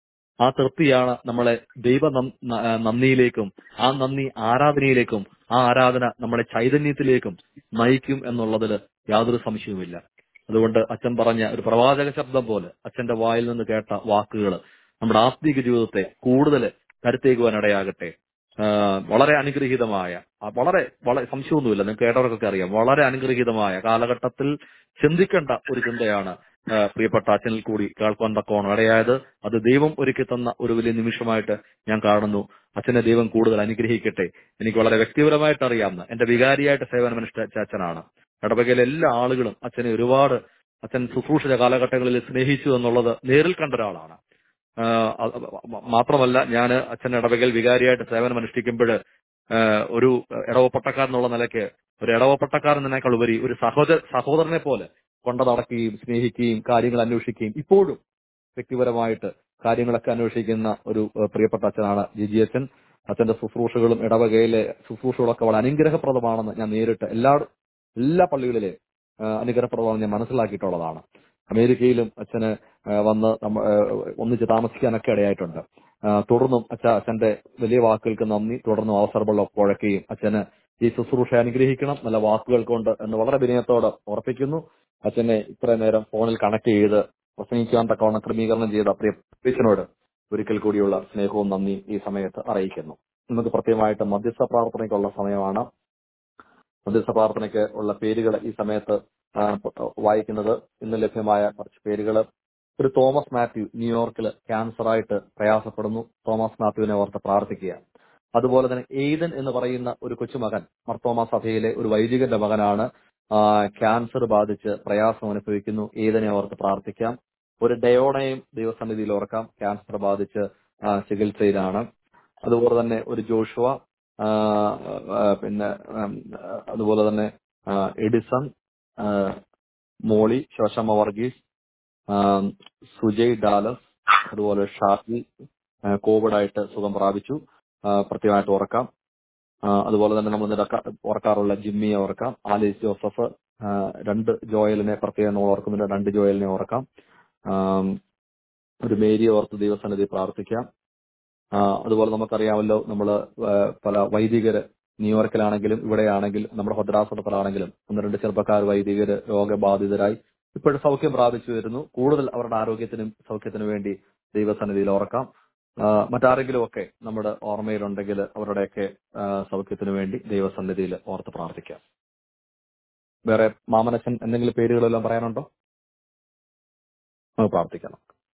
ആ തൃപ്തിയാണ് നമ്മളെ ദൈവ നം- ന- ആ, നന്ദിയിലേക്കും ആ നന്ദി ആരാധനയിലേക്കും ആ ആരാധന നമ്മളെ ചൈതന്യത്തിലേക്കും നയിക്കും എന്നുള്ളതിൽ യാതൊരു സംശയവുമില്ല അതുകൊണ്ട് അച്ഛൻ പറഞ്ഞ ഒരു പ്രവാചക ശബ്ദം പോലെ അച്ഛന്റെ വായിൽ നിന്ന് കേട്ട വാക്കുകൾ നമ്മുടെ ആത്മീക ജീവിതത്തെ കൂടുതൽ കരുത്തേക്കുവാൻ ഇടയാകട്ടെ ആ, വളരെ അനുഗ്രഹീതമായ ആ, വളരെ വളരെ സംശയമൊന്നുമില്ല നിങ്ങൾക്ക് കേട്ടവർക്കൊക്കെ അറിയാം വളരെ അനുഗ്രഹീതമായ കാലഘട്ടത്തിൽ ചിന്തിക്കേണ്ട ഒരു ചിന്തയാണ് ആ, പ്രിയപ്പെട്ട അച്ഛനിൽ കൂടി കേൾക്കാൻ തക്കോണം ഇടയായത് അത് ദൈവം ഒരുക്കി തന്ന ഒരു വലിയ നിമിഷമായിട്ട് ഞാൻ കാണുന്നു അച്ഛനെ ദൈവം കൂടുതൽ അനുഗ്രഹിക്കട്ടെ എനിക്ക് വളരെ വ്യക്തിപരമായിട്ട് അറിയാവുന്ന എന്റെ വികാരിയായിട്ട് സേവനമനുഷ്ഠിച്ച അച്ഛനാണ് ഇടവകയിലെ എല്ലാ ആളുകളും അച്ഛനെ ഒരുപാട് അച്ഛൻ ശുശ്രൂഷിച്ച കാലഘട്ടങ്ങളിൽ സ്നേഹിച്ചു എന്നുള്ളത് നേരിൽ കണ്ട ഒരാളാണ് ആ, അത് മാത്രമല്ല ഞാൻ അച്ഛൻ ഇടവകയിൽ വികാരിയായിട്ട് സേവനം അനുഷ്ഠിക്കുമ്പോൾ ഒരു ഇടവപ്പട്ടക്കാരൻ എന്നുള്ള നിലയ്ക്ക് ഒരു ഇടവപ്പട്ടക്കാരൻ എന്നതിനേക്കാൾ ഉപരി ഒരു സഹോദര സഹോദരനെ പോലെ കൊണ്ടു നടക്കുകയും സ്നേഹിക്കുകയും കാര്യങ്ങൾ അന്വേഷിക്കുകയും ഇപ്പോഴും വ്യക്തിപരമായിട്ട് കാര്യങ്ങളൊക്കെ അന്വേഷിക്കുന്ന ഒരു ഏഹ്, പ്രിയപ്പെട്ട അച്ഛനാണ് ജിജി അച്ഛൻ അച്ഛന്റെ ശുശ്രൂഷകളും ഇടവകയിലെ ശുശ്രൂഷകളൊക്കെ വളരെ അനുഗ്രഹപ്രദമാണെന്ന് ഞാൻ നേരിട്ട് എല്ലാ എല്ലാ പള്ളികളിലെയും ഏഹ്, അനുഗ്രഹപ്രദമാണെന്ന് ഞാൻ മനസ്സിലാക്കിയിട്ടുള്ളതാണ് അമേരിക്കയിലും അച്ഛന് ഏഹ്, വന്ന് നമ്മ ഏഹ്, ഒന്നിച്ച് താമസിക്കാനൊക്കെ ഇടയായിട്ടുണ്ട് ഏഹ്, തുടർന്നും അച്ഛ അച്ഛന്റെ വലിയ വാക്കുകൾക്ക് നന്ദി തുടർന്നും അവസരമുള്ള പുഴയ്ക്കുകയും അച്ഛന് ഈ ശുശ്രൂഷ അനുഗ്രഹിക്കണം നല്ല വാക്കുകൾ കൊണ്ട് എന്ന് വളരെ വിനയത്തോടെ ഉറപ്പിക്കുന്നു അച്ഛനെ ഇത്രയും നേരം ഫോണിൽ കണക്ട് ചെയ്ത് പ്രസംഗിക്കാൻ തക്കവണ്ണം ക്രമീകരണം ചെയ്ത പ്രിയ അച്ഛനോട് ഒരിക്കൽ കൂടിയുള്ള സ്നേഹവും നന്ദി ഈ സമയത്ത് അറിയിക്കുന്നു നമുക്ക് പ്രത്യേകമായിട്ട് മധ്യസ്ഥ പ്രാർത്ഥനയ്ക്കുള്ള സമയമാണ് മധ്യസ്ഥ പ്രാർത്ഥനയ്ക്ക് ഉള്ള പേരുകൾ ഈ സമയത്ത് ആ, വായിക്കുന്നത് ഇന്ന് ലഭ്യമായ കുറച്ച് പേരുകൾ ഒരു തോമസ് മാത്യു ന്യൂയോർക്കിൽ ക്യാൻസറായിട്ട് പ്രയാസപ്പെടുന്നു തോമസ് മാത്യുവിനെ ഓർത്ത് പ്രാർത്ഥിക്കുക അതുപോലെ തന്നെ എയ്തൻ എന്ന് പറയുന്ന ഒരു കൊച്ചുമകൻ മർത്തോമ സഭയിലെ ഒരു വൈദികന്റെ മകനാണ് ആ, ക്യാൻസർ ബാധിച്ച് പ്രയാസം അനുഭവിക്കുന്നു ഏതിനെ ഓർത്ത് പ്രാർത്ഥിക്കാം ഒരു ഡയോണയും ദൈവസന്നിധിയിൽ ഓർക്കാം ക്യാൻസർ ബാധിച്ച് ആ, ചികിത്സയിലാണ് അതുപോലെ തന്നെ ഒരു ജോഷുവ ആ, ആ, പിന്നെ ഉം, അതുപോലെ തന്നെ ആ, എഡിസൺ ആ, മോളി ശോശമ്മ വർഗീസ് ആ, സുജയ് ഡാലസ് അതുപോലെ ഷാഫി ആ, കോവിഡായിട്ട് സുഖം പ്രാപിച്ചു ആ, പ്രത്യേകമായിട്ട് ഓർക്കാം ആ, അതുപോലെ തന്നെ നമ്മൾ നിരക്ക- ഓർക്കാറുള്ള ജിമ്മിയെ ഓർക്കാം ആലിസ് ജോസഫ് ആ, രണ്ട് ജോയലിനെ പ്രത്യേകം നമ്മൾ ഓർക്കുന്നുണ്ട് രണ്ട് ജോയലിനെ ഓർക്കാം ആം, ഒരു മേരിയെ ഓർത്ത് ദൈവസന്നിധി പ്രാർത്ഥിക്കാം ആ, അതുപോലെ നമുക്കറിയാമല്ലോ നമ്മൾ പല വൈദികര് ന്യൂയോർക്കിലാണെങ്കിലും ഇവിടെയാണെങ്കിലും നമ്മുടെ ഭദ്രാസനത്തിലാണെങ്കിലും ഒന്ന് രണ്ട് ചെറുപ്പക്കാർ വൈദികര് രോഗബാധിതരായി ഇപ്പോഴും സൗഖ്യം പ്രാപിച്ചു വരുന്നു കൂടുതൽ അവരുടെ ആരോഗ്യത്തിനും സൗഖ്യത്തിനും വേണ്ടി ദൈവസന്നിധിയിൽ ഓർക്കാം ആ, മറ്റാരെങ്കിലും ഒക്കെ നമ്മുടെ ഓർമ്മയിലുണ്ടെങ്കിൽ അവരുടെയൊക്കെ ആ, സൗഖ്യത്തിനു വേണ്ടി ദൈവസന്നിധിയിൽ ഓർത്ത് പ്രാർത്ഥിക്കാം വേറെ മാമനച്ചൻ എന്തെങ്കിലും പേരുകളെല്ലാം പറയാനുണ്ടോ നമുക്ക് പ്രാർത്ഥിക്കണം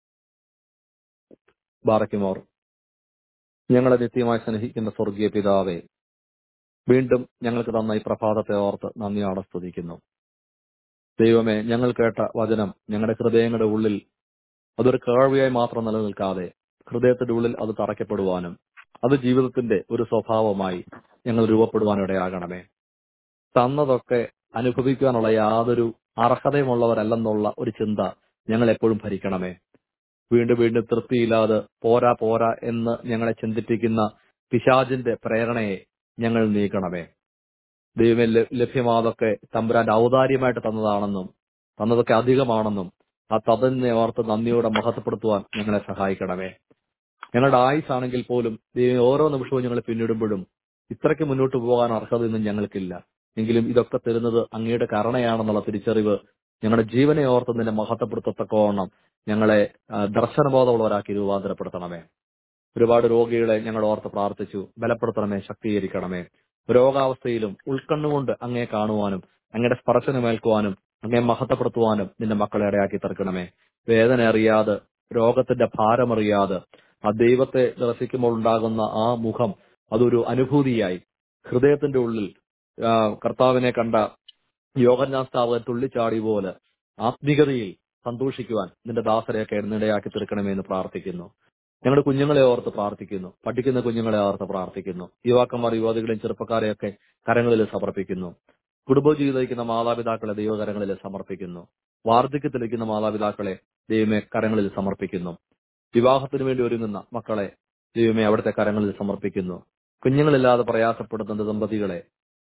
ബാറയ്ക്കുമോർ ഞങ്ങളെ നിത്യമായി സ്നേഹിക്കുന്ന സ്വർഗീയ പിതാവേ വീണ്ടും ഞങ്ങൾക്ക് തന്ന ഈ പ്രഭാതത്തെ ഓർത്ത് നന്ദിയോടെ സ്തുതിക്കുന്നു ദൈവമേ ഞങ്ങൾ കേട്ട വചനം ഞങ്ങളുടെ ഹൃദയങ്ങളുടെ ഉള്ളിൽ അതൊരു കേൾവിയായി മാത്രം നിലനിൽക്കാതെ ഹൃദയത്തിന്റെ ഉള്ളിൽ അത് തറയ്ക്കപ്പെടുവാനും അത് ജീവിതത്തിന്റെ ഒരു സ്വഭാവമായി ഞങ്ങൾ രൂപപ്പെടുവാനും ഇടയാകണമേ തന്നതൊക്കെ അനുഭവിക്കാനുള്ള യാതൊരു അർഹതയുമുള്ളവരല്ലെന്നുള്ള ഒരു ചിന്ത ഞങ്ങൾ എപ്പോഴും ഭരിക്കണമേ വീണ്ടും വീണ്ടും തൃപ്തിയില്ലാതെ പോരാ പോരാ എന്ന് ഞങ്ങളെ ചിന്തിപ്പിക്കുന്ന പിശാചിന്റെ പ്രേരണയെ ഞങ്ങൾ നീക്കണമേ ദൈവമേ ല- ലഭ്യമാതൊക്കെ തമ്പുരാന്റെ ഔദാര്യമായിട്ട് തന്നതാണെന്നും തന്നതൊക്കെ അധികമാണെന്നും ആ തതന്നെ ഓർത്ത് നന്ദിയോടെ മഹത്വപ്പെടുത്തുവാൻ ഞങ്ങളെ സഹായിക്കണമേ ഞങ്ങളുടെ ആയുസാണെങ്കിൽ പോലും ദൈവം ഓരോ നിമിഷവും ഞങ്ങൾ പിന്നിടുമ്പോഴും ഇത്രയ്ക്ക് മുന്നോട്ട് പോകാൻ അർഹതയൊന്നും ഞങ്ങൾക്കില്ല എങ്കിലും ഇതൊക്കെ തരുന്നത് അങ്ങയുടെ കരുണയാണെന്നുള്ള തിരിച്ചറിവ് ഞങ്ങളുടെ ജീവനെ ഓർത്ത് നിന്നെ മഹത്വപ്പെടുത്തത്തക്കവണ്ണം ഞങ്ങളെ ആ, ദർശനബോധമുള്ളവരാക്കി രൂപാന്തരപ്പെടുത്തണമേ ഒരുപാട് രോഗികളെ ഞങ്ങൾ ഓർത്ത് പ്രാർത്ഥിച്ചു ബലപ്പെടുത്തണമേ ശക്തീകരിക്കണമേ രോഗാവസ്ഥയിലും ഉൾക്കണ്ണുകൊണ്ട് അങ്ങയെ കാണുവാനും അങ്ങയുടെ സ്പർശനമേൽക്കുവാനും അങ്ങയെ മഹത്വപ്പെടുത്തുവാനും നിന്റെ മക്കളെ ഇടയാക്കി തീർക്കണമേ വേദന അറിയാതെ രോഗത്തിന്റെ ഭാരമറിയാതെ ആ ദൈവത്തെ ദർശിക്കുമ്പോൾ ഉണ്ടാകുന്ന ആ മുഖം അതൊരു അനുഭൂതിയായി ഹൃദയത്തിന്റെ ഉള്ളിൽ ആ, കർത്താവിനെ കണ്ട യോഗന്യാസ്താവ് തുള്ളിച്ചാടി പോലെ ആത്മീകതയിൽ സന്തോഷിക്കുവാൻ നിന്റെ ദാസരെയൊക്കെ ഇടയാക്കി തീർക്കണമേ എന്ന് പ്രാർത്ഥിക്കുന്നു ഞങ്ങളുടെ കുഞ്ഞുങ്ങളെ ഓർത്ത് പ്രാർത്ഥിക്കുന്നു പഠിക്കുന്ന കുഞ്ഞുങ്ങളെ ഓർത്ത് പ്രാർത്ഥിക്കുന്നു യുവാക്കന്മാർ യുവതികളെയും ചെറുപ്പക്കാരെയൊക്കെ കരങ്ങളിൽ സമർപ്പിക്കുന്നു കുടുംബജീവിതം മാതാപിതാക്കളെ ദൈവകരങ്ങളിൽ സമർപ്പിക്കുന്നു വാർദ്ധക്യത്തിലിരിക്കുന്ന മാതാപിതാക്കളെ ദൈവമേ കരങ്ങളിൽ സമർപ്പിക്കുന്നു വിവാഹത്തിന് വേണ്ടി ഒരുങ്ങുന്ന മക്കളെ ദൈവമേ അവിടുത്തെ കരങ്ങളിൽ സമർപ്പിക്കുന്നു കുഞ്ഞുങ്ങളില്ലാതെ പ്രയാസപ്പെടുന്ന ദമ്പതികളെ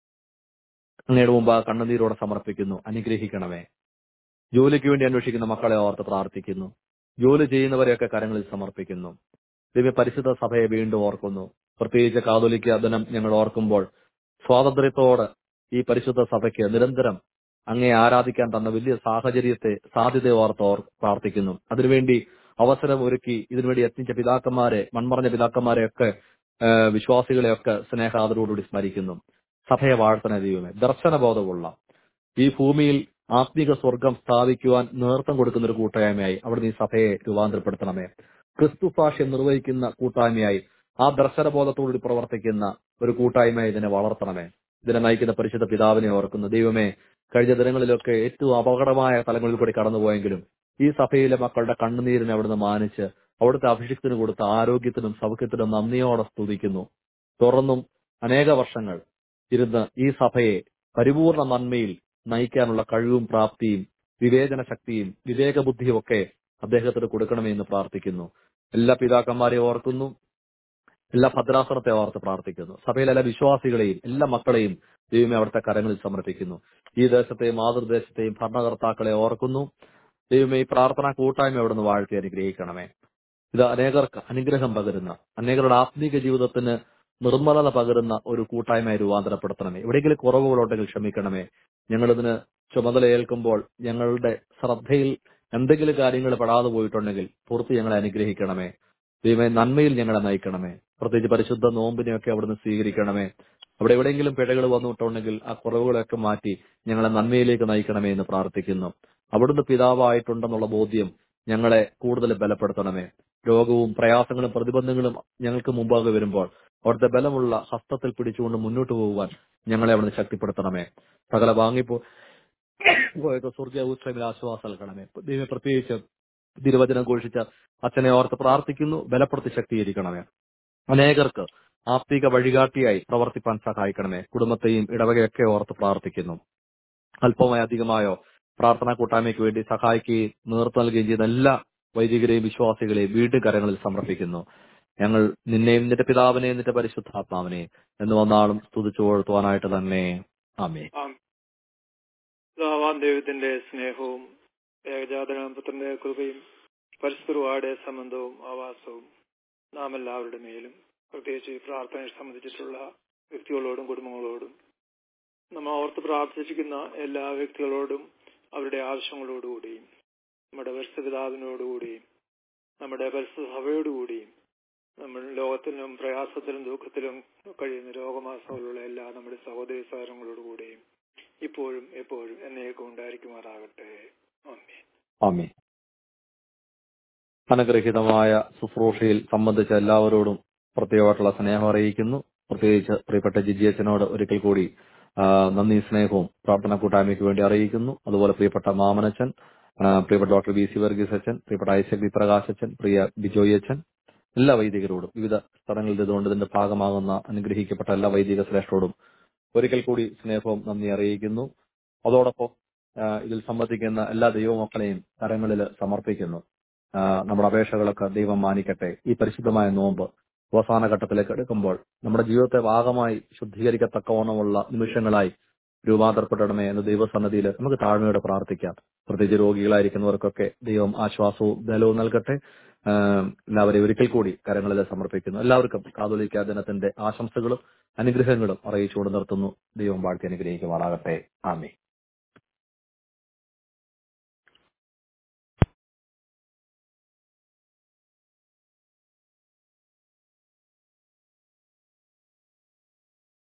അങ്ങയുടെ മുമ്പ് ആ കണ്ണുനീരോടെ സമർപ്പിക്കുന്നു അനുഗ്രഹിക്കണമേ ജോലിക്ക് വേണ്ടി അന്വേഷിക്കുന്ന മക്കളെ ഓർത്ത് പ്രാർത്ഥിക്കുന്നു ജോലി ചെയ്യുന്നവരെയൊക്കെ കരങ്ങളിൽ സമർപ്പിക്കുന്നു ദൈവം പരിശുദ്ധ സഭയെ വീണ്ടും ഓർക്കുന്നു പ്രത്യേകിച്ച് കാതോലിക്ക ദിനം ഞങ്ങൾ ഓർക്കുമ്പോൾ സ്വാതന്ത്ര്യത്തോട് ഈ പരിശുദ്ധ സഭയ്ക്ക് നിരന്തരം അങ്ങേ ആരാധിക്കാൻ തന്ന വലിയ സാഹചര്യത്തെ സാധ്യതയെ ഓർത്ത് ഓർ പ്രാർത്ഥിക്കുന്നു അതിനുവേണ്ടി അവസരം ഒരുക്കി ഇതിനുവേണ്ടി യത്നിച്ച പിതാക്കന്മാരെ മൺമറഞ്ഞ പിതാക്കന്മാരെയൊക്കെ ഏഹ് വിശ്വാസികളെയൊക്കെ സ്നേഹാദരോടുകൂടി സ്മരിക്കുന്നു സഭയെ വാഴ്ത്തണ ദൈവമേ ദർശനബോധമുള്ള ഈ ഭൂമിയിൽ ആത്മീക സ്വർഗം സ്ഥാപിക്കുവാൻ നേതൃത്വം കൊടുക്കുന്ന ഒരു കൂട്ടായ്മയായി അവിടുന്ന് ഈ സഭയെ രൂപാന്തരപ്പെടുത്തണമേ ക്രിസ്തു സാക്ഷ്യം നിർവഹിക്കുന്ന കൂട്ടായ്മയായി ആ ദർശനബോധത്തോടുകൂടി പ്രവർത്തിക്കുന്ന ഒരു കൂട്ടായ്മയായി ഇതിനെ വളർത്തണമേ ഇതിനെ നയിക്കുന്ന പരിശുദ്ധ പിതാവിനെ ഓർക്കുന്നു ദൈവമേ കഴിഞ്ഞ ദിനങ്ങളിലൊക്കെ ഏറ്റവും അപകടമായ തലങ്ങളിൽ കൂടി കടന്നുപോയെങ്കിലും ഈ സഭയിലെ മക്കളുടെ കണ്ണുനീരിനെ അവിടുന്ന് മാനിച്ച് അവിടുത്തെ അഭിഷിക്തത്തിന് കൊടുത്ത ആരോഗ്യത്തിനും സൗഖ്യത്തിനും നന്ദിയോടെ സ്തുതിക്കുന്നു തുറന്നും അനേക വർഷങ്ങൾ ഇരുന്ന് ഈ സഭയെ പരിപൂർണ നന്മയിൽ നയിക്കാനുള്ള കഴിവും പ്രാപ്തിയും വിവേചന ശക്തിയും വിവേകബുദ്ധിയും ഒക്കെ അദ്ദേഹത്തിന് കൊടുക്കണമെന്ന് പ്രാർത്ഥിക്കുന്നു എല്ലാ പിതാക്കന്മാരെയും ഓർക്കുന്നു എല്ലാ ഭദ്രാസനത്തെ ഓർത്ത് പ്രാർത്ഥിക്കുന്നു സഭയിലെ എല്ലാ വിശ്വാസികളെയും എല്ലാ മക്കളെയും ദൈവമേ അവിടുത്തെ കരങ്ങളിൽ സമർപ്പിക്കുന്നു ഈ ദേശത്തെയും മാതൃദേശത്തെയും ഭരണകർത്താക്കളെ ഓർക്കുന്നു ദൈവമേ ഈ പ്രാർത്ഥന കൂട്ടായ്മ അവിടുന്ന് വാഴ്ത്തി അനുഗ്രഹിക്കണമേ ഇത് അനേകർക്ക് അനുഗ്രഹം പകരുന്ന അനേകരുടെ ആത്മീക ജീവിതത്തിന് നിർമ്മലത പകരുന്ന ഒരു കൂട്ടായ്മയായി രൂപാന്തരപ്പെടുത്തണമേ എവിടെയെങ്കിലും കുറവുകളുണ്ടെങ്കിൽ ക്ഷമിക്കണമേ ഞങ്ങളിതിന് ചുമതല ഏൽക്കുമ്പോൾ ഞങ്ങളുടെ ശ്രദ്ധയിൽ എന്തെങ്കിലും കാര്യങ്ങൾ പെടാതെ പോയിട്ടുണ്ടെങ്കിൽ പൂർത്തി ഞങ്ങളെ അനുഗ്രഹിക്കണമേ ദൈവമേ നന്മയിൽ ഞങ്ങളെ നയിക്കണമേ പ്രത്യേകിച്ച് പരിശുദ്ധ നോമ്പിനെയൊക്കെ അവിടുന്ന് സ്വീകരിക്കണമേ അവിടെ എവിടെയെങ്കിലും പിഴകൾ വന്നിട്ടുണ്ടെങ്കിൽ ആ കുറവുകളൊക്കെ മാറ്റി ഞങ്ങളെ നന്മയിലേക്ക് നയിക്കണമേ എന്ന് പ്രാർത്ഥിക്കുന്നു അവിടുന്ന് പിതാവായിട്ടുണ്ടെന്നുള്ള ബോധ്യം ഞങ്ങളെ കൂടുതൽ ബലപ്പെടുത്തണമേ രോഗവും പ്രയാസങ്ങളും പ്രതിബന്ധങ്ങളും ഞങ്ങൾക്ക് മുമ്പാകെ വരുമ്പോൾ അവിടുത്തെ ബലമുള്ള ഹസ്തത്തിൽ പിടിച്ചുകൊണ്ട് മുന്നോട്ട് പോകുവാൻ ഞങ്ങളെ അവിടുന്ന് ശക്തിപ്പെടുത്തണമേ സകല വാങ്ങിപ്പോ പോയത് സ്വർഗീയ ഉത്സവത്തിൽ ആശ്വാസം നൽകണമേ ദൈവം പ്രത്യേകിച്ച് തിരുവചനം ഘോഷിച്ച അച്ഛനെ ഓർത്ത് പ്രാർത്ഥിക്കുന്നു ബലപ്പെടുത്തി ശക്തീകരിക്കണമേ അനേകർക്ക് ആത്മീക വഴികാട്ടിയായി പ്രവർത്തിപ്പാൻ സഹായിക്കണമേ കുടുംബത്തെയും ഇടവകയൊക്കെ ഓർത്ത് പ്രാർത്ഥിക്കുന്നു അല്പമായോ അധികമായോ പ്രാർത്ഥനാ കൂട്ടായ്മയ്ക്ക് വേണ്ടി സഹായിക്കുകയും നേതൃത്വം നൽകുകയും ചെയ്യുന്ന എല്ലാ വൈദികരെയും വിശ്വാസികളെയും വീണ്ടും കരങ്ങളിൽ സമർപ്പിക്കുന്നു ഞങ്ങൾ നിന്നെയും നിന്റെ പിതാവിനെയും നിന്റെ പരിശുദ്ധാത്മാവിനെയും എന്ന് വന്നാളും സ്തുതിച്ചു കൊഴുത്തുവാനായിട്ട് തന്നെ ആമേ പിതാവാം ദൈവത്തിന്റെ സ്നേഹവും ഏകജാതനാം പുത്രന്റെ കൃപയും പരസ്പരവാടെ സംബന്ധവും ആവാസവും നാം എല്ലാവരുടെ മേലും പ്രത്യേകിച്ച് ഈ പ്രാർത്ഥനയെ സംബന്ധിച്ചിട്ടുള്ള വ്യക്തികളോടും കുടുംബങ്ങളോടും നമ്മൾ ഓർത്ത് പ്രാർത്ഥിച്ചിരിക്കുന്ന എല്ലാ വ്യക്തികളോടും അവരുടെ ആവശ്യങ്ങളോടുകൂടിയും നമ്മുടെ പരിസ്ഥിതിപിതാവിനോടുകൂടിയും നമ്മുടെ പരിസ്ഥിതി സഭയോടുകൂടിയും നമ്മൾ ലോകത്തിലും പ്രയാസത്തിലും ദുഃഖത്തിലും കഴിയുന്ന രോഗമാസങ്ങളുള്ള എല്ലാ നമ്മുടെ സഹോദരി സഹോദരങ്ങളോടുകൂടിയും ഇപ്പോഴും എപ്പോഴും എന്നേക്കും ഉണ്ടായിരിക്കുമാറാകട്ടെ ആമേൻ ആമേ അനുഗ്രഹീതമായ ശുശ്രൂഷയിൽ സംബന്ധിച്ച എല്ലാവരോടും പ്രത്യേകമായിട്ടുള്ള സ്നേഹം അറിയിക്കുന്നു പ്രത്യേകിച്ച് പ്രിയപ്പെട്ട ജിജി അച്ഛനോട് ഒരിക്കൽ കൂടി ആ, നന്ദി സ്നേഹവും പ്രാർത്ഥന കൂട്ടായ്മയ്ക്ക് വേണ്ടി അറിയിക്കുന്നു അതുപോലെ പ്രിയപ്പെട്ട മാമനച്ചൻ ആ, പ്രിയപ്പെട്ട ഡോക്ടർ ബി സി വർഗീസ് അച്ഛൻ പ്രിയപ്പെട്ട ഐസക് വി പ്രകാശ് അച്ഛൻ പ്രിയ ബിജോയ് അച്ഛൻ എല്ലാ വൈദികരോടും വിവിധ സ്ഥലങ്ങളിൽ ഇതുകൊണ്ട് ഇതിന്റെ ഭാഗമാകുന്ന അനുഗ്രഹിക്കപ്പെട്ട എല്ലാ വൈദിക ശ്രേഷ്ഠരോടും ഒരിക്കൽ കൂടി സ്നേഹവും നന്ദി അറിയിക്കുന്നു അതോടൊപ്പം ആ, ഇതിൽ സംബന്ധിക്കുന്ന എല്ലാ ദൈവമക്കളെയും കരങ്ങളിൽ സമർപ്പിക്കുന്നു ആ, നമ്മുടെ അപേക്ഷകളൊക്കെ ദൈവം മാനിക്കട്ടെ ഈ പരിശുദ്ധമായ നോമ്പ് അവസാന ഘട്ടത്തിലേക്ക് എടുക്കുമ്പോൾ നമ്മുടെ ജീവിതത്തെ ഭാഗമായി ശുദ്ധീകരിക്കത്തക്കവണ്ണമുള്ള നിമിഷങ്ങളായി രൂപാന്തരപ്പെടണമേ എന്ന് ദൈവസന്നദ്ധിയിൽ നമുക്ക് താഴ്മയോടെ പ്രാർത്ഥിക്കാം പ്രത്യേകിച്ച് രോഗികളായിരിക്കുന്നവർക്കൊക്കെ ദൈവം ആശ്വാസവും ബലവും നൽകട്ടെ ആ, എല്ലാവരെയും ഒരിക്കൽ കൂടി കരങ്ങളിൽ സമർപ്പിക്കുന്നു എല്ലാവർക്കും കാതോലിക്ക ദിനത്തിന്റെ ആശംസകളും അനുഗ്രഹങ്ങളും അറിയിച്ചുകൊണ്ട് നിർത്തുന്നു ദൈവം വാഴ്ത്തി അനുഗ്രഹിക്കുമാറാകട്ടെ ആമേ